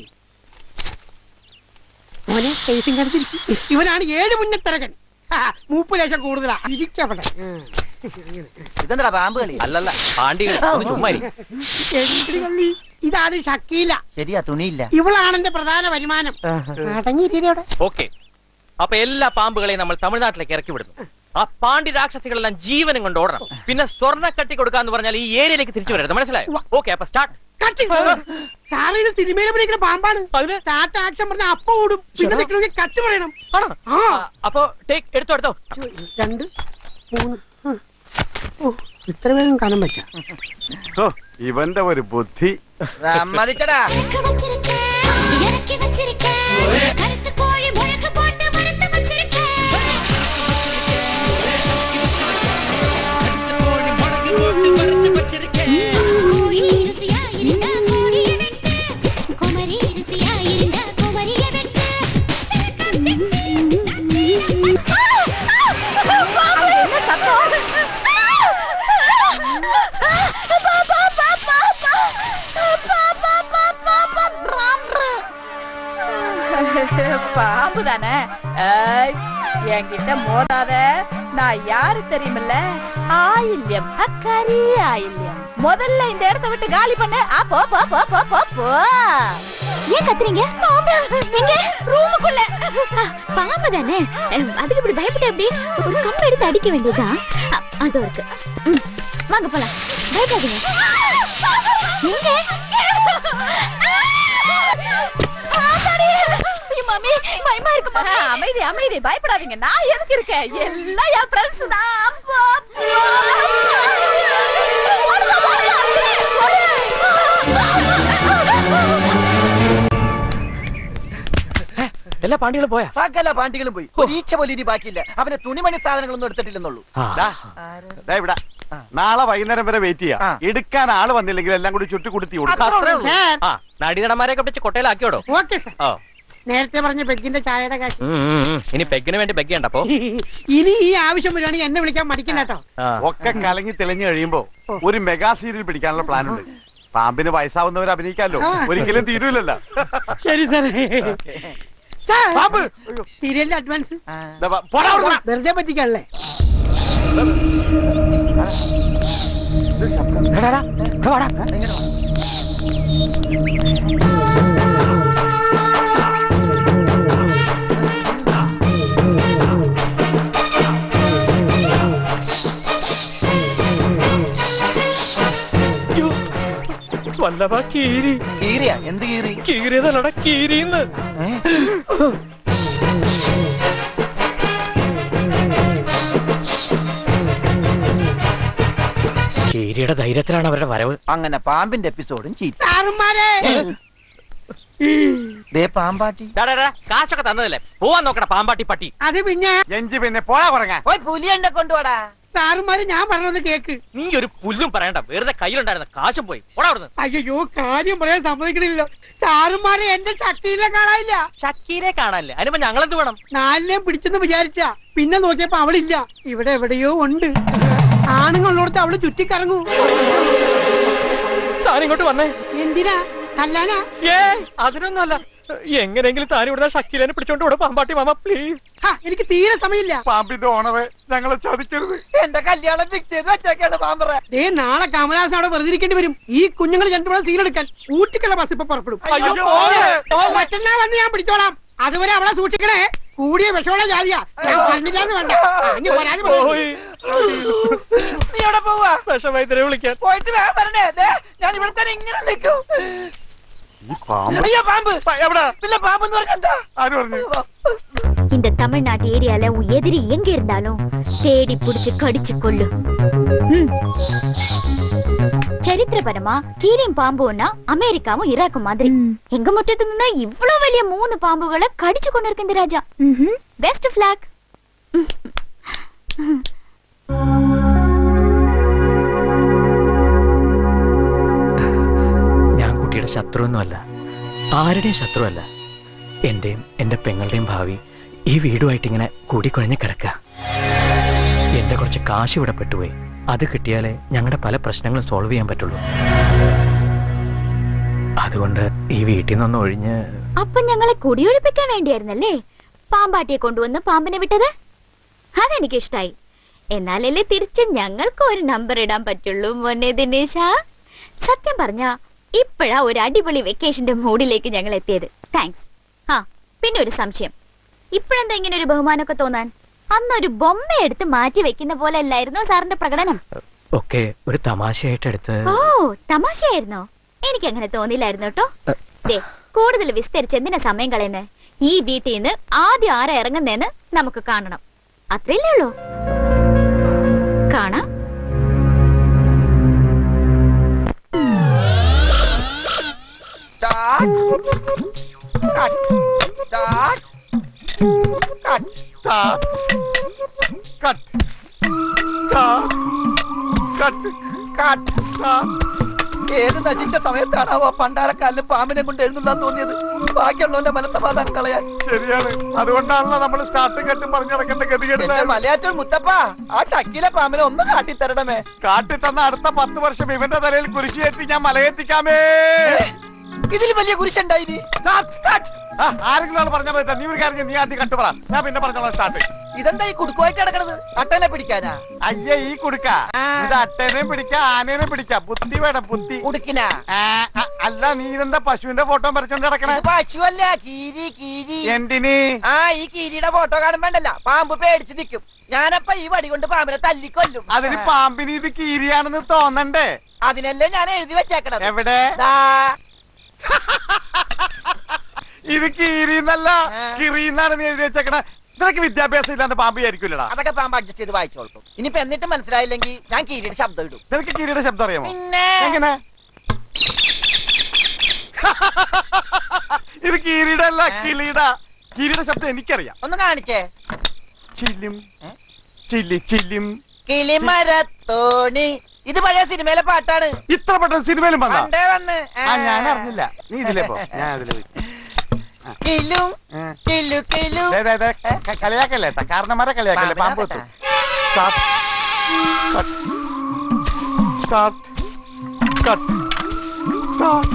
മോനെ ഫേസിംഗ് കണ്ടിരിക്കും ഇവനാണ് ഏഴ് മുന്നത്തരകൻ ഹാ, മൂപ്പ് ലേശം കൂടുതലാ ഇരിക്കവിടെ ഇതെന്താ പാമ്പ് കളി അല്ലല്ല പാണ്ടികൾ ഒന്ന് ചുമ്മാ ഇരി. എന്തിന് കള്ളി? ഇതാണ് ഷക്കീല ശരിയാ തുണിയില്ല ഇവളാണ് എന്റെ പ്രധാന വരുമാനം അടങ്ങിയിരിക്കവിടെ ഓക്കെ അപ്പൊ എല്ലാ പാമ്പുകളെയും നമ്മൾ തമിഴ്നാട്ടിലേക്ക് ഇറക്കി വിടുന്നു ആ പാണ്ടി രാക്ഷസികളെല്ലാം ജീവനും കൊണ്ട് ഓടണം പിന്നെ സ്വർണ്ണ കട്ടി കൊടുക്കാന്ന് പറഞ്ഞാൽ ഈ ഏരിയയിലേക്ക് തിരിച്ചു വരരുത് മനസ്സിലായോ ഓക്കെ അപ്പൊ സ്റ്റാർട്ട് സാറ് ഇത് സിനിമയിൽ അഭിനയിക്കുന്ന പാമ്പാണ് സ്റ്റാർട്ട് ആക്ഷൻ പറഞ്ഞ അപ്പ ഓടും പിന്നെ നിൽക്കണമെങ്കിൽ കട്ട് പറയണം ആ അപ്പൊ ടേക്ക് എടുത്തോ എടുത്തോ രണ്ട് മൂന്ന് ഉം. ഓ ഇത്ര വേഗം കാണാൻ പറ്റാം ഓ, ഇവന്റെ ഒരു ബുദ്ധി സമ്മതിച്ചടാ ഇറക്കി വച്ചിരിക്ക കറുത്ത കോഴി മുഴക്ക് പോട്ട് വറുത്ത് വച്ചിരിക്ക കോഴി രുസിയായിരുന്ന കോഴിയെ വെട്ട് കുമരി രുസിയായിരുന്ന കുമരിയെ വെട്ട് பாம்பு தானே ஏய், என்கிட்ட மோதாத நான் யாரு தெரியுமில்ல ஆயில்யம் அக்கரி ஆயில்யம் முதல்ல இந்த இடத்த விட்டு காலி பண்ணு ஆ, போ போ போ போ போ போ ஏன் கத்துறீங்க பாம்பு எங்க ரூமுக்குள்ள பாம்பு தானே அஹ், அதுக்கு இப்படி பயப்பட எப்படி ஒரு கம்பு எடுத்து அடிக்க வேண்டியதுதான் அ, அதோ இருக்கு ம், வாங்க போலாம் பயப்படாதீங்க எங்க ஆத்தாடி! ஐயோ, மாமி பயமா இருக்கு மாமி ஆ, அமைதி அமைதி பயப்படாதீங்க நான் எதுக்கு இருக்கேன் எல்லாம் என் ஃப்ரெண்ட்ஸ் தான் அப்போ, அப்போ. ஓடுங்க, ஓடுங்க, എല്ലാ പാണ്ടികളും പോയാ സകല പാണ്ടികളും പോയി ഒരു ഈച്ച പോലും ഇനി ബാക്കിയില്ല അവനെ തുണിമണി സാധനങ്ങളൊന്നും എടുത്തിട്ടില്ലെന്നുള്ളൂ ദാ, ദാ ഇവിടെ നാളെ വൈകുന്നേരം വരെ വെയിറ്റ് ചെയ്യാം എടുക്കാൻ ആള് വന്നില്ലെങ്കിൽ എല്ലാം കൂടി ചുറ്റി കൊടുത്തി കൊടുക്കാം ആ നടീനടന്മാരെയൊക്കെ പിടിച്ച് കൊട്ടയിലാക്കിയോടോ ഓക്കെ സാർ ഓ നേരത്തെ പറഞ്ഞ പെഗ്ഗിന്റെ ചായയുടെ കാശ് ഉം, ഉം, ഉം. ഇനി പെഗിന് വേണ്ടി ബെഗ്ഗണ്ട അപ്പോ ഇനി ഈ ആവശ്യം വരികയാണെങ്കിൽ എന്നെ വിളിക്കാൻ മടിക്കണ്ട കേട്ടോ ഒക്കെ കലങ്ങി തെളിഞ്ഞു കഴിയുമ്പോ ഒരു മെഗാ സീരിയൽ പിടിക്കാനുള്ള പ്ലാൻ ഉണ്ട് പാമ്പിന് വയസ്സാവുന്നവർ അഭിനയിക്കാമല്ലോ ഒരിക്കലും തീരൂലല്ലോ ശരി സാർ സാർ സീരിയലിന്റെ അഡ്വാൻസ് ദാ വാ, പോടാ അവിടുന്ന്. വെറുതെ പറ്റിക്കല്ലേ വല്ലഭ കീരി കീറിയ എന്ത് കീറി കീറിയതല്ലടാ കീരിന്ന് കീരിയുടെ ധൈര്യത്തിലാണ് അവരുടെ വരവ് അങ്ങനെ പാമ്പിന്റെ എപ്പിസോഡും ചീറ്റ് സാറുമാരെ ദേ പാമ്പാട്ടി കാശൊക്കെ തന്നതല്ലേ പോവാൻ നോക്കണ പാമ്പാട്ടി പട്ടി അത് പിന്നെ എഞ്ചി പിന്നെ പോയാ കുറങ്ങാ പോയി പുലിയണ്ട കൊണ്ടുപോടാ സാറുമാര് ഞാൻ പറഞ്ഞൊന്ന് കേക്ക് നീ ഒരു പുല്ലും പറയണ്ട വെറുതെ കയ്യിലുണ്ടായിരുന്ന കാശും പോയി ഓടാ അവിടുന്ന് അയ്യോ കാര്യം പറയാൻ സമ്മതിക്കണില്ല സാറുമാരെ എന്റെ ശക്തിയിലെ കാണാനില്ല ഷക്കീരെ കാണാനില്ല അതിനിപ്പോ ഞങ്ങളെന്ത് വേണം നാലിനെയും പിടിച്ചെന്ന് വിചാരിച്ച പിന്നെ നോക്കിയപ്പോ അവളില്ല ഇവിടെ എവിടെയോ ഉണ്ട് ആണുങ്ങളുള്ളടത്ത് അവള് ചുറ്റിക്കറങ്ങൂ താനിങ്ങോട്ട് വന്നേ എന്തിനാ കല്ലാനാ ഏ അതിനൊന്നുമല്ല എങ്ങനെയെങ്കിലും താൻ ഇവിടുന്ന് ഷക്കീലിനെ പിടിച്ചോണ്ട് ഇവിടെ പാമ്പാട്ടി മാമ പ്ലീസ് എനിക്ക് തീരെ സമയമില്ല പാമ്പിന്റെ ഓണറെ ഞങ്ങളെ ചതിക്കരുത് എന്റെ കല്യാണം ഫിക്സ് ചെയ്ത് വെച്ചേക്കാണ് പാമ്പറ ദേ നാളെ കമലഹാസൻ അവിടെ വെറുതെ ഇരിക്കേണ്ടി വരും ഈ കുഞ്ഞുങ്ങൾ രണ്ടുപേരും സീലെടുക്കാൻ ഊട്ടിക്കുള്ള ബസ് ഇപ്പൊ പുറപ്പെടും അയ്യോ, പോയേ. മറ്റന്നാ വന്ന് ഞാൻ പിടിച്ചോളാം അതുവരെ അവളെ സൂക്ഷിക്കണേ കൂടിയ വിഷമുള്ള ജാതിയാ ഞാൻ പറഞ്ഞില്ലാന്ന് വേണ്ട ആ, ഇനി പരാതി പോയി. നീ എവിടെ പോവാ വിഷമൈത്തരെ വിളിക്കാൻ പോയിട്ട് വേഗം വരണേ ദേ, ഞാൻ ഇവിടെ തന്നെ ഇങ്ങനെ നിൽക്കും അയ്യോ പാമ്പ് പിള്ള പാമ്പ് എന്ന് പറഞ്ഞ എന്താ ആര് പറഞ്ഞു இந்த தமிழ்நாட்டு ஏரியால உன் எதிரி எங்க இருந்தாலும் தேடி புடிச்சு கடிச்சு கொள்ளு ம். சரித்திரபரமா கீரியும் பாம்புன்னா அமெரிக்காவும் ஈராக்கும் மாதிரி எங்க முற்றத்துல இருந்தா இவ்வளவு വലിയ മൂന്ന് പാമ്പുകളെ കടിച്ചു കൊണ്ടിരിക്കുന്ന രാജ ബെസ്റ്റ് ഫ്ലാഗ് ഞാൻ കുട്ടിയുടെ ശത്രുവൊന്നുമല്ല ആരുടെയും ശത്രുവല്ല എന്റെയും എന്റെ പെങ്ങളുടെയും ഭാവി ഈ വീടുമായിട്ട് ഇങ്ങനെ കൂടിക്കുഴഞ്ഞ് കിടക്കുക എന്റെ കുറച്ച് കാശ് ഇവിടെ പെട്ടുപോയി അത് കിട്ടിയാലേ ഞങ്ങളുടെ പല പ്രശ്നങ്ങളും സോൾവ് ചെയ്യാൻ പറ്റുള്ളൂ അതുകൊണ്ട് ഈ വീട്ടിൽ നിന്നൊന്ന് ഒഴിഞ്ഞ് അപ്പൊ ഞങ്ങളെ കുടിയൊഴിപ്പിക്കാൻ വേണ്ടിയായിരുന്നല്ലേ പാമ്പാട്ടിയെ കൊണ്ടുവന്ന് പാമ്പിനെ വിട്ടത് അതെനിക്ക് ഇഷ്ടായി എന്നാലല്ലേ തിരിച്ച് ഞങ്ങൾക്ക് ഒരു നമ്പർ ഇടാൻ പറ്റുള്ളൂ മോനെ ദിനേശ സത്യം പറഞ്ഞ ഇപ്പോഴാ ഒരു അടിപൊളി വെക്കേഷന്റെ മൂഡിലേക്ക് ഞങ്ങൾ എത്തിയത് താങ്ക്സ് ആ പിന്നെ ഒരു സംശയം ഇപ്പോഴെന്താ ഇങ്ങനെ ഒരു ബഹുമാനമൊക്കെ തോന്നാൻ അന്നൊരു ബൊമ്മ എടുത്ത് മാറ്റി വെക്കുന്ന പോലെ അല്ലായിരുന്നോ സാറിന്റെ പ്രകടനം ഒക്കെ ഒരു തമാശയായിട്ട് എടുത്ത് ഓ തമാശയായിരുന്നോ എനിക്ക് അങ്ങനെ തോന്നിയില്ലായിരുന്നു കേട്ടോ ദേ കൂടുതൽ വിസ്തരിച്ച് എന്തിനാ സമയം കളയുന്നത് ഈ വീട്ടിൽ നിന്ന് ആദ്യം ആരാ ഇറങ്ങുന്നേന്ന് നമുക്ക് കാണണം അത്രയല്ലേ ഉള്ളൂ കാണാം Start. Cut. Start. Cut. Start. Cut. Start. Cut. Cut. ഏത് നശിച്ച സമയത്താണാവോ പണ്ടാരക്കാലിന് പാമ്പിനെ കൊണ്ട് എഴുന്നള്ളാൻ തോന്നിയത് ബാക്കിയുള്ളവന്റെ മനസ്സമാധാനം കളയാൻ ശരിയാണ് അതുകൊണ്ടാണല്ലോ നമ്മൾ സ്റ്റാർട്ടും കെട്ടും പറഞ്ഞിറക്കേണ്ട ഗതികേട് എന്റെ മലയാറ്റൂർ മുത്തപ്പ ആ ചക്കിലെ പാമ്പിനെ ഒന്ന് കാട്ടിത്തരണമേ കാട്ടി തന്ന അടുത്ത പത്ത് വർഷം ഇവന്റെ തലയിൽ കുരിശിയേറ്റി ഞാൻ മലയെത്തിക്കാമേ ഇതിൽ വലിയ കുരിശുണ്ടായിനി ആ, ആരെങ്കിലും ആൾ പറഞ്ഞാൽ പറ്റാ നീ ഒരു കാര്യം ചെയ്യ്, നീ ആദ്യം കട്ടുപറ ഞാൻ പിന്നെ പറഞ്ഞോളാം സ്റ്റാർട്ട് ഇതെന്താ ഈ കുടുക്കുമായിട്ട് കിടക്കണത് അട്ടനെ പിടിക്കാനാ അയ്യേ ഈ കുടുക്ക ഇത് അട്ടേനെ പിടിക്കാം ആനേനെ പിടിക്കാം ബുദ്ധി വേണം ബുദ്ധി കുടുക്കിന അല്ല നീ ഇതെന്താ പശുവിന്റെ ഫോട്ടോ വരച്ചോണ്ട് കിടക്കണേ പശുവല്ല കീരി കീരി എന്തിന് ആ ഈ കീരിയുടെ ഫോട്ടോ കാണുമ്പോണ്ടല്ല പാമ്പ് പേടിച്ച് നിൽക്കും ഞാനപ്പ ഈ വടി കൊണ്ട് പാമ്പിനെ തല്ലിക്കൊല്ലും അതിന് പാമ്പിന് ഇത് കീരിയാണെന്ന് തോന്നണ്ടേ അതിനല്ലേ ഞാൻ എഴുതി വെച്ചേക്കണത് എവിടെ ദാ. ഇത് കീരിന്നല്ല കിറിന്നാണ് നീ എഴുതി വെച്ചേക്കണ നിനക്ക് വിദ്യാഭ്യാസം ഇല്ലാന്ന് പാമ്പ് വിചാരിക്കൂലടാ അതൊക്കെ പാമ്പ് അഡ്ജസ്റ്റ് ചെയ്ത് വായിച്ചോളൂ ഇനിയിപ്പോ എന്നിട്ട് മനസ്സിലായില്ലെങ്കിൽ ഞാൻ കീരിയുടെ ശബ്ദം ഇടും നിനക്ക് കീരിയുടെ ശബ്ദം അറിയാമോ പിന്നെ എങ്ങനെ ഇത് കീരിയുടെ അല്ല കിളിയുടെ കീരിയുടെ ശബ്ദം എനിക്കറിയാം ഒന്ന് കാണിച്ചേ ചില്ലും ചില്ലി ചില്ലും കിളിമരത്തോണി ഇത് പഴയ സിനിമയിലെ പാട്ടാണ് ഇത്ര പെട്ടെന്ന് സിനിമയിലും വന്നാ പണ്ടേ വന്ന് ആ ഞാൻ അറിഞ്ഞില്ല നീ ഇതിലേ പോ ഞാൻ അതിലേ പോയി കിലും കിലു കിലു ദേ, ദേ, ദേ, ക- കളിയാക്കല്ലേ ട്ടാ. കാരണന്മാരെ കളിയാക്കല്ലേ പാമ്പ് എത്തും സ്റ്റാർട്ട് സ്റ്റാർട്ട് കട്ട് സ്റ്റാർട്ട്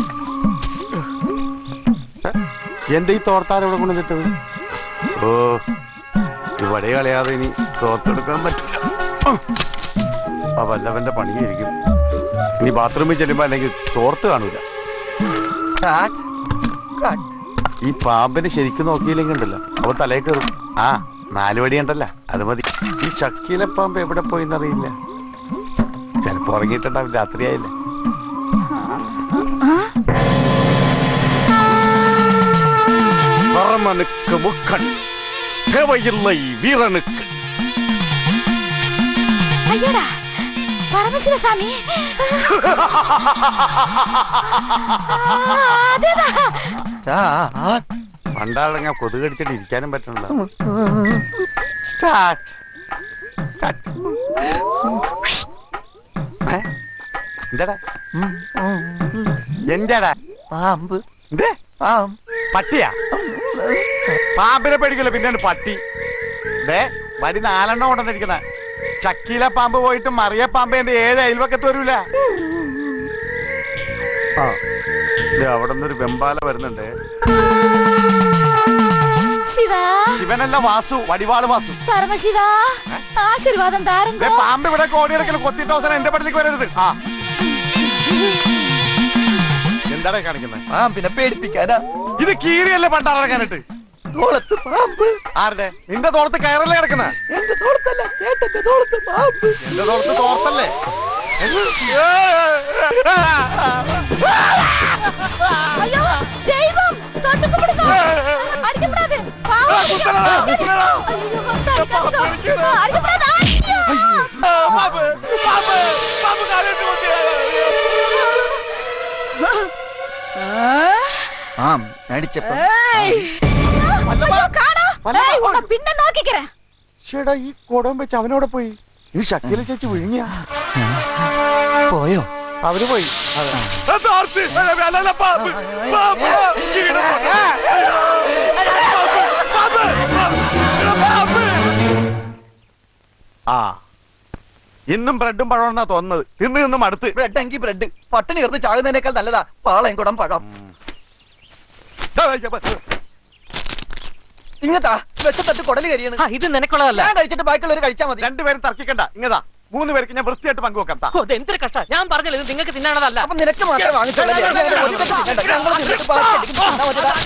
എന്റെ ഈ തോർത്താരം ഇവിടെ കൊണ്ടുവന്നിട്ടത് ഓ ഇവിടെ കളയാതെ ഇനി തോർത്തെടുക്കാൻ പറ്റില്ല ആ വല്ലവന്റെ പണിയായിരിക്കും ഇനി ബാത്റൂമിൽ ചെല്ലുമ്പോ അല്ലെങ്കിൽ തോർത്ത് കാണൂല ഈ പാമ്പിന് ശരിക്കും നോക്കിയില്ലെങ്കിൽ ഉണ്ടല്ലോ അവ തലേ കയറും ആ നാല് വടി ഉണ്ടല്ല അത് മതി ഈ ഷക്കീലെ പാമ്പ് എവിടെ പോയിന്നറിയില്ല ചിലപ്പോ ഉറങ്ങിയിട്ടുണ്ടാവും രാത്രിയായില്ല പറമനുക്ക് മുക്കൺ தேவையில்லை வீரனுக்கு അയ്യോടാ പരമശിവസ്വാമി പണ്ടാളങ്ങ കൊതുകടിച്ചിട്ട് ഇരിക്കാനും പറ്റണല്ലോ സ്റ്റാർട്ട് എന്താടാ എന്താടാ പാമ്പ് പട്ടിയാ പാമ്പിനെ പേടിക്കല്ലോ പിന്നെയാണ് പട്ടി ദേ വരി നാലെണ്ണം കൊണ്ടുവന്നിരിക്കുന്ന ചക്കീല പാമ്പ് പോയിട്ട് മറിയ പാമ്പ് എന്റെ ഏഴ് അയൽവക്കത്ത് വരൂല ആ ദേ അവിടെ നിന്നൊരു വെമ്പാല വരുന്നുണ്ട് ശിവ ശിവനല്ല വാസു വടിവാള് വാസു പരമശിവ ആശീർവാദം ദേ താരുമ്പോ പാമ്പ് ഇവിടെ കോടിയെടുക്കൽ കൊത്തിയിട്ട് അവസാനം എന്റെ പടത്തേക്ക് വരരുത് ആ എന്താണ് കാണിക്കുന്നത് പാമ്പിനെ പേടിപ്പിക്കാനാ ഇത് കീരിയല്ലേ പണ്ടാറടക്കാനിട്ട് തോളത്ത് പാമ്പ് ആരുടെ നിന്റെ തോളത്ത് കയറല്ലേ കിടക്കുന്ന എന്റെ തോളത്തല്ല കേട്ടെന്റെ തോളത്ത് പാമ്പ് എന്റെ തോളത്ത് തോർത്തല്ലേ അയ്യോ ദൈവം തൊട്ടുകുപ്പിടുന്നു അടിക്കപ്പെടാതെ പാവം അയ്യോ, അടിക്കാതിരിക്കോ. അടിക്കപ്പെടാതെ അയ്യോ. ആം അടിച്ചപ്പോ ഏയ്. അയ്യോ, കാണാ. ഏയ്, ഉട പിന്നെ നോക്കിக்கிறேன் ചേടാ ഈ കുടം വെച്ച് അവനോടെ പോയി ഈ ഷക്കീല ചേച്ചി വിഴുങ്ങിയ പോയോ അവര് പോയി ആ, തോർത്ത്. അല്ല, അല്ല, അല്ല, പാമ്പ്. പാമ്പ്. കിരീടം. പാമ്പ്. പാമ്പ്. പാമ്പ്. ആ ഇന്നും ബ്രെഡും പഴമെന്നാ തോന്നുന്നത് തിന്ന് നിന്നും അടുത്ത് ബ്രെഡ് എങ്കിൽ ബ്രെഡ് പട്ടിണി കിടന്ന് ചാകുന്നതിനേക്കാൾ നല്ലതാ പാളയം കുടം പഴം ഇങ്ങത്താ വെച്ചത്തട്ട് കൊടല് കരിയാണ് ഇത് നിനക്കുള്ളതല്ല ഞാൻ കഴിച്ചിട്ട് ബാക്കിയുള്ളവർ കഴിച്ചാൽ മതി രണ്ടുപേരും തർക്കിക്കണ്ട ഇങ്ങതാ മൂന്ന് പേർക്ക് ഞാൻ വൃത്തിയായിട്ട് പങ്കുവെക്കാം താ. ഓ, ഇത് എന്തൊരു കഷ്ട ഞാൻ പറഞ്ഞില്ല ഇത് നിങ്ങൾക്ക് തിന്നാനുള്ളതല്ല അപ്പൊ നിനക്ക് മാത്രമേ വാങ്ങിച്ചുള്ളൂ അല്ലേ? ഞാൻ ഒറ്റയ്ക്ക് തിന്നണ്ട. ഞങ്ങൾ തിന്നിട്ട് ബാക്കി അടിക്കും. തിന്നാ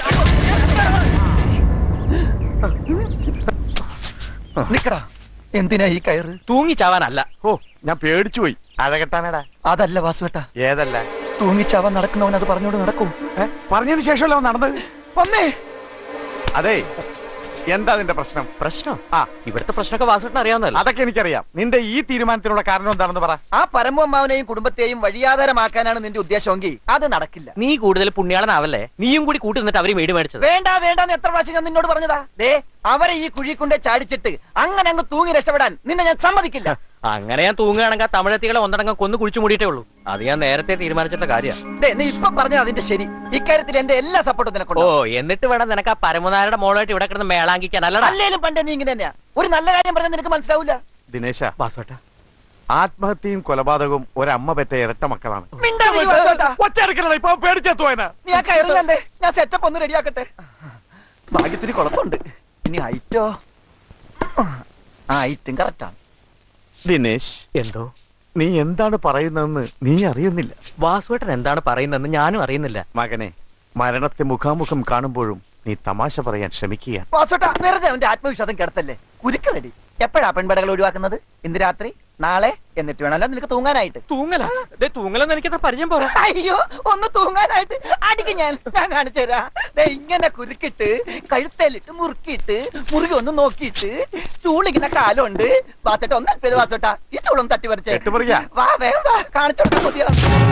മതിടാ. നിക്കടാ എന്തിനാ ഈ കയറ് തൂങ്ങിച്ചാവാനല്ല ഓ ഞാൻ പേടിച്ചു പോയി അഴകെട്ടാനടാ അതല്ല വാസുവേട്ടാ ഏതല്ല തൂങ്ങിച്ചാവാൻ നടക്കുന്നവൻ അത് പറഞ്ഞോട് നടക്കൂ പറഞ്ഞതിന് ശേഷമല്ലോ അവൻ നടന്നത് വന്നേ അതെ എന്താ അതിന്റെ പ്രശ്നം പ്രശ്നം ആ ഇവിടുത്തെ പ്രശ്നമൊക്കെ വാസുവേട്ടൻ അറിയാവുന്നതല്ല അതൊക്കെ എനിക്കറിയാം നിന്റെ ഈ തീരുമാനത്തിനുള്ള കാരണം എന്താണെന്ന് പറ ആ പരമമ്മാവനെയും കുടുംബത്തെയും വഴിയാധാരമാക്കാനാണ് നിന്റെ ഉദ്ദേശമെങ്കിൽ അത് നടക്കില്ല നീ കൂടുതൽ പുണ്യാളനാവല്ലേ നീയും കൂടി കൂട്ടി നിന്നിട്ട് അവര് വീട് മേടിച്ചത് വേണ്ട വേണ്ടെന്ന് എത്ര പ്രാവശ്യം ഞാൻ നിന്നോട് പറഞ്ഞതാ ദേ അവരെ ഈ കുഴി കൊണ്ടേ ചാടിച്ചിട്ട് അങ്ങനെ അങ്ങ് തൂങ്ങി രക്ഷപ്പെടാൻ നിന്നെ ഞാൻ സമ്മതിക്കില്ല അങ്ങനെ ഞാൻ തൂങ്ങുകയാണെങ്കിൽ തമിഴത്തികളെ ഒന്നടങ്കം കൊന്നു കുഴിച്ചു മൂടിയിട്ടേ ഉള്ളൂ അത് ഞാൻ നേരത്തെ തീരുമാനിച്ചിട്ട കാര്യമാണ് ദേ നീ ഇപ്പൊ പറഞ്ഞത് അതിന്റെ ശരി ഇക്കാര്യത്തിൽ എന്റെ എല്ലാ സപ്പോർട്ടും ഓ നിനക്കുണ്ടോ എന്നിട്ട് വേണം നിനക്ക് ആ പരമനാരുടെ മോളായിട്ട് ഇവിടെ കിടന്ന് മേളാങ്കിക്കാൻ അല്ലടാ അല്ലേലും പണ്ടേ നീ ഇങ്ങനെ തന്നെയാ ഒരു നല്ല കാര്യം പറഞ്ഞാൽ നിനക്ക് മനസ്സിലാവൂല ദിനേശ വാസുവേട്ട ആത്മഹത്യയും കൊലപാതകവും ഒരമ്മ പെറ്റ ഇരട്ട മക്കളാണ് മിണ്ടാതിരി വാസുവേട്ടാ. ഒച്ചയെടുക്കണ ഇപ്പൊ പേടിച്ചെത്തുവാനാ നീ ആ കയറി കണ്ടേ ഞാൻ സെറ്റപ്പ് ഒന്ന് റെഡിയാക്കട്ടെ ഭാഗ്യത്തിന് കുഴപ്പമുണ്ട് ഇനി ഹൈറ്റോ ആ ഹൈറ്റും കറക്റ്റാണ് ദിനേശ് എന്തോ നീ എന്താണ് പറയുന്നതെന്ന് നീ അറിയുന്നില്ല വാസുവേട്ടൻ എന്താണ് പറയുന്നതെന്ന് ഞാനും അറിയുന്നില്ല മകനെ മരണത്തെ മുഖാമുഖം കാണുമ്പോഴും നീ തമാശ പറയാൻ ശ്രമിക്കുക വാസോട്ടാ വെറുതെ അവന്റെ ആത്മവിശ്വാസം കിടത്തല്ലേ കുരുക്കലടി എപ്പോഴാ പെൺപടകൾ ഒഴിവാക്കുന്നത് ഇന്ന് രാത്രി നാളെ എന്നിട്ട് വേണമല്ലോ നിനക്ക് തൂങ്ങാനായിട്ട് തൂങ്ങല തൂങ്ങലെന്ന് എനിക്ക് അത്ര പരിചയം പോരാ അയ്യോ ഒന്ന് തൂങ്ങാനായിട്ട് അടിക്ക് ഞാൻ ഞാൻ കാണിച്ചു തരാം ദേ ഇങ്ങനെ കുരുക്കിട്ട് കഴുത്തേലിട്ട് മുറുക്കിയിട്ട് മുറുകി ഒന്ന് നോക്കിയിട്ട് ചൂളിങ്ങനെ കാലുണ്ട് വാസോട്ട ഒന്ന് അല്പത് വാസോട്ട ഈ ചൂളൊന്ന് തട്ടി പറിച്ചേ കെട്ടുപറിക്കാ? വാ വേഗം വാ കാണിച്ചു കൊടുക്കാൻ കൊതിയാണ്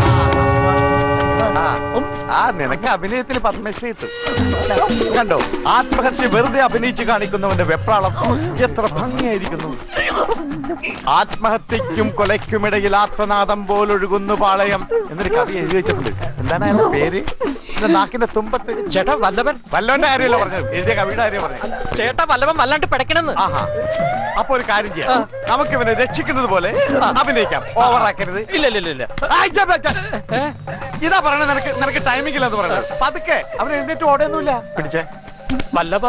ആ നിനക്ക് അഭിനയത്തിൽ പത്മശ്രീ കിട്ടും കണ്ടോ ആത്മഹത്യ വെറുതെ അഭിനയിച്ച് കാണിക്കുന്നവന്റെ വെപ്രാളം എത്ര ഭംഗിയായിരിക്കുന്നു ആത്മഹത്യക്കും കൊലയ്ക്കുമിടയിൽ ആത്മനാദം പോലൊഴുകുന്നു പാളയം എന്നൊരു കവി എഴുതി വെച്ചിട്ടുണ്ട് എന്താണ് അയാളുടെ പേര് എന്റെ നാക്കിന്റെ തുമ്പത്ത് ചേട്ടാ വല്ലഭൻ വല്ലവന്റെ കാര്യമല്ല പറഞ്ഞത് എഴുതിയ കവിയുടെ കാര്യം പറഞ്ഞത് ചേട്ടാ വല്ലഭൻ വല്ലാണ്ട് പിടക്കണെന്ന് ആഹാ അപ്പൊ ഒരു കാര്യം ചെയ്യാം നമുക്ക് ഇവനെ രക്ഷിക്കുന്നത് പോലെ അഭിനയിക്കാം ഓവറാക്കരുത് ഇല്ല ഇല്ല ഇല്ല ഇല്ല ആയ് ഛെ, ഛെ, ഛെ. ഇതാ പറയണത് നിനക്ക് നിനക്ക് ടൈമിംഗ് ഇല്ലെന്ന് പറയണത് പതുക്കെ അവൻ എഴുന്നേറ്റ് ഓടൊന്നുമില്ല പിടിച്ചേ വല്ലഭ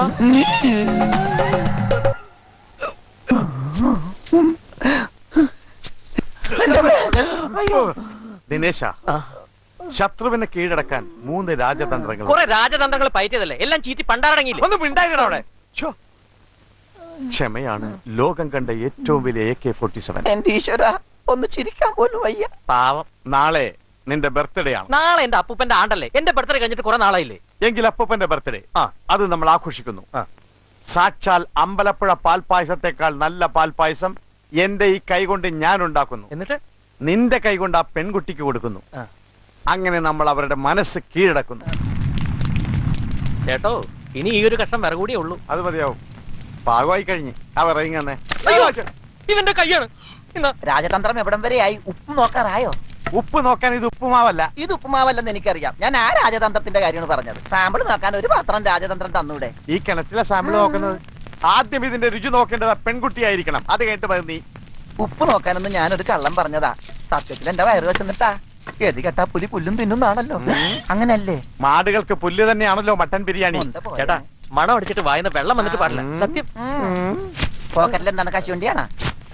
ദിനേശ ശത്രുവിനെ കീഴടക്കാൻ മൂന്ന് രാജതന്ത്രങ്ങൾ കുറെ രാജതന്ത്രങ്ങൾ പയറ്റിയതല്ലേ എല്ലാം ചീറ്റി പണ്ടാറടങ്ങിയില്ലേ ഒന്ന് മിണ്ടായിരടാ അവിടെ ഛോ. ക്ഷമയാണ് ലോകം കണ്ട ഏറ്റവും വലിയ എ കെ ഫോർട്ടി സെവൻ എന്റെ ഈശ്വര ഒന്ന് ചിരിക്കാൻ പോലും വയ്യ പാവം നാളെ നിന്റെ ബർത്ത്ഡേ ആണ് നാളെ എന്റെ അപ്പൂപ്പന്റെ ആണ്ടല്ലേ എന്റെ ബർത്ത്ഡേ കഴിഞ്ഞിട്ട് കുറെ നാളായില്ലേ എങ്കിൽ അപ്പൂപ്പന്റെ ബർത്ത്ഡേ അത് നമ്മൾ ആഘോഷിക്കുന്നു സാക്ഷാൽ അമ്പലപ്പുഴ പാൽപായസത്തെക്കാൾ നല്ല പാൽപായസം എന്റെ ഈ കൈ കൊണ്ട് ഞാൻ ഉണ്ടാക്കുന്നു എന്നിട്ട് നിന്റെ കൈ കൊണ്ട് ആ പെൺകുട്ടിക്ക് കൊടുക്കുന്നു അങ്ങനെ നമ്മൾ അവരുടെ മനസ്സ് കീഴടക്കുന്നു ചേട്ടോ ഇനി ഈ ഒരു കഷ്ണം വിറ കൂടിയേ ഉള്ളൂ അത് മതിയാവും പാകമായി കഴിഞ്ഞ് ആ പറയുന്നേ ഇവന്റെ കൈയാണ് രാജതന്ത്രം എവിടം വരെയായി ഉപ്പ് നോക്കാറായോ ഉപ്പ് നോക്കാൻ ഇത് ഉപ്പുമാവല്ല ഇത് ഉപ്പുമാവല്ലെന്ന് എനിക്കറിയാം ഞാൻ ആ രാജതന്ത്രത്തിന്റെ കാര്യമാണ് പറഞ്ഞത് സാമ്പിൾ നോക്കാൻ ഒരു പാത്രം രാജതന്ത്രം തന്നൂടെ ഈ കിണറ്റിലെ സാമ്പിൾ നോക്കുന്നത് ആദ്യം ഇതിന്റെ രുചി നോക്കേണ്ടത് ആ പെൺകുട്ടിയായിരിക്കണം അത് കഴിഞ്ഞിട്ട് മതി നീ ഉപ്പ് നോക്കാനൊന്നും ഞാനൊരു കള്ളം പറഞ്ഞതാ സത്യത്തിൽ എന്റെ വയറ് വെച്ചെന്നിട്ടാ ഗതി കെട്ടാ പുലി പുല്ലും തിന്നുന്നാണല്ലോ അങ്ങനല്ലേ മാടുകൾക്ക് പുല്ല് തന്നെയാണല്ലോ മട്ടൻ ബിരിയാണി ചേട്ടാ മണം അടിച്ചിട്ട് വായന വെള്ളം വന്നിട്ട് പാടില്ല സത്യം പോക്കറ്റിൽ എന്താണ് കശുവണ്ടിയാണോ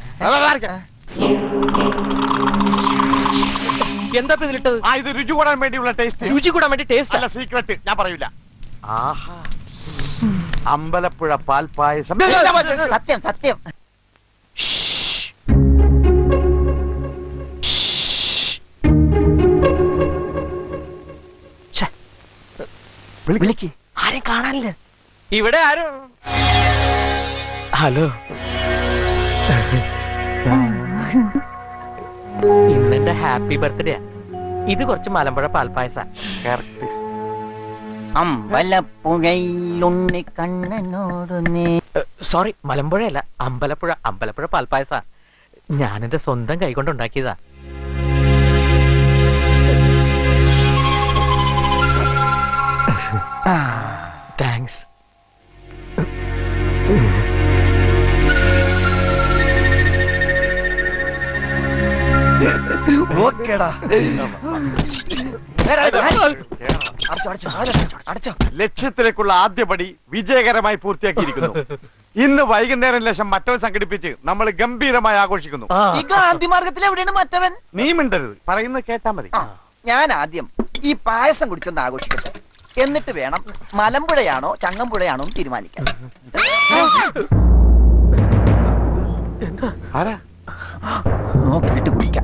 എന്താ ഇപ്പൊ ഇതിലിട്ടത് ആ ഇത് രുചി കൂടാൻ വേണ്ടിയുള്ള ടേസ്റ്റ് രുചി കൂടാൻ വേണ്ടി ടേസ്റ്റ് അല്ല സീക്രട്ട് ഞാൻ പറയൂല ആഹാ അമ്പലപ്പുഴ പാൽപായസം സത്യം സത്യം വിളിക്ക് ആരും കാണാനില്ല ഇവിടെ ആരും ഹലോ ഇന്നെന്റെ ഹാപ്പി ബർത്ത്ഡേ ഇത് കുറച്ച് മലമ്പുഴ പാൽപ്പായസ അമ്പലപ്പുഴയിലുണ്ണി കണ്ണനോട് നീ സോറി മലമ്പുഴയല്ല അമ്പലപ്പുഴ അമ്പലപ്പുഴ പാൽപ്പായസ ഞാൻ എന്റെ സ്വന്തം കൈകൊണ്ട് ഉണ്ടാക്കിയതാ താങ്ക്സ് ഓക്കേടാ അടച്ചോ ലക്ഷ്യത്തിലേക്കുള്ള ആദ്യ പടി വിജയകരമായി പൂർത്തിയാക്കിയിരിക്കുന്നു ഇന്ന് വൈകുന്നേരം ലക്ഷം മറ്റവൻ സംഘടിപ്പിച്ച് നമ്മൾ ഗംഭീരമായി ആഘോഷിക്കുന്നു ഈ ഗാന്ധി മാർഗത്തിൽ എവിടെയാണ് മറ്റവൻ നീ മിണ്ടരുത് പറയുന്നത് കേട്ടാ മതി ഞാൻ ആദ്യം ഈ പായസം കുടിച്ചൊന്ന് ആഘോഷിക്കട്ടെ എന്നിട്ട് വേണം മലമ്പുഴയാണോ ചങ്ങമ്പുഴയാണോ എന്ന് തീരുമാനിക്കാൻ ആരാ നോക്കിയിട്ട് കുടിക്കാം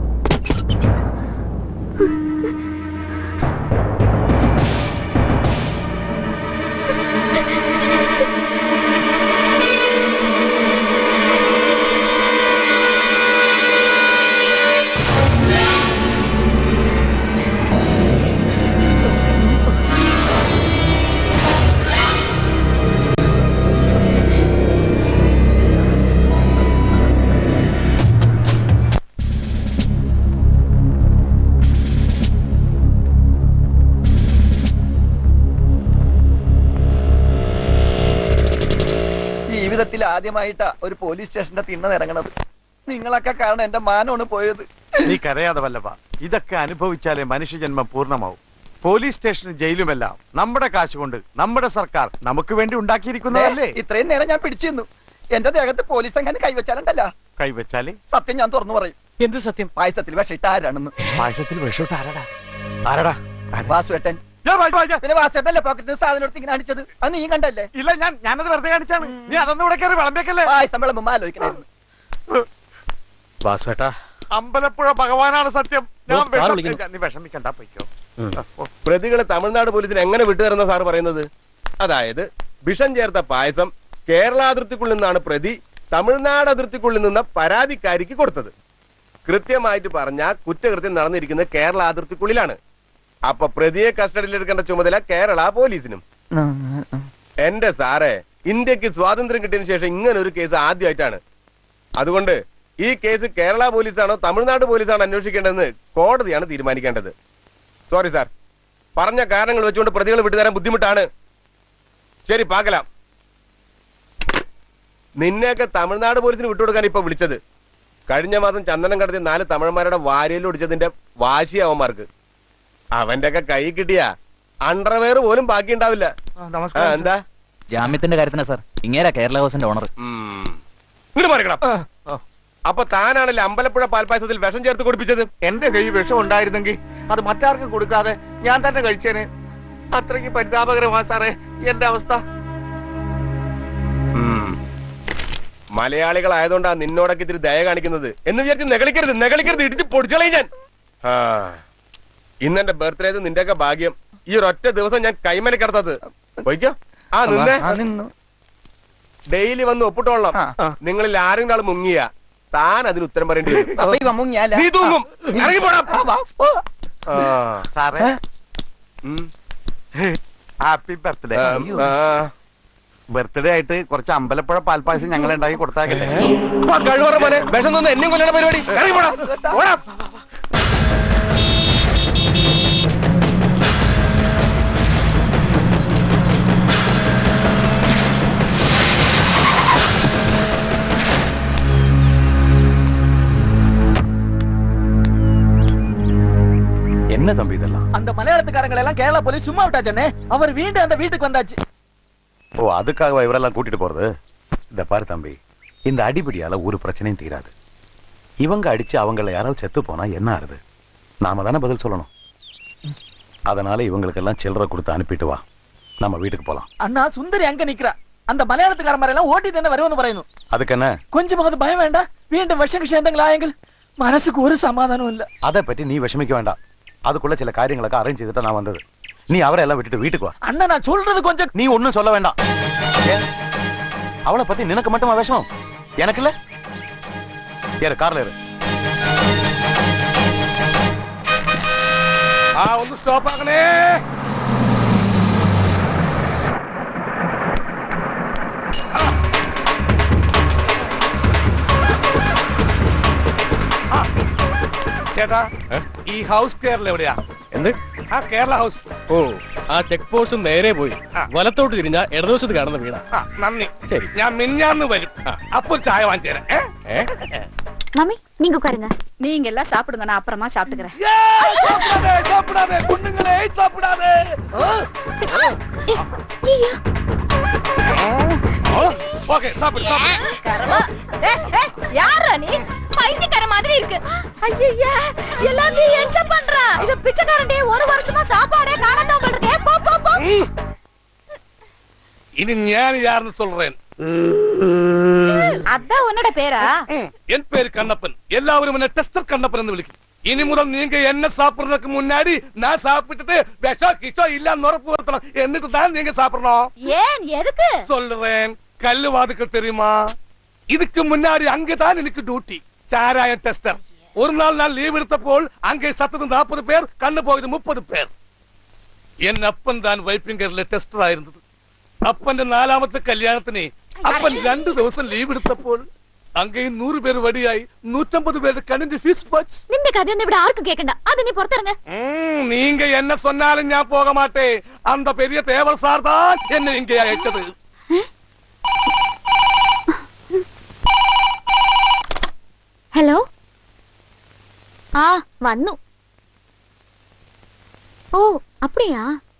ജീവിതത്തിൽ ആദ്യമായിട്ടാ ഒരു പോലീസ് സ്റ്റേഷന്റെ തിണ്ണ ഇറങ്ങണത് നിങ്ങളൊക്കെ കാരണം എന്റെ മാനമാണ് പോയത് നീ കരയാതെ വല്ലഭ ഇതൊക്കെ അനുഭവിച്ചാലേ മനുഷ്യജന്മം പൂർണ്ണമാവും പോലീസ് സ്റ്റേഷനും ജയിലുമെല്ലാം നമ്മുടെ കാശ് കൊണ്ട് നമ്മുടെ സർക്കാർ നമുക്ക് വേണ്ടി ഉണ്ടാക്കിയിരിക്കുന്നതല്ലേ ഇത്രയും നേരം ഞാൻ പിടിച്ചു നിന്നു എന്റെ ദേഹത്ത് പോലീസ് അങ്ങനെ കൈവച്ചാലുണ്ടല്ലോ കൈവച്ചാല് സത്യം ഞാൻ തുറന്നു പറയും എന്ത് സത്യം പായസത്തിൽ വിഷയിട്ട് ആരാണെന്ന് പായസത്തിൽ വിഷമിട്ട് ആരാടാ ആരാടാ വാസുവേട്ടൻ പിന്നെ വാസുവേട്ടല്ലേ പോക്കറ്റിൽ സാധനം എടുത്ത് ഇങ്ങനെ അടിച്ചത് അത് നീ കണ്ടല്ലേ ഇല്ല ഞാൻ ഞാനത് വെറുതെ കാണിച്ചാണ് നീ അതൊന്നും ഇവിടെ കയറി വിളമ്പേക്കല്ലേ പായസം വിളമ്പുമ്പോ ആലോചിക്കണായിരുന്നു വാസുവേട്ടാ അമ്പലപ്പുഴ ഭഗവാനാണ് സത്യം ഞാൻ ഓ, സാറ് വിഷം- വിളിക്കുന്നു. നീ വിഷമിക്കണ്ട പൊയ്ക്കോ പ്രതികളെ തമിഴ്നാട് പോലീസിന് എങ്ങനെ വിട്ടുതരുന്ന സാർ പറയുന്നത് അതായത് വിഷം ചേർത്ത പായസം കേരള അതിർത്തിക്കുള്ളിൽ നിന്നാണ് പ്രതി തമിഴ്നാട് അതിർത്തിക്കുള്ളിൽ നിന്ന പരാതിക്കാരിക്ക് കൊടുത്തത് കൃത്യമായിട്ട് പറഞ്ഞാൽ കുറ്റകൃത്യം നടന്നിരിക്കുന്നത് കേരള അതിർത്തിക്കുള്ളിലാണ് അപ്പൊ പ്രതിയെ കസ്റ്റഡിയിൽ എടുക്കേണ്ട ചുമതല കേരള പോലീസിനും എന്റെ സാറേ ഇന്ത്യക്ക് സ്വാതന്ത്ര്യം കിട്ടിയതിനു ശേഷം ഇങ്ങനെ ഒരു കേസ് ആദ്യമായിട്ടാണ് അതുകൊണ്ട് ഈ കേസ് കേരള പോലീസാണോ തമിഴ്നാട് പോലീസാണോ അന്വേഷിക്കേണ്ടതെന്ന് കോടതിയാണ് തീരുമാനിക്കേണ്ടത് സോറി സാർ പറഞ്ഞ കാരണങ്ങൾ വെച്ചുകൊണ്ട് പ്രതികൾ വിട്ടുതരാൻ ബുദ്ധിമുട്ടാണ് ശരി പാകലാം നിന്നെയൊക്കെ തമിഴ്നാട് പോലീസിന് വിട്ടുകൊടുക്കാൻ ഇപ്പൊ വിളിച്ചത് കഴിഞ്ഞ മാസം ചന്ദനം കടത്തി നാല് തമിഴന്മാരുടെ വാരിയിൽ ഒടിച്ചതിന്റെ വാശി അവന്മാർക്ക് അവന്റെ ഒക്കെ കൈ കിട്ടിയ അണ്ടർവെയർ പോലും ബാക്കി ഉണ്ടാവില്ല ആ, എന്താ ജാമ്യത്തിന്റെ കാര്യത്തിനാ സാർ ഇങ്ങേരാ കേരള ഹൗസിന്റെ ഓണർ ഇങ്ങോട്ട് മാറിക്കണം അപ്പൊ താനാണല്ലേ അമ്പലപ്പുഴ പാൽപ്പായസത്തിൽ വിഷം ചേർത്ത് കുടിപ്പിച്ചത് എന്റെ കൈ വിഷം ഉണ്ടായിരുന്നെങ്കിൽ അത് മറ്റാർക്കും കൊടുക്കാതെ ഞാൻ തന്നെ കഴിച്ചേനെ അത്രയ്ക്ക് പരിതാപകരമാ സാറേ എന്റെ അവസ്ഥ മലയാളികളായതുകൊണ്ടാ നിന്നോടൊക്കെ ഇത്തിരി ദയ കാണിക്കുന്നത് എന്ന് വിചാരിച്ച് നെകളിക്കരുത് നെകളിക്കരുത് ഇടിച്ച് പൊടിച്ചളയും ഞാൻ ആ ഇന്നെന്റെ ബർത്ത്ഡേ നിന്റെയൊക്കെ ഭാഗ്യം ഈ ഒരൊറ്റ ദിവസം ഞാൻ കൈമല കിടത്തത് പോയിക്കോ ആ നിന്നേ ഡെയിലി വന്ന് ഒപ്പിട്ടോളാം നിങ്ങളിൽ ആരെങ്കിലും ആൾ മുങ്ങിയ താൻ അതിന് ഉത്തരം പറയേണ്ടി വരും അപ്പൊ ഇവ മുങ്ങിയാല നീ തൂങ്ങും ഇറങ്ങി പോടാ ആ. സാറേ ഹാപ്പി ബർത്ത്ഡേ ആ. ബർത്ത്ഡേ ആയിട്ട് കുറച്ച് അമ്പലപ്പുഴ പാൽപ്പായസം ഞങ്ങൾ ഉണ്ടാക്കി കൊടുത്താക്കല്ലേ ആ, കഴിവറ മോനെ വിഷം നിന്ന് എന്നെയും കൊല്ലണ പരിപാടി ഇറങ്ങി പോടാ പോടാ என்ன தம்பி இதெல்லாம் அந்த மலையாளத்துக்காரங்களை எல்லாம் கேரளா போலீஸ் சும்மா விட்டாச்சே அவர் வீண்டு அந்த வீட்டுக்கு வந்தாச்சு ஓ அதுக்காக இவரெல்லாம் கூட்டிட்டு போறது இந்த பாரு தம்பி இந்த அடிப்படியால ஒரு பிரச்சனையும் தீராது இவங்க அடிச்சு அவங்கள யாராவது செத்து போனா என்ன ஆறுது நாம தானே பதில் சொல்லணும் அதனால இவங்களுக்கெல்லாம் சில்லறை கொடுத்து அனுப்பிட்டு வா நம்ம வீட்டுக்கு போலாம் அண்ணா சுந்தரி அங்க நிக்கிறா அந்த மலையாளத்துக்கார மாதிரி எல்லாம் ஓட்டிட்டு തന്നെ വരുമെന്ന് പറയുന്നു அதுக்கு என்ன கொஞ்சமாவது பயம் வேண்டாம் വീണ്ടും വിഷം കിഷ എന്തെങ്കിലും ആയെങ്കിൽ മനസ്സുക്ക് ഒരു സമാധാനവും ഇല്ല அதை பற்றி நீ விஷமிக்க வேண்டாம் அதுக்குள்ள சில காரியங்களுக்கு அரேஞ்ச் செய்துட்டு நான் வந்தது நீ அவரை எல்லாம் விட்டுட்டு வீட்டுக்கு வா அண்ணா நான் சொல்றது கொஞ்சம் நீ ஒன்னும் சொல்ல வேண்டாம் ஏன் அவளை பத்தி நினக்கு மட்டுமா விஷமம் எனக்கு இல்ல ஏறு கார்ல ஏறு ആ ഒന്ന് സ്റ്റോപ്പ് ആക്കണേ ചേട്ടാ ഈ ഹൗസ് കേരള എവിടെയാ എന്ത് ആ കേരള ഹൗസ് ഓ ആ ചെക്ക് പോസ്റ്റ് നേരെ പോയി വലത്തോട്ട് തിരിഞ്ഞ ഇടതുവശത്ത് കാണുന്ന വീടാ ആ നന്ദി ശരി ഞാൻ മിന്നാന്ന് വരും അപ്പൊ ഒരു ചായ വാങ്ങിച്ചു തരാം ഏ? மாமி நீங்க உட்காருங்க நீங்க எல்லாம் சாப்பிடுங்க நான் அப்புறமா சாப்பிட்டுக்கிறேன் சாப்பிடாதே சாப்பிடாதே பொண்ணுங்களே சாப்பிடாதே ஓகே சாப்பிடு சாப்பிடு யாரா நீ பைத்தியக்கார மாதிரி இருக்கு ஐயா எல்லாம் நீ என்ஜாய் பண்ற இவ பிச்சைக்காரன்டி ஒரு வருஷமா சாப்பாடே காணாம இருக்கே போ போ போ இனி ஞான் யாருன்னு சொல்றேன் அதான் உன்னோட பேரா என் பேரு கண்ணப்பன் எல்லாரும் என்ன டெஸ்டர் கண்ணப்பன் என்று விളിക്കും இனி முதல் நீங்க என்ன சாப்பிடுறதுக்கு முன்னாடி நான் சாப்பிட்டுட்டு விஷம் கிஷம் இல்லன்னு உறப்பு வருத்தணும் എന്നിട്ട് தான் நீங்க சாப்பிடணும் ஏன் எதுக்கு சொல்றேன் கல்லு வாதுக்கள் தெரியுமா இதுக்கு முன்னாடி அங்கதான் எனக்கு டியூட்டி சாராய டெஸ்டர் ஒரு நாள் நான் லீவ் எடுத்தപ്പോൾ அங்கே சத்தது நாற்பது பேர் கண்ணு போയത് മുപ്പത് പേർ എൻ അപ്പൻ താൻ വൈപ്പിങ്കറിലെ ടെസ്റ്റർ ആയിരുന്നത് അപ്പന്റെ നാലാമത്തെ കല്യാണത്തിന് അപ്പൻ രണ്ടു ദിവസം ലീവ് എടുത്തപ്പോൾ അങ്ങേയും നൂറ് പേര് വടിയായി നൂറ്റമ്പത് പേരുടെ കണ്ണിന്റെ ഫീസ് പച്ച് നിന്റെ കഥയൊന്നും ഇവിടെ ആർക്കും കേൾക്കണ്ട അത് നീ പുറത്തിറങ്ങ ம், நீங்க என்ன சொன்னாலும் நான் போக மாட்டேன் அந்த பெரிய தேவர் சார் தான் என்ன இங்கே அழைச்சது ഹലോ ആ വന്നു ஓ அப்படியா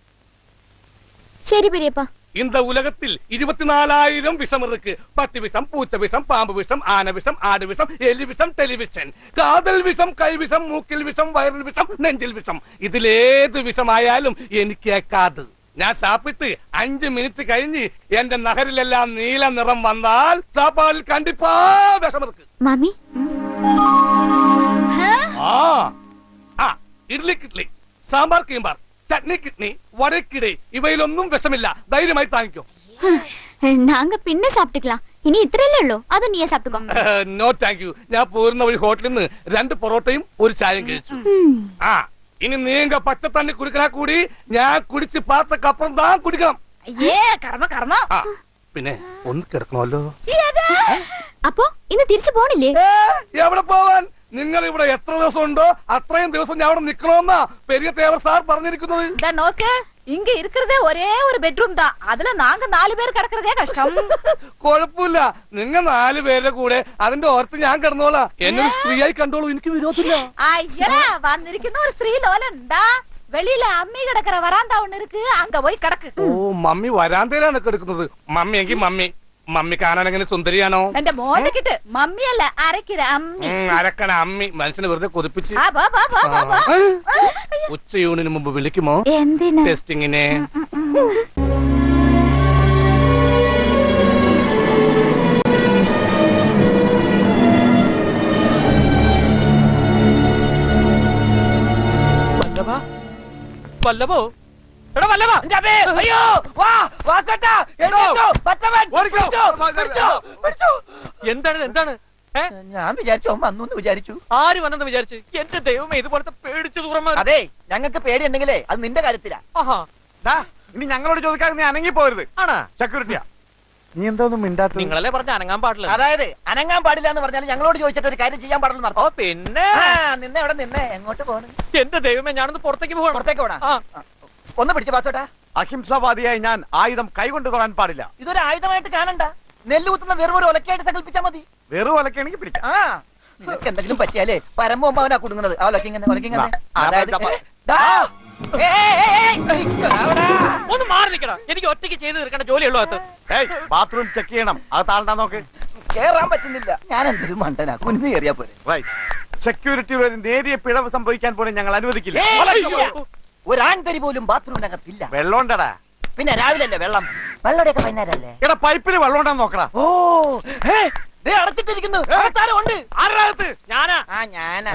சரி பெரியப்பா இந்த உலகத்தில் இருபத்திനാലായിരം விஷம் இருக்கு பட்டி விஷம் பூச்ச விஷம் பாம்பு விஷம் ஆன விஷம் ஆடு விஷம் எலி விஷம் டெலிவிஷன் കാതൽ വിഷം കൈ വിഷം മൂക്കിൽ വിഷം വയറിൽ വിഷം നെഞ്ചിൽ വിഷം ഇതിലേത് വിഷമായാലും എനിക്ക് ഏക്കാത് ഞാൻ സാപ്പിട്ട് അഞ്ച് മിനിറ്റ് കഴിഞ്ഞ് എന്റെ നഗരിലെല്ലാം നീല നിറം വന്നാൽ സാപ്പാടിൽ കണ്ടിപ്പാ വിഷം ഇருக்கு மாமி ആ ആ ഇഡ്ലി കിഡ്ലി സാമ്പാർ കീമ്പാർ ചട്നി കിഡ്നി വടക്കിടേ ഇവയിലൊന്നും വിഷമില്ല ധൈര്യമായി താങ്ങിക്കോ நாங்க பின்ன சாப்பிட்டுக்கலாம் இனி இத்திரல்ல உள்ளோ அது நீயே சாப்பிட்டுக்கோ നോ താങ്ക് യു ഞാൻ പോരുന്ന വഴി ഹോട്ടലിൽ നിന്ന് രണ്ട് പൊറോട്ടയും ഒരു ചായയും കഴിച്ചു ആ ഇനി നീങ്ക പച്ചത്തണ്ണി കുടിക്കണ കൂടി ഞാൻ കുടിച്ച് പാത്തക്കപ്പുറം താൻ കുടിക്കണം അയ്യേ കർമ്മ കർമ്മ ആ പിന്നെ ഒന്ന് കിടക്കണമല്ലോ അപ്പോ ഇന്ന് തിരിച്ചു പോണില്ലേ എവിടെ പോവാൻ നിങ്ങൾ ഇവിടെ എത്ര ദിവസം ഉണ്ടോ അത്രയും ദിവസം ഞാൻ അവിടെ നിക്കണമെന്നാ പെരിയ തേവർ സാർ പറഞ്ഞിരിക്കുന്നത് இந்த நோக்கு இங்க இருக்கிறதே ஒரே ஒரு பெட்ரூம் தான் அதுல நாங்க நாலு பேர் கிடக்குறதே கஷ்டம் കുഴപ്പമില്ല നിങ്ങൾ നാല് പേരുടെ കൂടെ അതിന്റെ ഓർത്ത് ഞാൻ കിടന്നോളാം എന്നെ ഒരു സ്ത്രീയായി കണ്ടോളൂ എനിക്ക് വിരോധമില്ല ஐயடா வந்திருക്കുന്ന ஒரு ஸ்திரீ லோலன்டா வெளியில அம்மி கிடக்குற வராந்தா ஒண்ணு இருக்கு அங்க போய் கிடக்கு ഓ മമ്മി വരാന്തയിലാണ് കിടക്കുന്നത് മമ്മി എങ്കിൽ മമ്മി മമ്മി കാണാൻ എങ്ങനെ സുന്ദരിയാണോ എന്റെ മോന്തക്കിട്ട് മമ്മി അല്ല അരക്കിற അമ്മി ഉം, അരക്കണ അമ്മി മനുഷ്യനെ വെറുതെ കൊതിപ്പിച്ച് ആ, വാ, വാ, വാ, വാ, വാ. ഉച്ചയൂണിന് മുമ്പ് വിളിക്കുമോ എന്തിനാ ടെസ്റ്റിങ്ങിനെ വല്ലഭ വല്ലഭോ എടാ വല്ലഭ അയ്യോ വാ വാസട്ടാ എഴുന്നേറ്റോ പത്തവൻ പിടിച്ചോ, പിടിച്ചോ, പിടിച്ചോ. എന്താണ് ഇത്? എന്താണ് ഏ? ഞാൻ വിചാരിച്ചു അവൻ വന്നു എന്ന് വിചാരിച്ചു ആര് വന്നെന്ന് വിചാരിച്ചു എന്റെ ദൈവമേ ഇതുപോലത്തെ പേടിച്ചു തുറന്ന അതെ ഞങ്ങൾക്ക് പേടിയുണ്ടെങ്കിലേ അത് നിന്റെ കാര്യത്തിലാ ഇനി ഞങ്ങളോട് ചോദിക്കാതെ നീ അനങ്ങി പോരുത് ആണാ സെക്യൂരിറ്റിയാ നീ എന്തോന്നും മിണ്ടാത്ത നിങ്ങളല്ലേ പറഞ്ഞ അനങ്ങാൻ പാടില്ല അതായത് അനങ്ങാൻ പാടില്ല എന്ന് പറഞ്ഞാൽ ഞങ്ങളോട് ചോദിച്ചിട്ട് ഒരു കാര്യം ചെയ്യാൻ പാടില്ല ഓ പിന്നെ നിന്നെ എവിടെ നിന്നെ എങ്ങോട്ട് പോണ് എന്റെ ദൈവമേ ഞാനൊന്ന് പുറത്തേക്ക് പോകണം പുറത്തേക്ക് പോണാ ഒന്ന് പിടിച്ച് പാച്ചോട്ടാ അഹിംസാവാദിയായി ഞാൻ ആയുധം കൈകൊണ്ട് തൊടാൻ പാടില്ല ഇതൊരു ആയുധമായിട്ട് കാണണ്ട നെല്ല് കുത്തുന്ന വെറും ഒരു ഒലക്കായിട്ട് സങ്കല്പിച്ചാ മതി വെറും ഒലക്കാണെങ്കിൽ പിടിക്കാം ആ നിനക്ക് എന്തെങ്കിലും പറ്റിയാലേ പരമ്പോ അവനാ കുടുങ്ങുന്നത് ആ ഒലക്കിങ്ങനെ ഒലക്കിങ്ങനെ അതായത് ദാ. ഏയ്, ഏയ്, ഏയ്, ഏയ്. അവിടെ. ഒന്ന് മാറി നിൽക്കടാ എനിക്ക് ഒറ്റയ്ക്ക് ചെയ്ത് തീർക്കേണ്ട ജോലിയുള്ളൂ അത് ബാത്റൂം ചെക്ക് ചെയ്യണം അത് താഴ്ന്നാ നോക്ക് കേറാൻ പറ്റുന്നില്ല ഞാൻ എന്തൊരു മണ്ടനാ കുനിന്ന് കയറിയാ പോലെ സെക്യൂരിറ്റിയുടെ ഒരു നേരിയ പിഴവ് സംഭവിക്കാൻ പോലും ഞങ്ങൾ അനുവദിക്കില്ല ഒരാൺതരി പോലും ബാത്റൂമിനകത്തില്ല വെള്ളം ഉണ്ടടാ പിന്നെ രാവിലെ അല്ലേ വെള്ളം വെള്ളടെയൊക്കെ വൈകുന്നേരല്ലേ എടാ പൈപ്പിൽ വെള്ളം ഉണ്ടാന്ന് നോക്കടാ ഓ ഹേ, ദേ അടച്ചിട്ടിരിക്കുന്നു അകത്താരം ഉണ്ട് ആരാകത്ത് ഞാനാ ആ ഞാനാ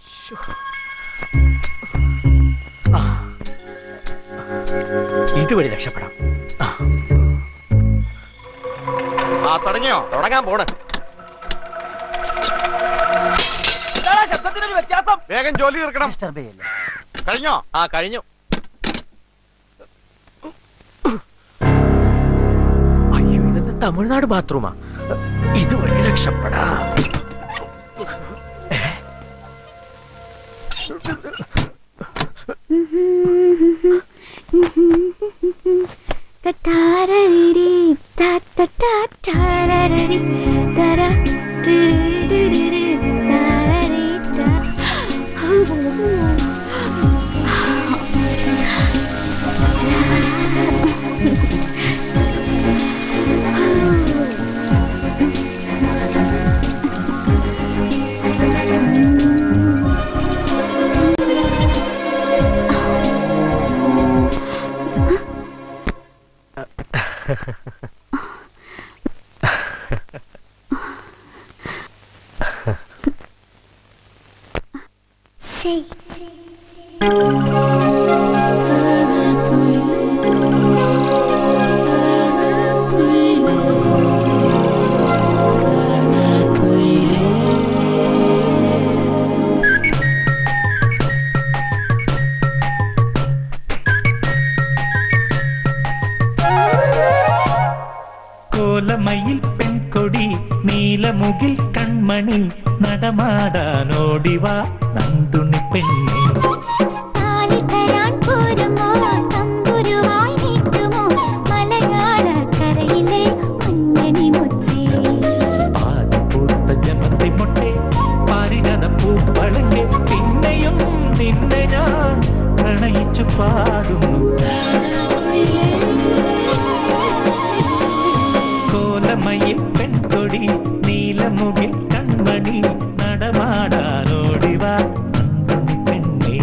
ഇതുവഴി രക്ഷപ്പെടാം ആ തുടങ്ങിയോ തുടങ്ങാൻ പോണ് ഇതാടാ ശബ്ദത്തിനൊരു വ്യത്യാസം വേഗം ജോലി തീർക്കണം കഴിഞ്ഞോ ആ കഴിഞ്ഞു അയ്യോ ഇതെന്താ തമിഴ്നാട് ബാത്റൂമാ ഇതുവഴി രക്ഷപ്പെടാം തട്ടാരരിരി, തട്ടട്ടാറ്റാരരി, തര, ടിരിരിരി, താരരി, ത. Sei. കോലമയിൽ പെൺകൊടി നീലമുകിൽ കൺമണി നടമാടാനോടിവാ നന്ദുണി പെണ്ണെ താലി തരാൻ പോരുമോ തമ്പുരുവായി നീട്ടുമോ മലയാളക്കരയിലെ മഞ്ഞണി മുത്തേ പൂത്ത ജമന്തി മൊട്ടെ പാരിജന പൂപ്പളങ്കെ പിന്നെയും നിന്നെ ഞാൻ പ്രണയിച്ചു പ്രണയിച്ചു പാടുന്നു കോലമയിൽ പെൺകൊടി നീലമുകിൽ കൺമണി നടമാടാനോടിവാ പെണ്ണേ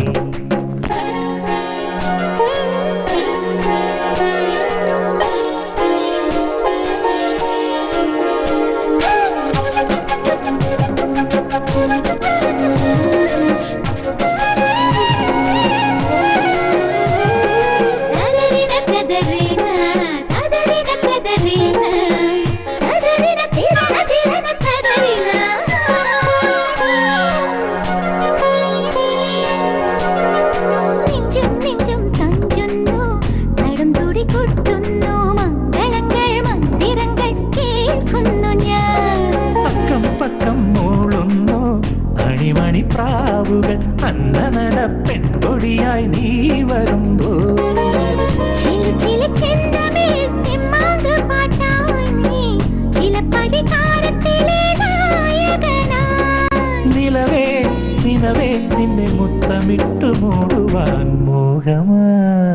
നെഞ്ചും നെഞ്ചും തഞ്ചുന്നു നടുംതുടി കൊട്ടുന്നു മംഗളങ്ങൾ മന്ദിരങ്ങൾ കേൾക്കുന്നു ഞാൻ പക്കം പക്കം മൂളുന്നു അണിമണി പ്രാവുകൾ അന്ന നട പെൺകൊടിയായി നീ വരുമ്പോ ചില ചില ചെന്തമിഴ് തെമ്മാങ്ക് പാട്ടായി നീ ചില പതികാരത്തിലെ നായകനായി നിലവേ നിലവേ നിന്നെ മുത്തമിട്ടു മൂടുവാൻ മോഹമാ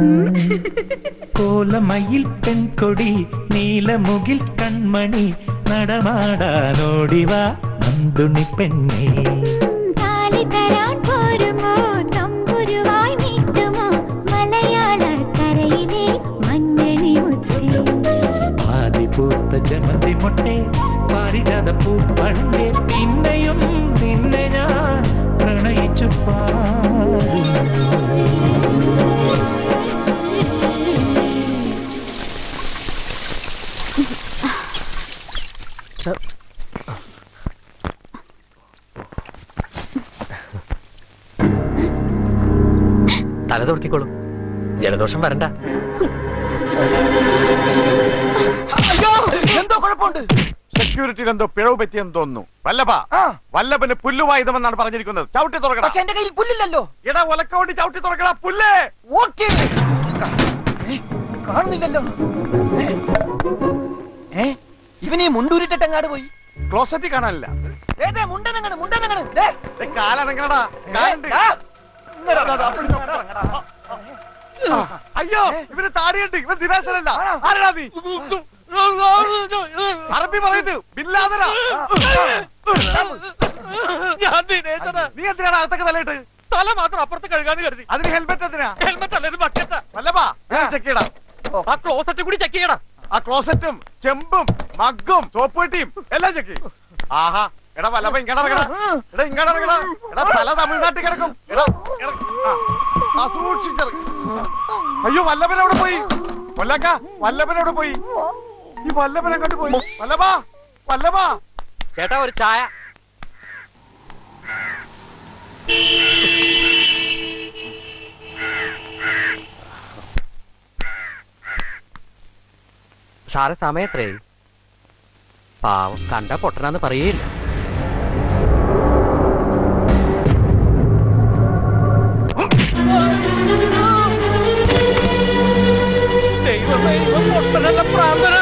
കോലമയിൽ പെൺകൊടി നീലമുകിൽ കൺമണി നടമാടാനോടിവാ നന്ദുണി പെണ്ണേ താലി തരാൻ പോരുമോ തമ്പുരുവായി നീട്ടുമോ മലയാള കരയിലെ മഞ്ഞണി മുത്തേ ആദിപൂത്ത ജമന്തി മുട്ടെ പാരിജാത പൂപ്പണ്ടേ പിന്നെയും നിന്നെ ഞാൻ പ്രണയിച്ചു പാടുന്നു തല തൊടുത്തിക്കോളൂ ജലദോഷം വരണ്ട എന്തോ കുഴപ്പമുണ്ട് സെക്യൂരിറ്റിയിൽ എന്തോ പിഴവ് പറ്റിയെന്ന് തോന്നുന്നു വല്ലഭ വല്ലഭന് പുല്ലുവായുധമെന്നാണ് പറഞ്ഞിരിക്കുന്നത് ചവിട്ടി തുറക്കടാ പക്ഷെ എന്റെ കയ്യിൽ പുല്ലില്ലല്ലോ എടാ ഒലക്കോണ്ടി ചവിട്ടി തുറക്കടാ പുല്ലേ ഓക്കേ കാണുന്നില്ലല്ലോ ഏ ഇവനീ മുണ്ടൂരിട്ടെങ്ങാട് പോയി ക്ലോസറ്റിൽ കാണാനില്ല ഏതേ മുണ്ടനങ്ങണ് മുണ്ടനങ്ങണ് ദേ. കാലണങ്ങടാ കാലുണ്ട് ദാ. ദാ, ദാ, ദാ, പിടിച്ചോ. ആ, അയ്യോ ഇവന് താടിയുണ്ട് ഇവൻ ദിനേശനല്ല ആരാ നീ അറബി പറയുന്നു ബില്ലാതരാ ഞാൻ ദിനേശനാ നീ എന്തിനാണ് അകത്തൊക്കെ തലയിട്ട് തല മാത്രം അപ്പുറത്ത് കഴുകാന്ന് കരുതി അതിന് ഹെൽമെറ്റ് എന്തിനാ ഹെൽമെറ്റ് അല്ല ഇത് ബക്കറ്റാ വല്ലപ്പാ ചെക്ക് ചെയ്യടാ ആ ക്ലോസറ്റ് കൂടി ചെക്ക് ചെയ്യണം ആ ക്ലോസറ്റും ചെമ്പും മഗ്ഗും സോപ്പ് പെട്ടിയും എല്ലാം ചെക്ക് ചെയ്യും ആഹാ എടാ വല്ലപ്പ ഇങ്ങടെ ഇറങ്ങടാ എടാ ഇങ്ങടെ ഇറങ്ങടാ എടാ തല തമിഴ്നാട്ടിൽ കിടക്കും എടാ ഇറങ്ങ്. ആ, ആ സൂക്ഷിച്ചിറങ്ങ് അയ്യോ വല്ലഭൻ അവിടെ പോയി കൊല്ലക്ക വല്ലഭൻ അവിടെ പോയി ഈ വല്ലഭൻ അങ്ങോട്ട് പോയി വല്ലഭാ വല്ലഭാ ചേട്ടാ ഒരു ചായ സാറ് സമയത്രേ പാവം കണ്ട പൊട്ടനാന്ന് പറയേയില്ല ദൈവമേ ഇവൻ പൊട്ടനല്ല പ്രാന്തനാ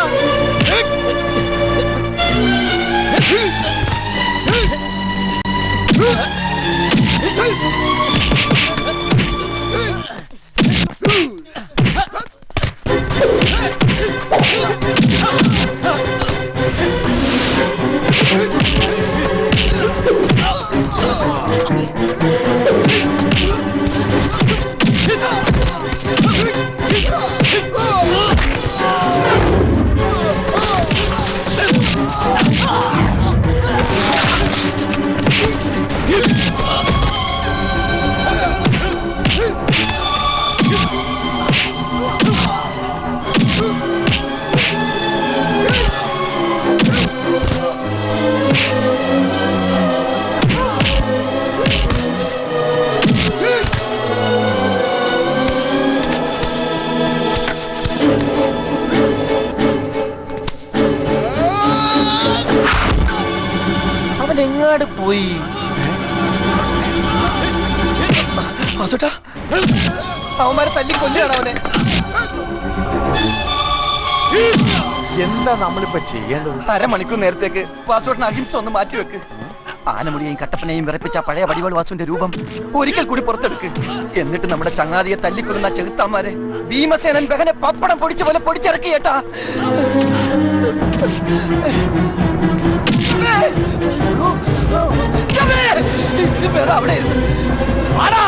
അവൻ എങ്ങാട് പോയി വാസുട്ടാ അവന്മാരെ തല്ലി കൊല്ലുകയാണ് അവനെ എന്താ നമ്മളിപ്പോ ചെയ്യേണ്ടത് അരമണിക്കൂർ നേരത്തേക്ക് വാസുവേട്ടൻ അഹിംസ ഒന്ന് മാറ്റി വെക്ക് ആനമുടിയെയും കട്ടപ്പനെയും വിറപ്പിച്ച ആ പഴയ വടിവാൾ വാസുവിന്റെ രൂപം ഒരിക്കൽ കൂടി പുറത്തെടുക്ക് എന്നിട്ട് നമ്മുടെ ചങ്ങാതിയെ തല്ലിക്കൊല്ലുന്ന ചെകുത്താന്മാരെ ഭീമസേനൻ ബഹനെ പപ്പടം പൊടിച്ച പോലെ പൊടിച്ചിറക്കി ഏട്ടാ ഇത് വേറെ അവിടെ ഇരുന്ന് ആടാ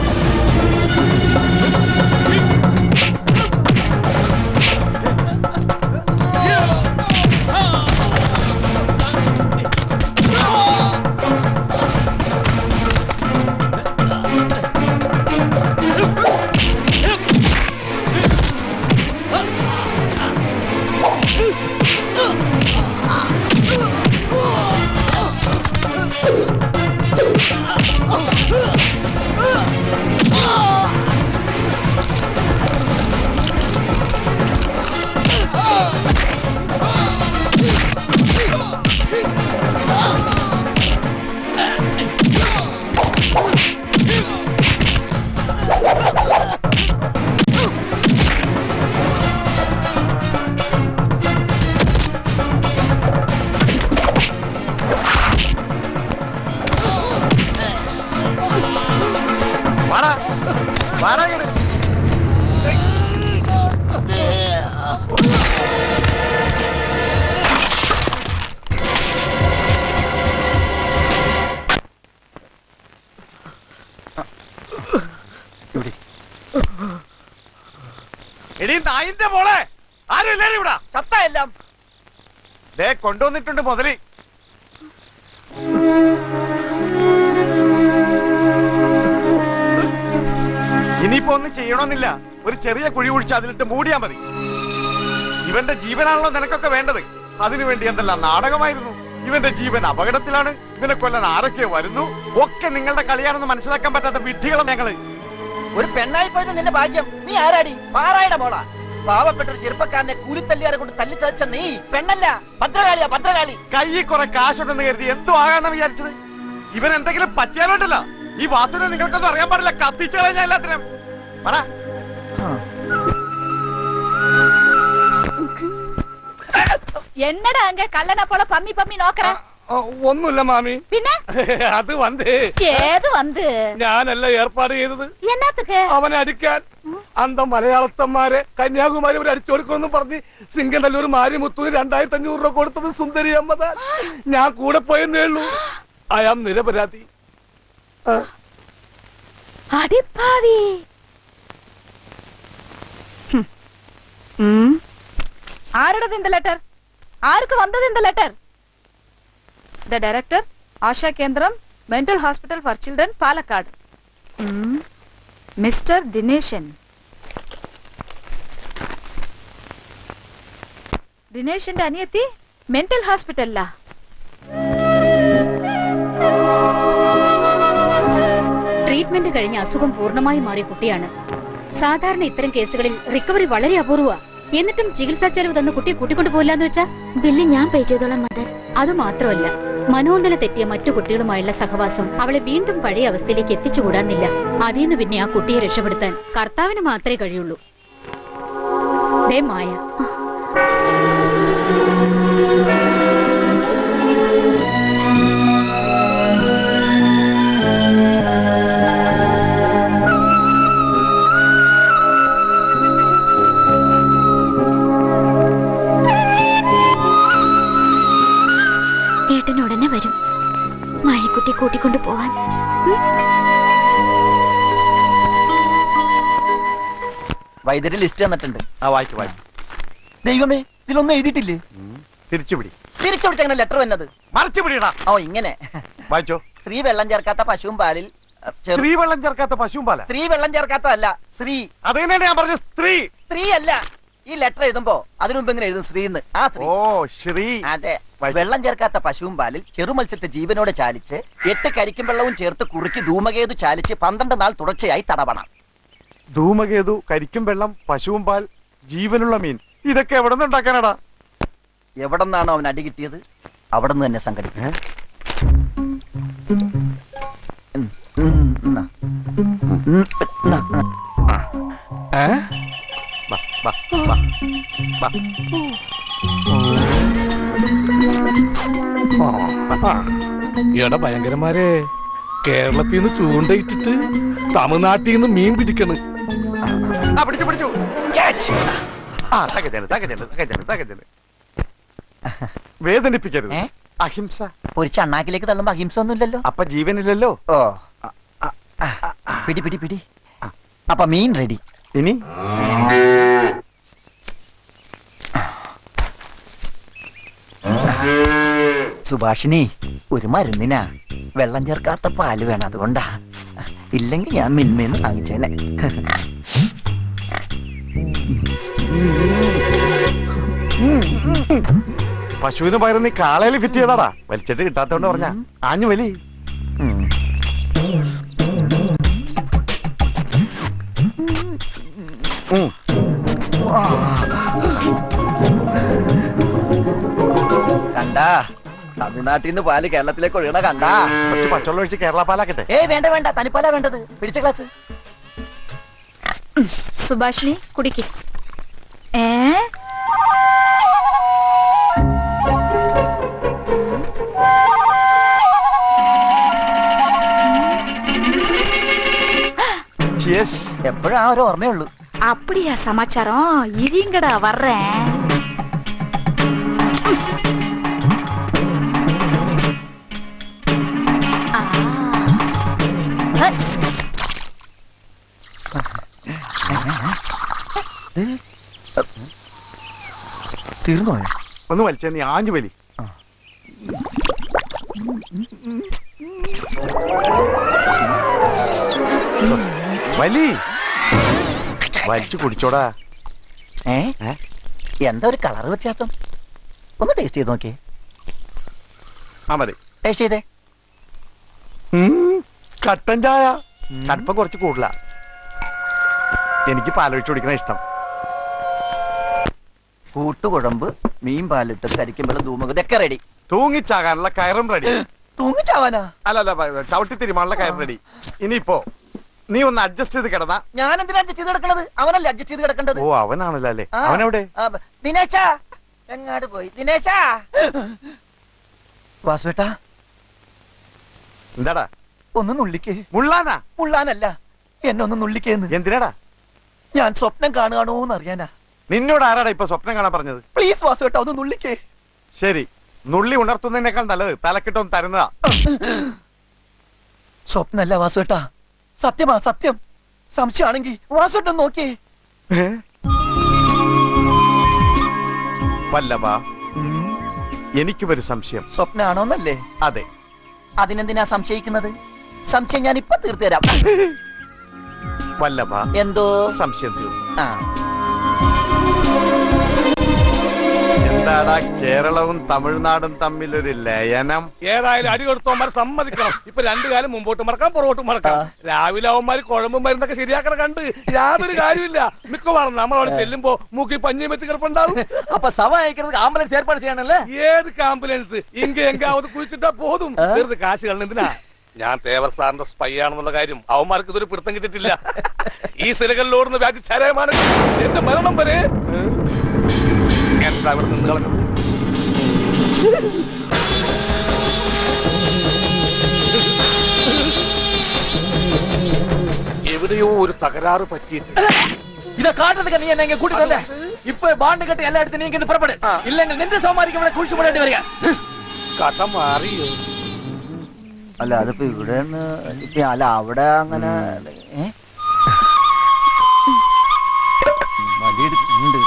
വാടാ വാടാ ഇങ്ങട്. എടീ നായിന്റെ മോളെ ആരും ഇല്ലേ ഇവിടെ ചത്ത എല്ലാം ദേ കൊണ്ടുവന്നിട്ടുണ്ട് മുതല് ഇനിയിപ്പോ ഒന്നും ചെയ്യണമെന്നില്ല ഒരു ചെറിയ കുഴി കുഴിച്ച് അതിലിട്ട് മൂടിയാ മതി ഇവന്റെ ജീവനാണല്ലോ നിനക്കൊക്കെ വേണ്ടത് അതിനുവേണ്ടി എന്തെല്ലാം നാടകമായിരുന്നു ഇവന്റെ ജീവൻ അപകടത്തിലാണ് ഇവനെ കൊല്ലാൻ ആരൊക്കെ വരുന്നു ഒക്കെ നിങ്ങളുടെ കളിയാണെന്ന് മനസ്സിലാക്കാൻ പറ്റാത്ത വിഡ്ഢികളും ഞങ്ങള് ഒരു പെണ്ണായി പോയത് നിന്റെ ഭാഗ്യം നീ ആരാടി പാറായുടെ മോളാ പാവപ്പെട്ട ഒരു ചെറുപ്പക്കാരനെ കൂലിത്തല്ലിയാരെ കൊണ്ട് തല്ലി തച്ച നീ പെണ്ണല്ല ഭദ്രകാളിയാ ഭദ്രകാളി കയ്യിൽ കുറെ കാശുണ്ടെന്ന് കരുതി എന്തോ ആകാന്നാ വിചാരിച്ചത് ഇവൻ എന്തെങ്കിലും പറ്റിയാലോട്ടല്ല ഈ വാസുവിനെ നിങ്ങൾക്കൊന്നും അറിയാൻ പാടില്ല കത്തിച്ചു കളഞ്ഞ എല്ലാത്തിനും പറ என்னடா அங்க கல்லனை போல பம்மி பம்மி நோக்கற ഒന്നുമില്ല മാമി പിന്നെ അത് വന്നേ ഏത് വന്ന് ഞാനല്ല ഏർപ്പാട് ചെയ്തത് എന്നത്തുക്ക് അവനെ അടിക്കാൻ അന്ത മലയാളത്തന്മാരെ കന്യാകുമാരി ഒരു അടിച്ചു കൊടുക്കുമെന്ന് പറഞ്ഞ് സിംഗനല്ലൂർ മാരിമുത്തൂര് രണ്ടായിരത്തി അഞ്ഞൂറ് രൂപ കൊടുത്തത് സുന്ദരി അമ്മതാൻ ഞാൻ കൂടെ പോയെന്നേ ഉള്ളൂ അയാം നിരപരാധി ആ. அடிப்பாவி ம். ஆருடது இந்த லெட்டர் ஆருக்கு வந்தது இந்த letter the director Asha Kendram mental hospital for children Palakkad mister Dineshan ദിനേശിന്റെ അനിയത്തി മെന്റൽ ഹോസ്പിറ്റലിലാ ട്രീറ്റ്മെന്റ് കഴിഞ്ഞ അസുഖം പൂർണ്ണമായും മാറിയ കുട്ടിയാണ് സാധാരണ ഇത്തരം കേസുകളിൽ റിക്കവറി വളരെ അപൂർവ എന്നിട്ടും ചികിത്സാ ചെലവ് തന്ന കുട്ടിയെ കൂട്ടിക്കൊണ്ടു പോയില്ലാന്ന് വെച്ചാ ബില്ല് ഞാൻ പേ ചെയ്തോളാം മദർ അത് മാത്രമല്ല മനോന്തല തെറ്റിയ മറ്റു കുട്ടികളുമായുള്ള സഹവാസം അവളെ വീണ്ടും പഴയ അവസ്ഥയിലേക്ക് എത്തിച്ചുകൂടാന്നില്ല അതിന്ന് പിന്നെ ആ കുട്ടിയെ രക്ഷപ്പെടുത്താൻ കർത്താവിന് മാത്രമേ കഴിയുള്ളൂ ദേ മായ ഏട്ടൻ ഉടനെ വരും മായക്കുട്ടി കൂട്ടിക്കൊണ്ടു പോവാൻ വൈദ്യുതി ലിസ്റ്റ് തന്നിട്ടുണ്ട് ആ വായിച്ചു വായിച്ചു ദൈവമേ ഇതിലൊന്നും എഴുതിയിട്ടില്ലേ തിരിച്ചുപിടി തിരിച്ചുപിടിച്ച എങ്ങനെ ലെറ്റർ വന്നത് മറിച്ചു പിടിയടാ ഓ ഇങ്ങനെ വായിച്ചോ സ്ത്രീ വെള്ളം ചേർക്കാത്ത പശുവും പാലിൽ അഹ്, ചെറു- സ്ത്രീ വെള്ളം ചേർക്കാത്ത പശുവും പാല സ്ത്രീ വെള്ളം ചേർക്കാത്തതല്ല സ്ത്രീ അതന്നെയാണ് ഞാൻ പറഞ്ഞ സ്ത്രീ സ്ത്രീ അല്ല ഈ ലെറ്റർ എഴുതുമ്പോ അതിനു മുമ്പ് ഇങ്ങനെ എഴുതും ശ്രീ എന്ന് ആ ശ്രീ ഓ ശ്രീ അതെ വെള്ളം ചേർക്കാത്ത പശുവും പാലിൽ ചെറുമത്സ്യത്തെ ജീവനോടെ ചാലിച്ച് എട്ട് കരിക്കും വെള്ളവും ചേർത്ത് കുറുക്കി ധൂമകേതു ചാലിച്ച് പന്ത്രണ്ട് നാൾ തുടർച്ചയായി തടവണം ധൂമകേതു കരിക്കും വെള്ളം പശുവും പാൽ ജീവനുള്ള മീൻ ഇതൊക്കെ എവിടെ നിന്ന് ഉണ്ടാക്കാനാടാ എവിടെ നിന്നാണോ അവൻ അടി കിട്ടിയത് അവിടെ നിന്ന് തന്നെ സംഘടിക്കും ഉം, ഉം, എന്നാ. ഉം, എന്നാ, എന്നാ. ബാ, ബാ, ബാ, ബാ. ഓ, ബാ. എടാ ഭയങ്കരന്മാരെ കേരളത്തിൽ നിന്ന് ചൂണ്ടയിട്ടിട്ട് തമിഴ്നാട്ടിൽ നിന്ന് മീൻ പിടിക്കണ് ആ പിടിച്ചു പിടിച്ചു Catch. ആ തകജന് തകജന് തകജന് തകജന് വേദനിപ്പിക്കരുത് അഹിംസ ഒരു ചണ്ണാക്കിലേക്ക് തള്ളുമ്പോ അഹിംസ ഒന്നുമില്ലല്ലോ അപ്പൊ ജീവനില്ലല്ലോ ഓ പിടി പിടി പിടി അപ്പൊ മീൻ റെഡി ഇനി സുഭാഷിണി ഒരു മരുന്നിനാ വെള്ളം ചേർക്കാത്ത പാല് വേണം അതുകൊണ്ടാ ഇല്ലെങ്കിൽ ഞാൻ മിൽമേന്ന് വാങ്ങിച്ചേനെ പശുവിന് പകരം നീ കാളയിൽ ഫിറ്റ് ചെയ്താടാ വലിച്ചിട്ട് കിട്ടാത്തോണ്ട് പറഞ്ഞ ആഞ്ഞു വലി ഉം. കണ്ടാ തമിഴ്നാട്ടിൽ നിന്ന് പാല് കേരളത്തിലേക്ക് ഒഴുകണ കണ്ടാ കുറച്ച് പച്ചവെള്ളം ഒഴിച്ച് കേരള പാലാക്കട്ടെ ഏയ് വേണ്ട വേണ്ട തനിപ്പാലാ വേണ്ടത് പിടിച്ച ഗ്ലാസ് സുഭാഷിണി കുടിക്ക് ഏ എപ്പോഴും ആ ഒരു ഓർമ്മയുള്ളൂ அப்படியா சமாச்சாரம் இருங்கடா வர்றேன் ஆ. ஹ. തീർന്നോ ഒന്ന് വലിച്ചേ നീ ആഞ്ഞു വലി വലി വലിച്ചു കുടിച്ചോടാ ഏ എന്താ ഒരു കളർ വ്യത്യാസം ഒന്ന് ടേസ്റ്റ് ചെയ്ത് നോക്കിയേ ആ മതി ടേസ്റ്റ് ചെയ്തേ ഉം, കട്ടൻ ചായ കടുപ്പം കുറച്ച് കൂടുതല എനിക്ക് പാലൊഴിച്ച് കുടിക്കണ ഇഷ്ടം കൂട്ടുകുഴമ്പ് മീൻ പാലിട്ട് കരിക്കുമ്പോൾ ധൂമക ഇതൊക്കെ റെഡി തൂങ്ങിച്ചാകാനുള്ള കയറും റെഡി തൂങ്ങിച്ചാവാനാ അല്ല അല്ല ചവിട്ടി തിരുമാനുള്ള കയറും റെഡി ഇനിയിപ്പോ നീ ഒന്ന് അഡ്ജസ്റ്റ് ചെയ്ത് കിടന്നാ ഞാൻ എന്തിനാ അഡ്ജസ്റ്റ് ചെയ്ത് കിടക്കണത് അവനല്ലേ അഡ്ജസ്റ്റ് ചെയ്ത് കിടക്കേണ്ടത് ഓ അവനാണല്ലോ അല്ലേ ആ, അവനെവിടെ ആ, ബ- ദിനേശാ എങ്ങാട് പോയി ദിനേശാ വാസുവേട്ടാ എന്താടാ ഒന്ന് നുള്ളിക്കേ മുള്ളാനാ മുള്ളാനല്ല എന്നെ ഒന്ന് നുള്ളിക്കേന്ന് എന്തിനാടാ ഞാൻ സ്വപ്നം കാണുകയാണോന്ന് അറിയാനാ നിന്നോട് ആരാടാ ഇപ്പൊ സ്വപ്നം കാണാൻ പറഞ്ഞത് പ്ലീസ് വാസുവേട്ടാ ഒന്ന് നുള്ളിക്കേ ശരി നുള്ളി ഉണർത്തുന്നതിനേക്കാൾ നല്ലത് തലക്കിട്ടൊന്ന് തരുന്നതാ സ്വപ്നല്ല വാസുവേട്ടാ സത്യമാ സത്യം സംശയമാണെങ്കിൽ വാസുവേട്ടൻ നോക്കിയേ വല്ലഭ എനിക്കുമൊരു സംശയം സ്വപ്നാണോന്നല്ലേ അതെ അതിനെന്തിനാ സംശയിക്കുന്നത് സംശയം ഞാൻ ഇപ്പൊ തീർത്തു തരാം വല്ലഭ എന്തോ സംശയം തീർന്നു ആ എന്താടാ കേരളവും തമിഴ്നാടും തമ്മിൽ ഒരു ലയനം ഏതായാലും അടി കൊടുത്തവന്മാർ സമ്മതിക്കണം ഇപ്പൊ രണ്ടു കാലം മുമ്പോട്ട് മറക്കാം പുറകോട്ട് മറക്കാം രാവിലെ അവന്മാർ കുഴമ്പും മരുന്നൊക്കെ ശരിയാക്കണ കണ്ട് യാതൊരു കാര്യമില്ല മിക്കവാറും നമ്മളവിടെ ചെല്ലുമ്പോ മൂക്കി പഞ്ഞിയും വെച്ച് കിടപ്പുണ്ടാവും அப்ப சவ அழைக்கிறதுக்கு ஆம்புலன்ஸ் ஏற்பாடு செய்யணும்ல ഏത് ആംബുലൻസ് ഇങ്ക എങ്കാവത് കുഴിച്ചിട്ടാ പോതും വെറുതെ കാശ് കളഞ്ഞ എന്തിനാ ഞാൻ തേവർ സാറിന്റെ സ്പൈ ആണെന്നുള്ള കാര്യം അവന്മാർക്ക് ഇതൊരു പിടുത്തം കിട്ടിയിട്ടില്ല ഈ സിരകളിലോടുന്ന വ്യാജ ചരയമാണ് എന്റെ മരണം വരെ എന്താ ഇവിടെ നിന്ന് കളഞ്ഞത് എവിടെയോ ഒരു തകരാറ് പറ്റിയിട്ട് இத காட்டுறதுக்கு நீ என்ன இங்க கூட்டிட்டு வந்த இப்ப பாண்டு கட்டி எல்லா இடத்தையும் நீங்க இருந்து புறப்படு இல்லங்க நின்று சமாளிக்க விட குளிச்சு போட வரிക കഥ മാറിയോ അല്ല അതിപ്പോ ഇവിടെ അല്ല അവിടെ അങ്ങനെ ഏ? മടിയെടുക്കുന്നുണ്ട്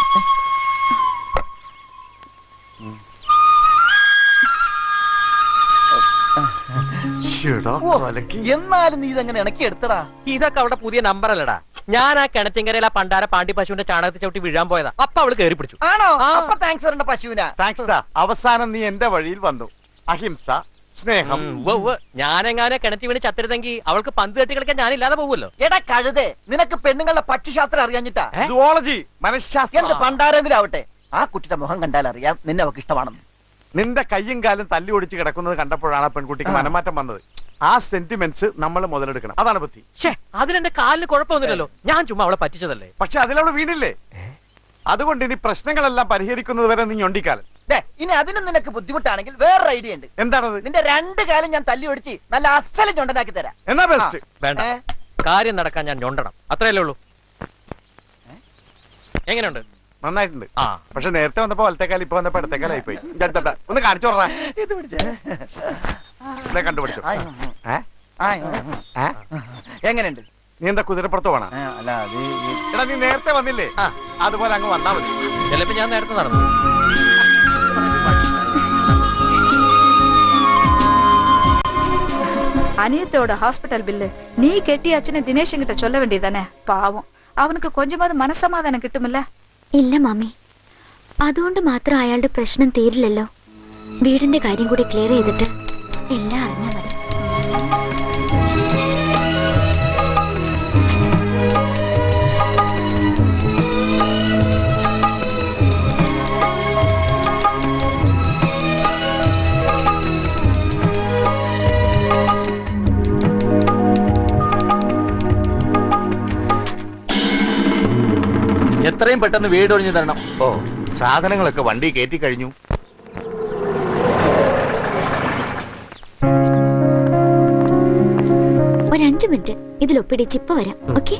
ഓ, എന്നാലും നീ ഇതെങ്ങനെ ഇണക്കി എടുത്തടാ ഇതൊക്കെ അവിടെ പുതിയ നമ്പർ അല്ലടാ ഞാൻ ആ കിണറ്റിങ്കരയിലെ പണ്ടാര പാണ്ടി പശുവിന്റെ ചാണകത്തിൽ ചവിട്ടി വീഴാൻ പോയതാ അപ്പൊ അവള് കയറി പിടിച്ചു ആണോ അപ്പൊ താങ്ക്സ് പറയണ്ട പശുവിനാ താങ്ക്സ് ഡാ അവസാനം നീ എന്റെ വഴിയിൽ വന്നു അഹിംസ സ്നേഹം ഞാനെങ്ങാനെ കിണറ്റി വീണ് ചത്തിരുന്നെങ്കിൽ അവൾക്ക് പന്ത് കെട്ടി കളിക്കാൻ ഞാനില്ലാതെ പോകുമല്ലോ എടാ കഴുതേ നിനക്ക് പെണ്ണുങ്ങളുടെ പക്ഷിശാസ്ത്രം അറിയാഞ്ഞിട്ടാ സുവോളജി മനഃശാസ്ത്രം എന്ത് പണ്ടാരെങ്കിലും ആവട്ടെ ആ കുട്ടിയുടെ മുഖം കണ്ടാൽ അറിയാം നിന്നെ അവക്ക് ഇഷ്ടമാണെന്ന് നിന്റെ കയ്യും കാലും തല്ലി ഒടിച്ച് കിടക്കുന്നത് കണ്ടപ്പോഴാണ് ആ പെൺകുട്ടിക്ക് മനമാറ്റം വന്നത് ആ സെന്റിമെന്റ്സ് നമ്മൾ മുതലെടുക്കണം അതാണ് ബുദ്ധി ഛേ അതിനെന്റെ കാലിന് കുഴപ്പമൊന്നുമില്ലല്ലോ ഞാൻ ചുമ്മാ അവളെ പറ്റിച്ചതല്ലേ പക്ഷെ അതിലവള് വീണില്ലേ അതുകൊണ്ട് ഇനി പ്രശ്നങ്ങളെല്ലാം പരിഹരിക്കുന്നത് വരെ നീ ഞൊണ്ടിക്കാലൻ ദേ, ഇനി അതിനും നിനക്ക് ബുദ്ധിമുട്ടാണെങ്കിൽ വേറൊരു ഐഡിയ ഉണ്ട് എന്താണത് നിന്റെ രണ്ട് കാലം ഞാൻ തല്ലി ഒടിച്ച് നല്ല അസല ചുണ്ടനാക്കി തരാം എന്നാ ബെസ്റ്റ് വേണ്ട കാര്യം നടക്കാൻ ഞാൻ ഞൊണ്ടണം അത്രയല്ലേ ഉള്ളൂ എങ്ങനെയുണ്ട് നന്നായിട്ടുണ്ട് ആ പക്ഷെ നേരത്തെ വന്നപ്പോ വലത്തേക്കാൽ ഇപ്പൊ വന്നപ്പോ ഇടത്തേക്കാലായി പോയി ഞാൻ ദാ, ദാ, ഒന്ന് കാണിച്ചു പറഞ്ഞ ഇത് പിടിച്ചേ കണ്ടുപിടിച്ചു ഏ? ആ, ഏ? എങ്ങനെയുണ്ട് നീ എന്താ കുതിരപ്പുറത്ത് പോണ അല്ല അത് എടാ നീ നേരത്തെ വന്നില്ലേ അതുപോലെ അങ്ങ് വന്നാ മതി ചിലപ്പോ ഞാൻ നേരത്തെ നടന്നു அநியத்தோட ஹாஸ்பிட்டல் பில்லு நீ கெட்டியாச்சுன்னு தினேஷ் கிட்ட சொல்ல வேண்டியதானே பாவம் அவனுக்கு கொஞ்சமாவது മനസ്സമാധാനം കിട്ടുമില്ല ഇല്ല മാമി അതുകൊണ്ട് മാത്രം അയാളുടെ പ്രശ്നം തീരില്ലല്ലോ വീടിന്റെ കാര്യം കൂടി ക്ലിയർ ചെയ്തിട്ട് എല്ലാം അറിഞ്ഞാൽ മതി എത്രയും പെട്ടെന്ന് വീട് ഒഴിഞ്ഞു തരണം ഓ സാധനങ്ങളൊക്കെ വണ്ടി കയറ്റി കഴിഞ്ഞു ഒരു അഞ്ചു മിനിറ്റ് ഇതിൽ ഒപ്പിടിച്ച് ഇപ്പൊ വരാം ഓക്കെ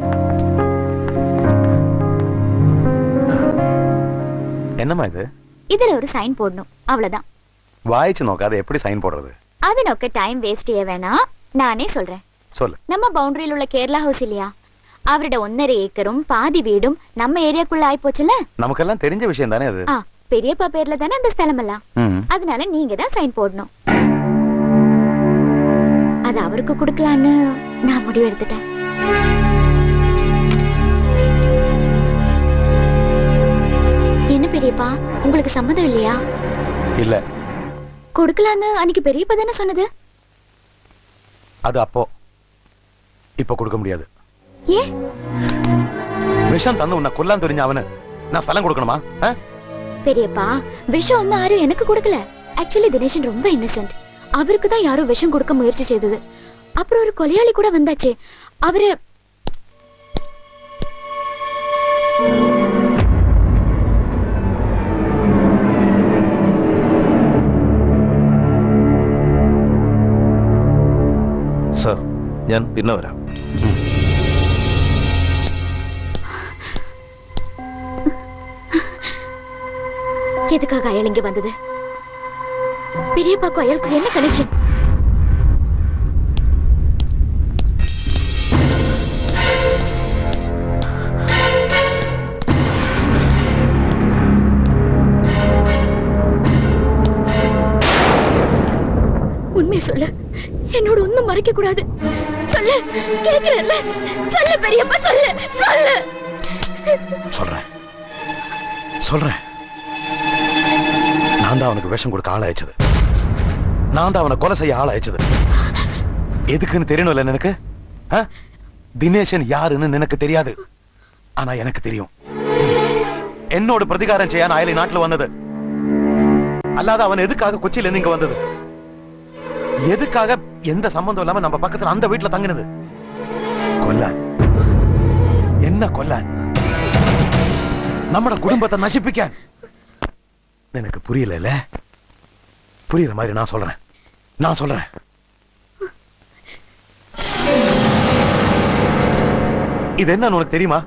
என்னம்மா இது இதுல ஒரு சைன் போடணும் அவ்வளவுதான் வாய்ச்சு நோக்காத எப்படி சைன் போடுறது അതിനൊക്കെ ടൈം വേസ്റ്റ് ചെയ്യ വേണാം നാനേ சொல்றேன் சொல்லு நம்ம பவுண்டரியில் உள்ள கேரளா ஹவுஸ் இல்லையா அவரோட ஒன்னரை ஏக்கரும் பாதி வீடும் நம்ம ஏரியாக்குள்ள ஆயிப்போச்சுல நமக்கெல்லாம் தெரிஞ்ச விஷயம் தானே அது ஆ பெரியப்பா பேர்ல தானே அந்த ஸ்தலம் எல்லாம் ம். அதனால நீங்க தான் சைன் போடணும் அது அவருக்கு கொடுக்கலான்னு நான் முடிவு எடுத்துட்டேன் என்ன பெரியப்பா உங்களுக்கு சம்மதம் இல்லையா இல்ல கொடுக்கலான்னு அன்னைக்கு பெரியப்பா தானே சொன்னது அது அப்போ இப்ப கொடுக்க முடியாது ஏன் விஷம் தந்து உன்னை கொல்லான் தெரிஞ்ச அவனு நான் ஸ்தலம் கொடுக்கணுமா ஆ? பெரியப்பா விஷம் ஒன்னும் யாரும் எனக்கு கொடுக்கல ஆக்சுவலி தினேஷன் ரொம்ப இன்னசென்ட் அவருக்கு தான் யாரோ விஷம் கொடுக்க முயற்சி செய்தது அப்புறம் ஒரு கொலையாளி கூட வந்தாச்சே அவரு സർ ഞാൻ പിന്നെ വരാം எதுக்காக அயல் இங்க வந்தது பெரியப்பாக்கும் அயலுக்கும் என்ன கனெக்ஷன் உண்மையை சொல்லு என்னோட ஒண்ணும் மறைக்க கூடாது சொல்லு கேக்குறேன்ல சொல்லு பெரியப்பா சொல்லு சொல்லு சொல்றேன் சொல்றேன் நான் தான் அவனுக்கு விஷம் கொடுக்க ஆள் அயச்சது நான் தான் அவனை கொலை செய்ய ஆள் அயச்சது எதுக்குன்னு தெரியணும்ல எனக்கு ஆ? தினேசன் யாருன்னு எனக்கு தெரியாது ஆனா எனக்கு தெரியும் என்னோட பிரதிகாரம் செய்ய நான் அயலி நாட்டுல வந்தது அல்லாத அவன் எதுக்காக கொச்சியில நீங்க வந்தது எதுக்காக எந்த சம்பந்தம் இல்லாம நம்ம பக்கத்துல அந்த வீட்டுல தங்கினது கொல்லான் என்ன கொல்லான் നമ്മുടെ കുടുംബത്തെ നശിപ്പിക്കാൻ നിനക്ക് പുരിയലല്ലേ புரியுற மாதிரி நான் சொல்றேன் நான் சொல்றேன் இது என்னன்னு உனக்கு தெரியுமா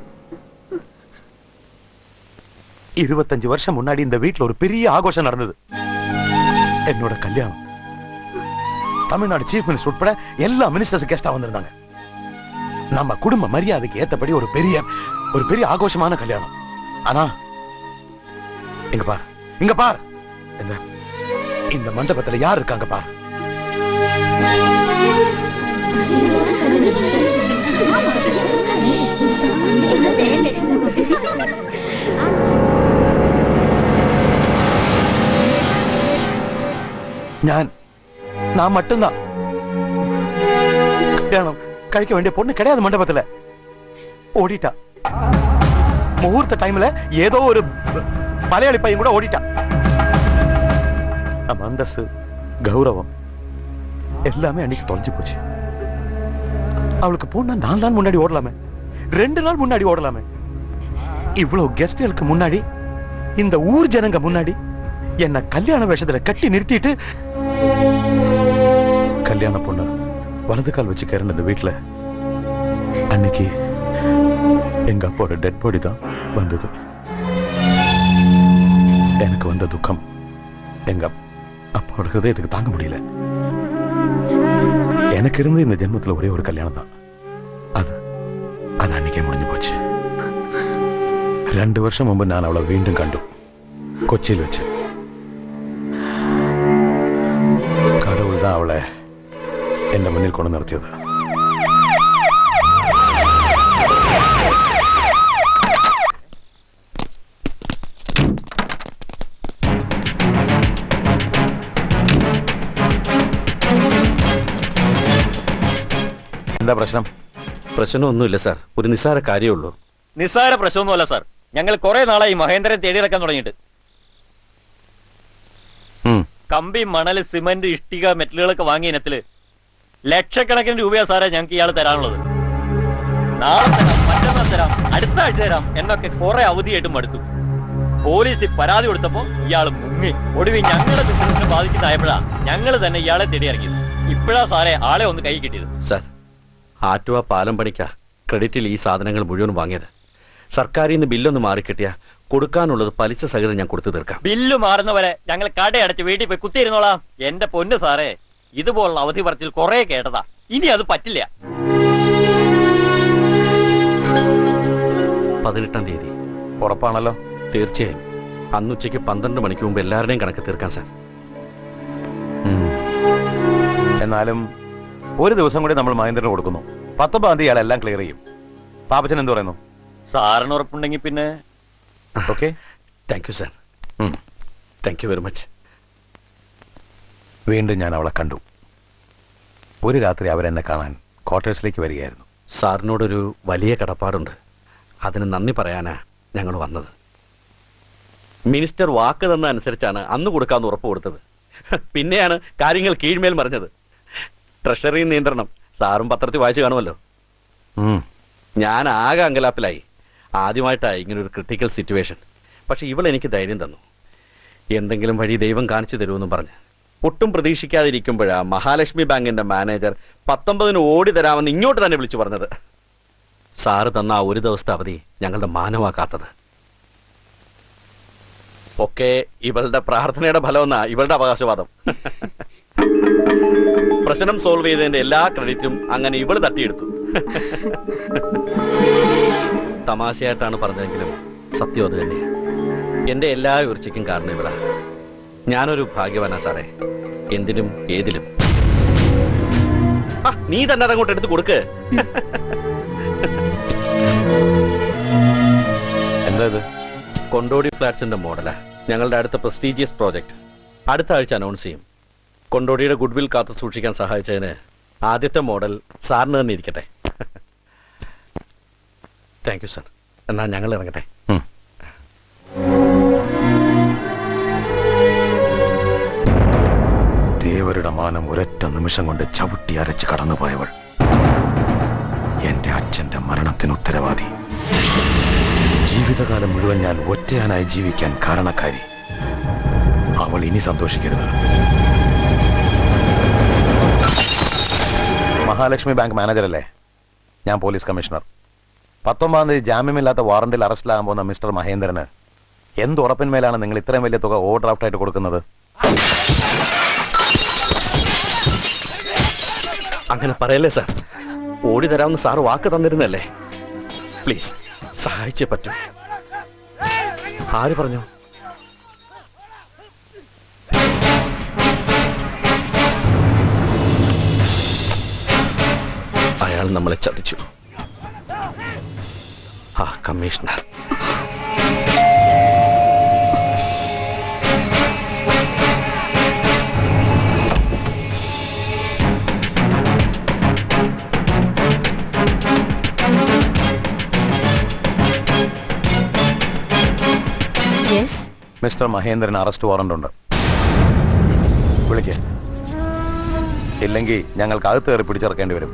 இருபத்தஞ்சு வருஷம் முன்னாடி இந்த வீட்ல ஒரு பெரிய ஆகோஷம் நடந்தது என்னோட கல்யாணம் தமிழ்நாடு சீஃப் மினிஸ்டர் உட்பட எல்லா மினிஸ்டர்ஸ் கெஸ்டா வந்திருந்தாங்க நம்ம குடும்ப மரியாதைக்கு ஏத்தபடி ஒரு பெரிய ஒரு பெரிய ஆகோஷமான கல்யாணம் ஆனா இங்க பார் இங்க பார் இந்த இந்த மண்டபத்துல யார் இருக்காங்க பார் ഞാൻ நான் மட்டும்தான் கல்யாணம் கழிக்க வேண்டிய பொண்ணு கிடையாது மண்டபத்துல ஓடிட்டா முகூர்த்த டைம்ல ஏதோ ஒரு மலையாளி பையன் கூட ஓடிட்டான் நம்ம அந்தஸ்து கௌரவம் எல்லாமே அன்னைக்கு தொலைஞ்சு போச்சு அவளுக்கு பொண்ணு நாலு நாள் முன்னாடி ஓடலாமே ரெண்டு நாள் முன்னாடி ஓடலாமே இவ்வளவு கெஸ்ட்களுக்கு முன்னாடி இந்த ஊர் ஜனங்க முன்னாடி എന്നെ കല്യാണ വേഷത്തില് കെട്ടി നിർത്തിയിട്ട് கல்யாண பொண்ணு வலது கால் வச்சு கிறந்தது வீட்டுல அன்னைக்கு எங்க அப்பாவோட டெட் பாடி தான் வந்தது எனக்கு வந்த துக்கம் எங்க அப்- அப்பாவோட ஹிருதயத்துக்கு தாங்க முடியல எனக்கு இருந்த இந்த ஜென்மத்துல ஒரே ஒரு கல்யாணம் தான் அது அது அன்னைக்கே முடிஞ்சு போச்சு ரெண்டு வருஷம் முன்பு நான் அவளை வீണ്ടുம் கண்டு கொச்சியில் வச்சு கடவுள் தான் அவளை എന്റെ മുന്നിൽ കൊണ്ടു നിർത്തിയത് എന്താ പ്രശ്നം പ്രശ്നമൊന്നുമില്ല സാർ ഒരു നിസ്സാര കാര്യമുള്ളൂ നിസ്സാര പ്രശ്നമൊന്നുമല്ല സാർ ഞങ്ങൾ കുറെ നാളായി മഹേന്ദ്രൻ തേടി നടക്കാൻ തുടങ്ങിയിട്ട് ഉം. കമ്പി മണല് സിമന്റ് ഇഷ്ടിക മെറ്റലുകളൊക്കെ വാങ്ങിയ ഇനത്തില് ലക്ഷക്കണക്കിന് രൂപയാ സാറേ ഞങ്ങൾക്ക് ഇയാൾ തരാനുള്ളത് നാളെ തരാം മറ്റന്നാൾ തരാം അടുത്ത ആഴ്ച തരാം എന്നൊക്കെ കുറെ അവധിയായിട്ടും മടുത്തു പോലീസിൽ പരാതി കൊടുത്തപ്പോ ഇയാൾ മുങ്ങി ഒടുവിൽ ഞങ്ങളുടെ ബിസിനസിനെ ബാധിക്കുന്നതായപ്പോഴാ ഞങ്ങൾ തന്നെ ഇയാളെ തേടി ഇറങ്ങിയത് ഇപ്പോഴാ സാറേ ആളെ ഒന്ന് കൈ കിട്ടിയത് സാർ ആറ്റുവ പാലം പണിക്ക ക്രെഡിറ്റിൽ ഈ സാധനങ്ങൾ മുഴുവൻ വാങ്ങിയത് സർക്കാരിൽ നിന്ന് ബില്ലൊന്ന് മാറിക്കിട്ടിയ കൊടുക്കാനുള്ളത് പലിശ സഹിതം ഞാൻ കൊടുത്തു തീർക്കാം ബില്ല് മാറുന്നവരെ ഞങ്ങൾ കടയടച്ച് വീട്ടിൽ പോയി കുത്തിയിരുന്നോളാം എന്റെ പൊന്ന് സാറേ ഇതുപോലുള്ള അവധി പറച്ചിൽ കുറെ കേട്ടതാ ഇനി അത് പറ്റില്ല പതിനെട്ടാം തീയതി ഉറപ്പാണല്ലോ തീർച്ചയായും അന്ന് ഉച്ചയ്ക്ക് പന്ത്രണ്ട് മണിക്ക് മുമ്പ് എല്ലാവരുടെയും കണക്ക് തീർക്കാം സാർ എന്നാലും ഒരു ദിവസം കൂടി നമ്മൾ മഹേന്ദ്രന് കൊടുക്കുന്നു പത്തൊമ്പതാം തീയതി ഇയാളെല്ലാം ക്ലിയർ ചെയ്യും പാപ്പച്ചൻ എന്ത് പറയുന്നു സാറിന് ഉറപ്പുണ്ടെങ്കിൽ പിന്നെ okay thank you sir thank you very much വീണ്ടും ഞാൻ അവളെ കണ്ടു ഒരു രാത്രി അവരെന്നെ കാണാൻ ക്വാർട്ടേഴ്സിലേക്ക് വരികയായിരുന്നു സാറിനോടൊരു വലിയ കടപ്പാടുണ്ട് അതിന് നന്ദി പറയാനാ ഞങ്ങൾ വന്നത് മിനിസ്റ്റർ വാക്ക് തന്ന അനുസരിച്ചാണ് അന്ന് കൊടുക്കാമെന്ന് ഉറപ്പ് കൊടുത്തത് പിന്നെയാണ് കാര്യങ്ങൾ കീഴ്മേൽ മറിഞ്ഞത് ട്രഷറി നിയന്ത്രണം സാറും പത്രത്തിൽ വായിച്ചു കാണുമല്ലോ ഞാൻ ആകെ അങ്കലാപ്പിലായി ആദ്യമായിട്ടായി ഇങ്ങനെ ഒരു ക്രിട്ടിക്കൽ സിറ്റുവേഷൻ പക്ഷെ ഇവൾ എനിക്ക് ധൈര്യം തന്നു എന്തെങ്കിലും വഴി ദൈവം കാണിച്ചു തരുമെന്നും പറഞ്ഞ് ഒട്ടും പ്രതീക്ഷിക്കാതിരിക്കുമ്പോഴാ മഹാലക്ഷ്മി ബാങ്കിന്റെ മാനേജർ പത്തൊമ്പതിന് ഓടി തരാമെന്ന് ഇങ്ങോട്ട് തന്നെ വിളിച്ചു പറഞ്ഞത് സാറ് തന്ന ആ ഒരു ദിവസത്തെ അവധി ഞങ്ങളുടെ മാനമാക്കാത്തത് ഒക്കെ ഇവളുടെ പ്രാർത്ഥനയുടെ ഫലമെന്നാ ഇവളുടെ അവകാശവാദം പ്രശ്നം സോൾവ് ചെയ്തതിന്റെ എല്ലാ ക്രെഡിറ്റും അങ്ങനെ ഇവള് തട്ടിയെടുത്തു തമാശയായിട്ടാണ് പറഞ്ഞതെങ്കിലും സത്യം അത് തന്നെയാ എന്റെ എല്ലാ ഉയർച്ചയ്ക്കും കാരണം ഇവളാ ഞാനൊരു ഭാഗ്യവാനാ സാറേ എന്തിനും ഏതിലും ആ, നീ തന്നെ അതങ്ങോട്ട് എടുത്ത് കൊടുക്ക് എന്താ ഇത് കൊണ്ടോടി ഫ്ലാറ്റ്സിന്റെ മോഡലാ ഞങ്ങളുടെ അടുത്ത പ്രസ്റ്റീജിയസ് പ്രോജക്റ്റ് അടുത്ത ആഴ്ച അനൗൺസ് ചെയ്യും കൊണ്ടോടിയുടെ ഗുഡ്വിൽ കാത്തു സൂക്ഷിക്കാൻ സഹായിച്ചതിന് ആദ്യത്തെ മോഡൽ സാറിന് തന്നെ ഇരിക്കട്ടെ താങ്ക് യു സാർ എന്നാ ഞങ്ങൾ ഇറങ്ങട്ടെ ദേവരുടെ മാനം ഒരൊറ്റ നിമിഷം കൊണ്ട് ചവിട്ടി അരച്ച് കടന്നുപോയവൾ എന്റെ അച്ഛന്റെ മരണത്തിന് ഉത്തരവാദി ജീവിതകാലം മുഴുവൻ ഞാൻ ഒറ്റയാനായി ജീവിക്കാൻ കാരണക്കാരി അവൾ ഇനി സന്തോഷിക്കരുത് മഹാലക്ഷ്മി ബാങ്ക് മാനേജറല്ലേ ഞാൻ പോലീസ് കമ്മീഷണർ പത്തൊമ്പതാം തീയതി ജാമ്യമില്ലാത്ത വാറണ്ടിൽ അറസ്റ്റിലാകാൻ പോകുന്ന മിസ്റ്റർ മഹേന്ദ്രന് എന്ത് ഉറപ്പിന്മേലാണ് നിങ്ങൾ ഇത്രയും വലിയ തുക ഓവർ ഡ്രാഫ്റ്റ് ആയിട്ട് കൊടുക്കുന്നത് അങ്ങനെ പറയല്ലേ സാർ ഓടി തരാമെന്ന് സാർ വാക്ക് തന്നിരുന്നല്ലേ പ്ലീസ് സഹായിച്ചേ പറ്റൂ ആര് പറഞ്ഞു അയാൾ നമ്മളെ ചതിച്ചു ആ commissioner yes mister Mahendran arrest warrant ഉണ്ട് വിളിക്കേ ഇല്ലെങ്കിൽ ഞങ്ങൾക്ക് അകത്ത് കയറി പിടിച്ചിറക്കേണ്ടി വരും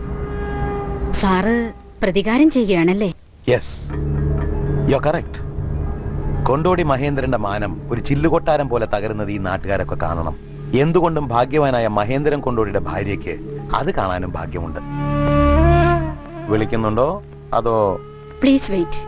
സാറ് പ്രതികാരം ചെയ്യുകയാണല്ലേ യെസ് യു കറക്റ്റ് കൊണ്ടോടി മഹേന്ദ്രന്റെ മാനം ഒരു ചില്ലുകൊട്ടാരം പോലെ തകരുന്നത് ഈ നാട്ടുകാരൊക്കെ കാണണം എന്തുകൊണ്ടും ഭാഗ്യവാനായ മഹേന്ദ്രൻ കൊണ്ടോടിയുടെ ഭാര്യയ്ക്ക് അത് കാണാനും ഭാഗ്യമുണ്ട് വിളിക്കുന്നുണ്ടോ അതോ please wait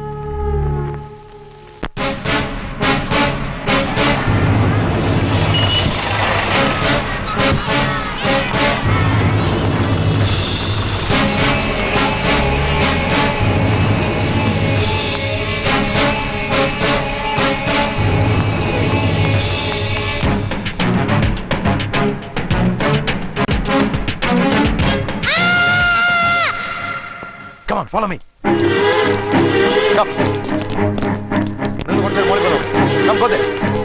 Come on, follow me. Come. നിന്ന് കുറച്ച് നേരം മോളിൽ പോന്നോ. Come, go there.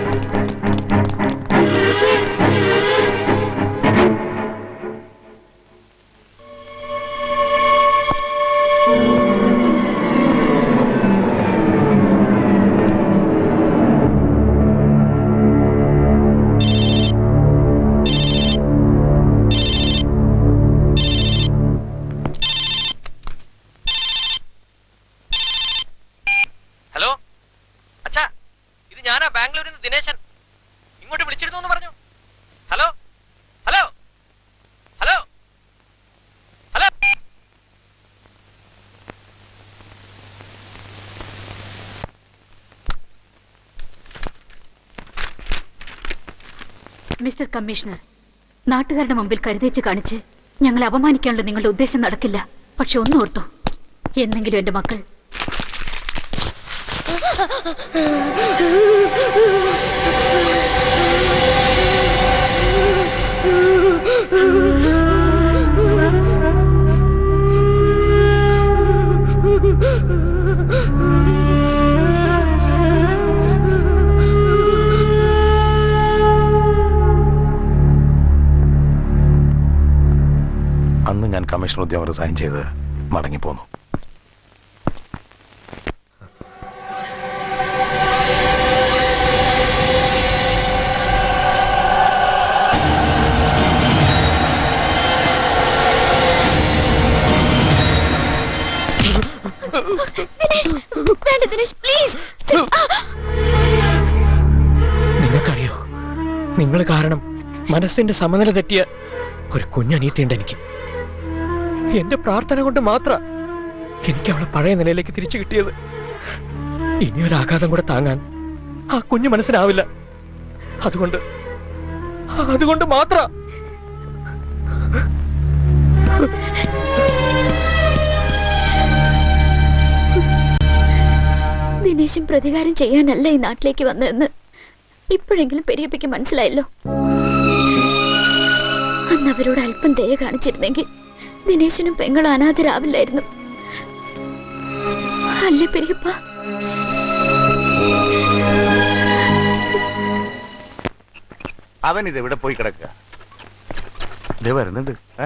ഹലോ അച്ഛാ ഇത് ഞാനാ ബാംഗ്ലൂരിൽ നിന്ന് ദിനേശൻ ഇങ്ങോട്ട് വിളിച്ചിരുന്നു എന്ന് പറഞ്ഞു hello hello hello hello mister commissioner നാട്ടുകാരുടെ മുമ്പിൽ കരുതേച്ച് കാണിച്ച് ഞങ്ങളെ അപമാനിക്കാനുള്ള നിങ്ങളുടെ ഉദ്ദേശം നടക്കില്ല പക്ഷെ ഒന്ന് ഓർത്തു എന്നെങ്കിലും എന്റെ മക്കൾ അന്ന് ഞാൻ കമ്മീഷൻ ഉദ്യോഗം റിസൈൻ ചെയ്ത് മടങ്ങിപ്പോന്നു ദിനേശ് വേണ്ട ദിനേശ് പ്ലീസ് നിങ്ങൾക്കറിയോ നിങ്ങൾ കാരണം മനസ്സിന്റെ സമനില തെറ്റിയ ഒരു കുഞ്ഞനീത്തിയുണ്ട് എനിക്ക് എന്റെ പ്രാർത്ഥന കൊണ്ട് മാത്ര എനിക്ക് അവളെ പഴയ നിലയിലേക്ക് തിരിച്ചു കിട്ടിയത് ഇനിയൊരു ആഘാതം കൂടെ താങ്ങാൻ ആ കുഞ്ഞു മനസ്സിനാവില്ല അതുകൊണ്ട് അതുകൊണ്ട് മാത്ര ദിനേശൻ പ്രതികാരം ചെയ്യാനല്ല ഈ നാട്ടിലേക്ക് വന്നതെന്ന് ഇപ്പോഴെങ്കിലും പെരിയപ്പയ്ക്ക് മനസ്സിലായല്ലോ അന്ന് അവരോട് അല്പം ദയ കാണിച്ചിരുന്നെങ്കിൽ ദിനേശനും പെങ്ങളും അനാഥരാവില്ലായിരുന്നു അല്ലേ പെരിയപ്പ അവൻ ഇത് എവിടെ പോയി കിടക്കുക ദേ വരുന്നുണ്ട് ഏ?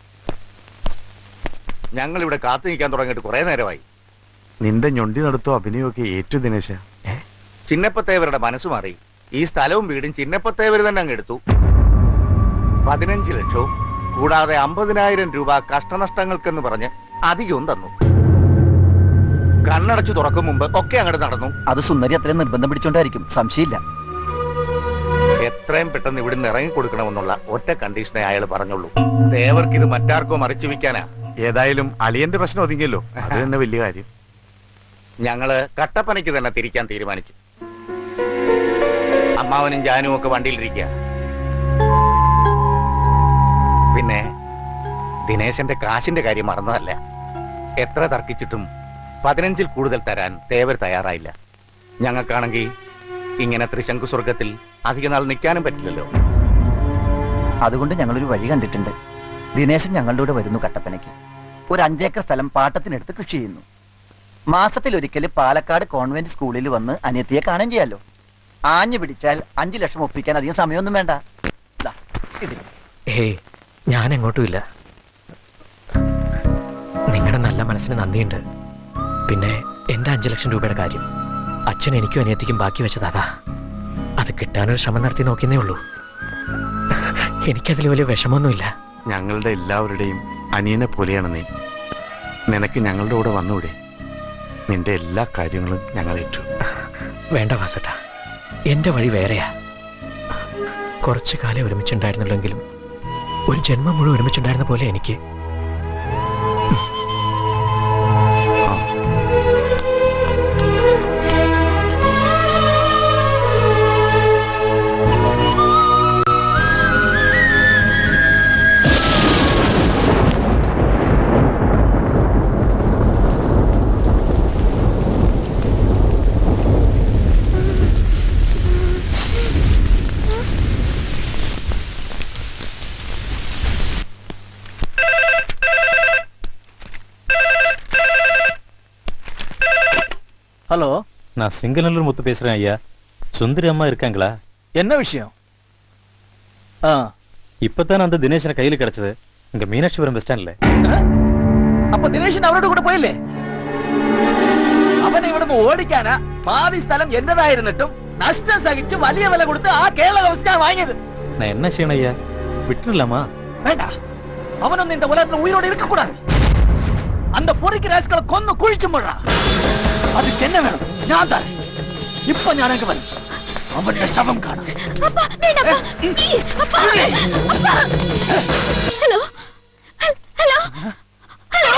ഞങ്ങൾ ഇവിടെ കാത്തു നിൽക്കാൻ തുടങ്ങിയിട്ട് കുറെ നേരമായി നിന്റെ ഞൊണ്ടി നടത്തോ അഭിനയമൊക്കെ ഏറ്റു ദിനേശ ചിന്നപ്പത്തേവരുടെ മനസ്സ് മാറി ഈ സ്ഥലവും വീടും ചിന്നപ്പത്തേവർ തന്നെ അങ്ങ് എടുത്തു പതിനഞ്ച് ലക്ഷവും കൂടാതെ അമ്പതിനായിരം രൂപ കഷ്ടനഷ്ടങ്ങൾക്കെന്ന് പറഞ്ഞ് അധികവും തന്നു കണ്ണടച്ചു തുറക്കും മുമ്പ് ഒക്കെ അങ്ങോട്ട് നടന്നു അത് സുന്ദരി അത്രയും നിർബന്ധം പിടിച്ചോണ്ടായിരിക്കും സംശയമില്ല എത്രയും പെട്ടെന്ന് ഇവിടുന്ന് ഇറങ്ങി കൊടുക്കണമെന്നുള്ള ഒറ്റ കണ്ടീഷനെ അയാൾ പറഞ്ഞുള്ളൂ തേവർക്ക് ഇത് മറ്റാർക്കോ മറിച്ചു വിൽക്കാനാ ഏതായാലും അളിയന്റെ പ്രശ്നം ഒതുങ്ങിയല്ലോ അത് തന്നെ വലിയ കാര്യം ഞങ്ങള് കട്ടപ്പനയ്ക്ക് തന്നെ തിരിക്കാൻ തീരുമാനിച്ചു അമ്മാവനും ജാനും ഒക്കെ വണ്ടിയിലിരിക്കുക പിന്നെ ദിനേശന്റെ കാശിന്റെ കാര്യം മറന്നതല്ല എത്ര തർക്കിച്ചിട്ടും പതിനഞ്ചിൽ കൂടുതൽ തരാൻ തേവർ തയ്യാറായില്ല ഞങ്ങൾക്കാണെങ്കിൽ ഇങ്ങനെ ത്രിശങ്കു സ്വർഗത്തിൽ അധികനാൾ നിൽക്കാനും പറ്റില്ലല്ലോ അതുകൊണ്ട് ഞങ്ങളൊരു വഴി കണ്ടിട്ടുണ്ട് ദിനേശൻ ഞങ്ങളുടെ കൂടെ വരുന്നു കട്ടപ്പനയ്ക്ക് ഒരു അഞ്ചേക്കർ സ്ഥലം പാട്ടത്തിനെടുത്ത് കൃഷി ചെയ്യുന്നു മാസത്തിൽ ഒരിക്കൽ പാലക്കാട് കോൺവെന്റ് സ്കൂളിൽ വന്ന് അനിയത്തിയെ കാണുകയും ചെയ്യാലോ ആഞ്ഞു പിടിച്ചാൽ അഞ്ചു ലക്ഷം ഒപ്പിക്കാൻ അധികം സമയമൊന്നും വേണ്ട ദാ, ഇതിൽ. ഏയ് ഞാൻ എങ്ങോട്ടും ഇല്ല നിങ്ങളുടെ നല്ല മനസ്സിന് നന്ദിയുണ്ട് പിന്നെ എന്റെ അഞ്ചു ലക്ഷം രൂപയുടെ കാര്യം അച്ഛൻ എനിക്കും അനിയത്തിക്കും ബാക്കി വെച്ചത് അതാ അത് കിട്ടാനൊരു ശ്രമം നടത്തി നോക്കിയെന്നേ ഉള്ളൂ എനിക്കതിൽ വലിയ വിഷമമൊന്നുമില്ല ഞങ്ങളുടെ എല്ലാവരുടെയും അനിയനെ പോലെയാണ് നീ നിനക്ക് ഞങ്ങളുടെ കൂടെ വന്നൂടെ നിന്റെ എല്ലാ കാര്യങ്ങളും ഞങ്ങൾ ഏറ്റു വേണ്ട വാസട്ട എന്റെ വഴി വേറെയാ കുറച്ചു കാലം ഒരുമിച്ചുണ്ടായിരുന്നുള്ളെങ്കിലും ഒരു ജന്മം മുഴുവൻ ഒരുമിച്ചുണ്ടായിരുന്ന പോലെ എനിക്ക് ஹலோ நான் சிங்கநல்லூர் முத்து பேசுறேன் ஐயா சுந்தரி அம்மா இருக்காங்களா என்ன விஷயம் ஆ இப்பதான் அந்த தினேஷனை கையில கிடைச்சது இங்க மீனாட்சிபுரம் பஸ் ஸ்டாண்ட்ல അപ്പൊ ദിനേശൻ അവരോട് കൂടെ പോയില്ലേ അവനെ ഇവിടുന്ന് ഓടിക്കാനാ പാതി സ്ഥലം എന്റേതായിരുന്നിട്ടും നഷ്ടം സഹിച്ച് വലിയ വില കൊടുത്ത് ആ കേരള ഹൗസ് ഞാൻ വാങ്ങിയത് நான் என்ன செய்யணும் ஐயா விட்டுடலாமா വേണ്ട അവനൊന്നും இந்த உலகத்துல உயிரோடு இருக்கக்கூடாது அந்த பொறிக்கு ராசுக்களை கொன்னு குழிச்சு போடுறா அதுக்கு என்ன வேணும் நான் தரேன் இப்ப ഞാൻ അങ്ങ് വരും അവന്റെ ശവം കാണാം ഹലോ ഹലോ ഹലോ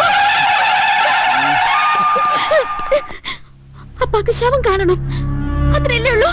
അപ്പാക്ക് ശവം കാണണം അത്രയല്ലേ ഉള്ളൂ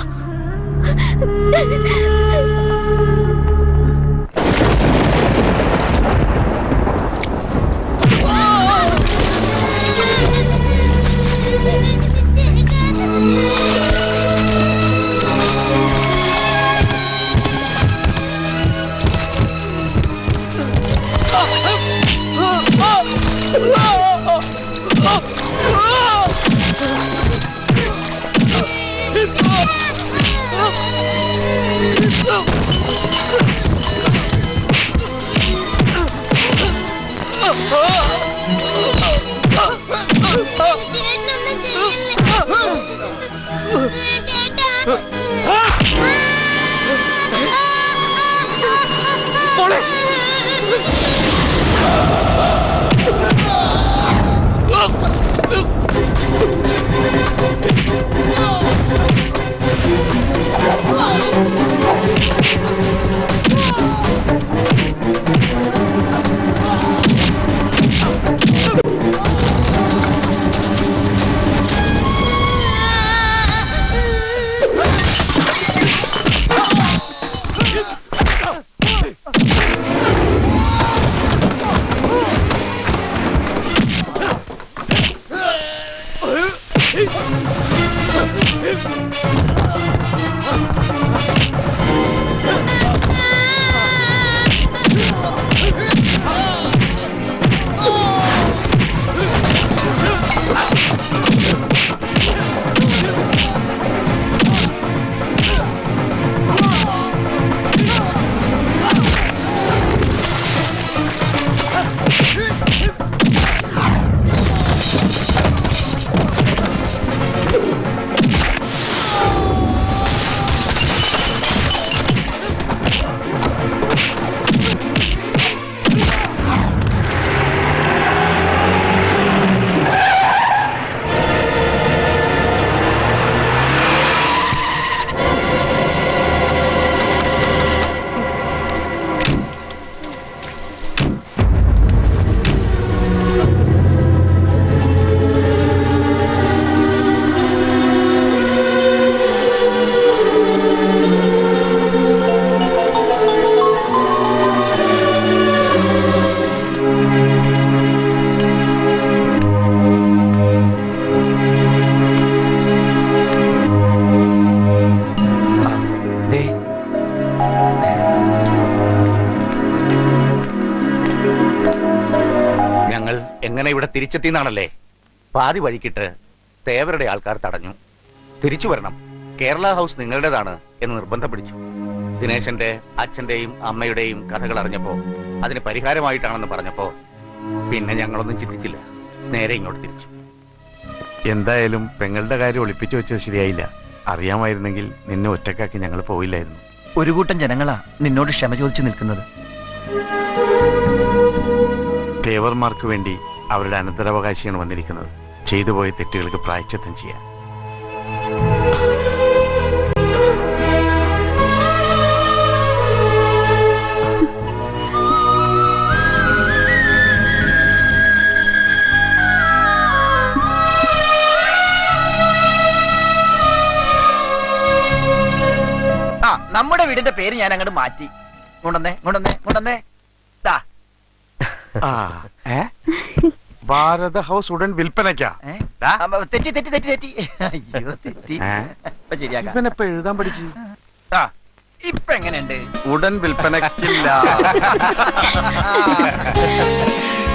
ഞങ്ങൾ എങ്ങനെ ഇവിടെ തിരിച്ചെത്തിയെന്നാണല്ലേ പാതി വഴിക്കിട്ട് തേവരുടെ ആൾക്കാർ തടഞ്ഞു തിരിച്ചു വരണം കേരള ഹൗസ് നിങ്ങളുടേതാണ് എന്ന് നിർബന്ധം പിടിച്ചു ദിനേശന്റെ അച്ഛന്റെയും അമ്മയുടെയും കഥകൾ അറിഞ്ഞപ്പോ അതിന് പരിഹാരമായിട്ടാണെന്ന് പറഞ്ഞപ്പോ പിന്നെ ഞങ്ങളൊന്നും ചിന്തിച്ചില്ല നേരെ ഇങ്ങോട്ട് തിരിച്ചു എന്തായാലും പെങ്ങളുടെ കാര്യം ഒളിപ്പിച്ചു വെച്ചത് ശരിയായില്ല അറിയാമായിരുന്നെങ്കിൽ നിന്നെ ഒറ്റക്കാക്കി ഞങ്ങൾ പോയില്ലായിരുന്നു ഒരു കൂട്ടം ജനങ്ങളാ നിന്നോട് ക്ഷമ ചോദിച്ചു നിൽക്കുന്നത് തേവർമാർക്ക് വേണ്ടി അവരുടെ അനന്തരാവകാശിയാണ് വന്നിരിക്കുന്നത് ചെയ്തു പോയ തെറ്റുകൾക്ക് പ്രായച്ചത്തം ചെയ്യാൻ നമ്മുടെ വീടിന്റെ പേര് ഞാൻ അങ്ങോട്ട് മാറ്റി കൊണ്ടുവന്നേ കൊണ്ടുവന്നേ കൊണ്ടുവന്നേ ദാ ആ ഏ ഭാരത ഹൗസ് ഉടൻ വിൽപ്പനയ്ക്കാ ആ, ബ- തെറ്റി തെറ്റി തെറ്റി തെറ്റി അയ്യോ തെറ്റി ഇപ്പൊ ശരിയാക്കാം ഇവനെപ്പോ എഴുതാൻ പഠിച്ചു ആ, ഇപ്പൊ എങ്ങനെയുണ്ട് ഉടൻ വിൽപ്പനയ്ക്കില്ല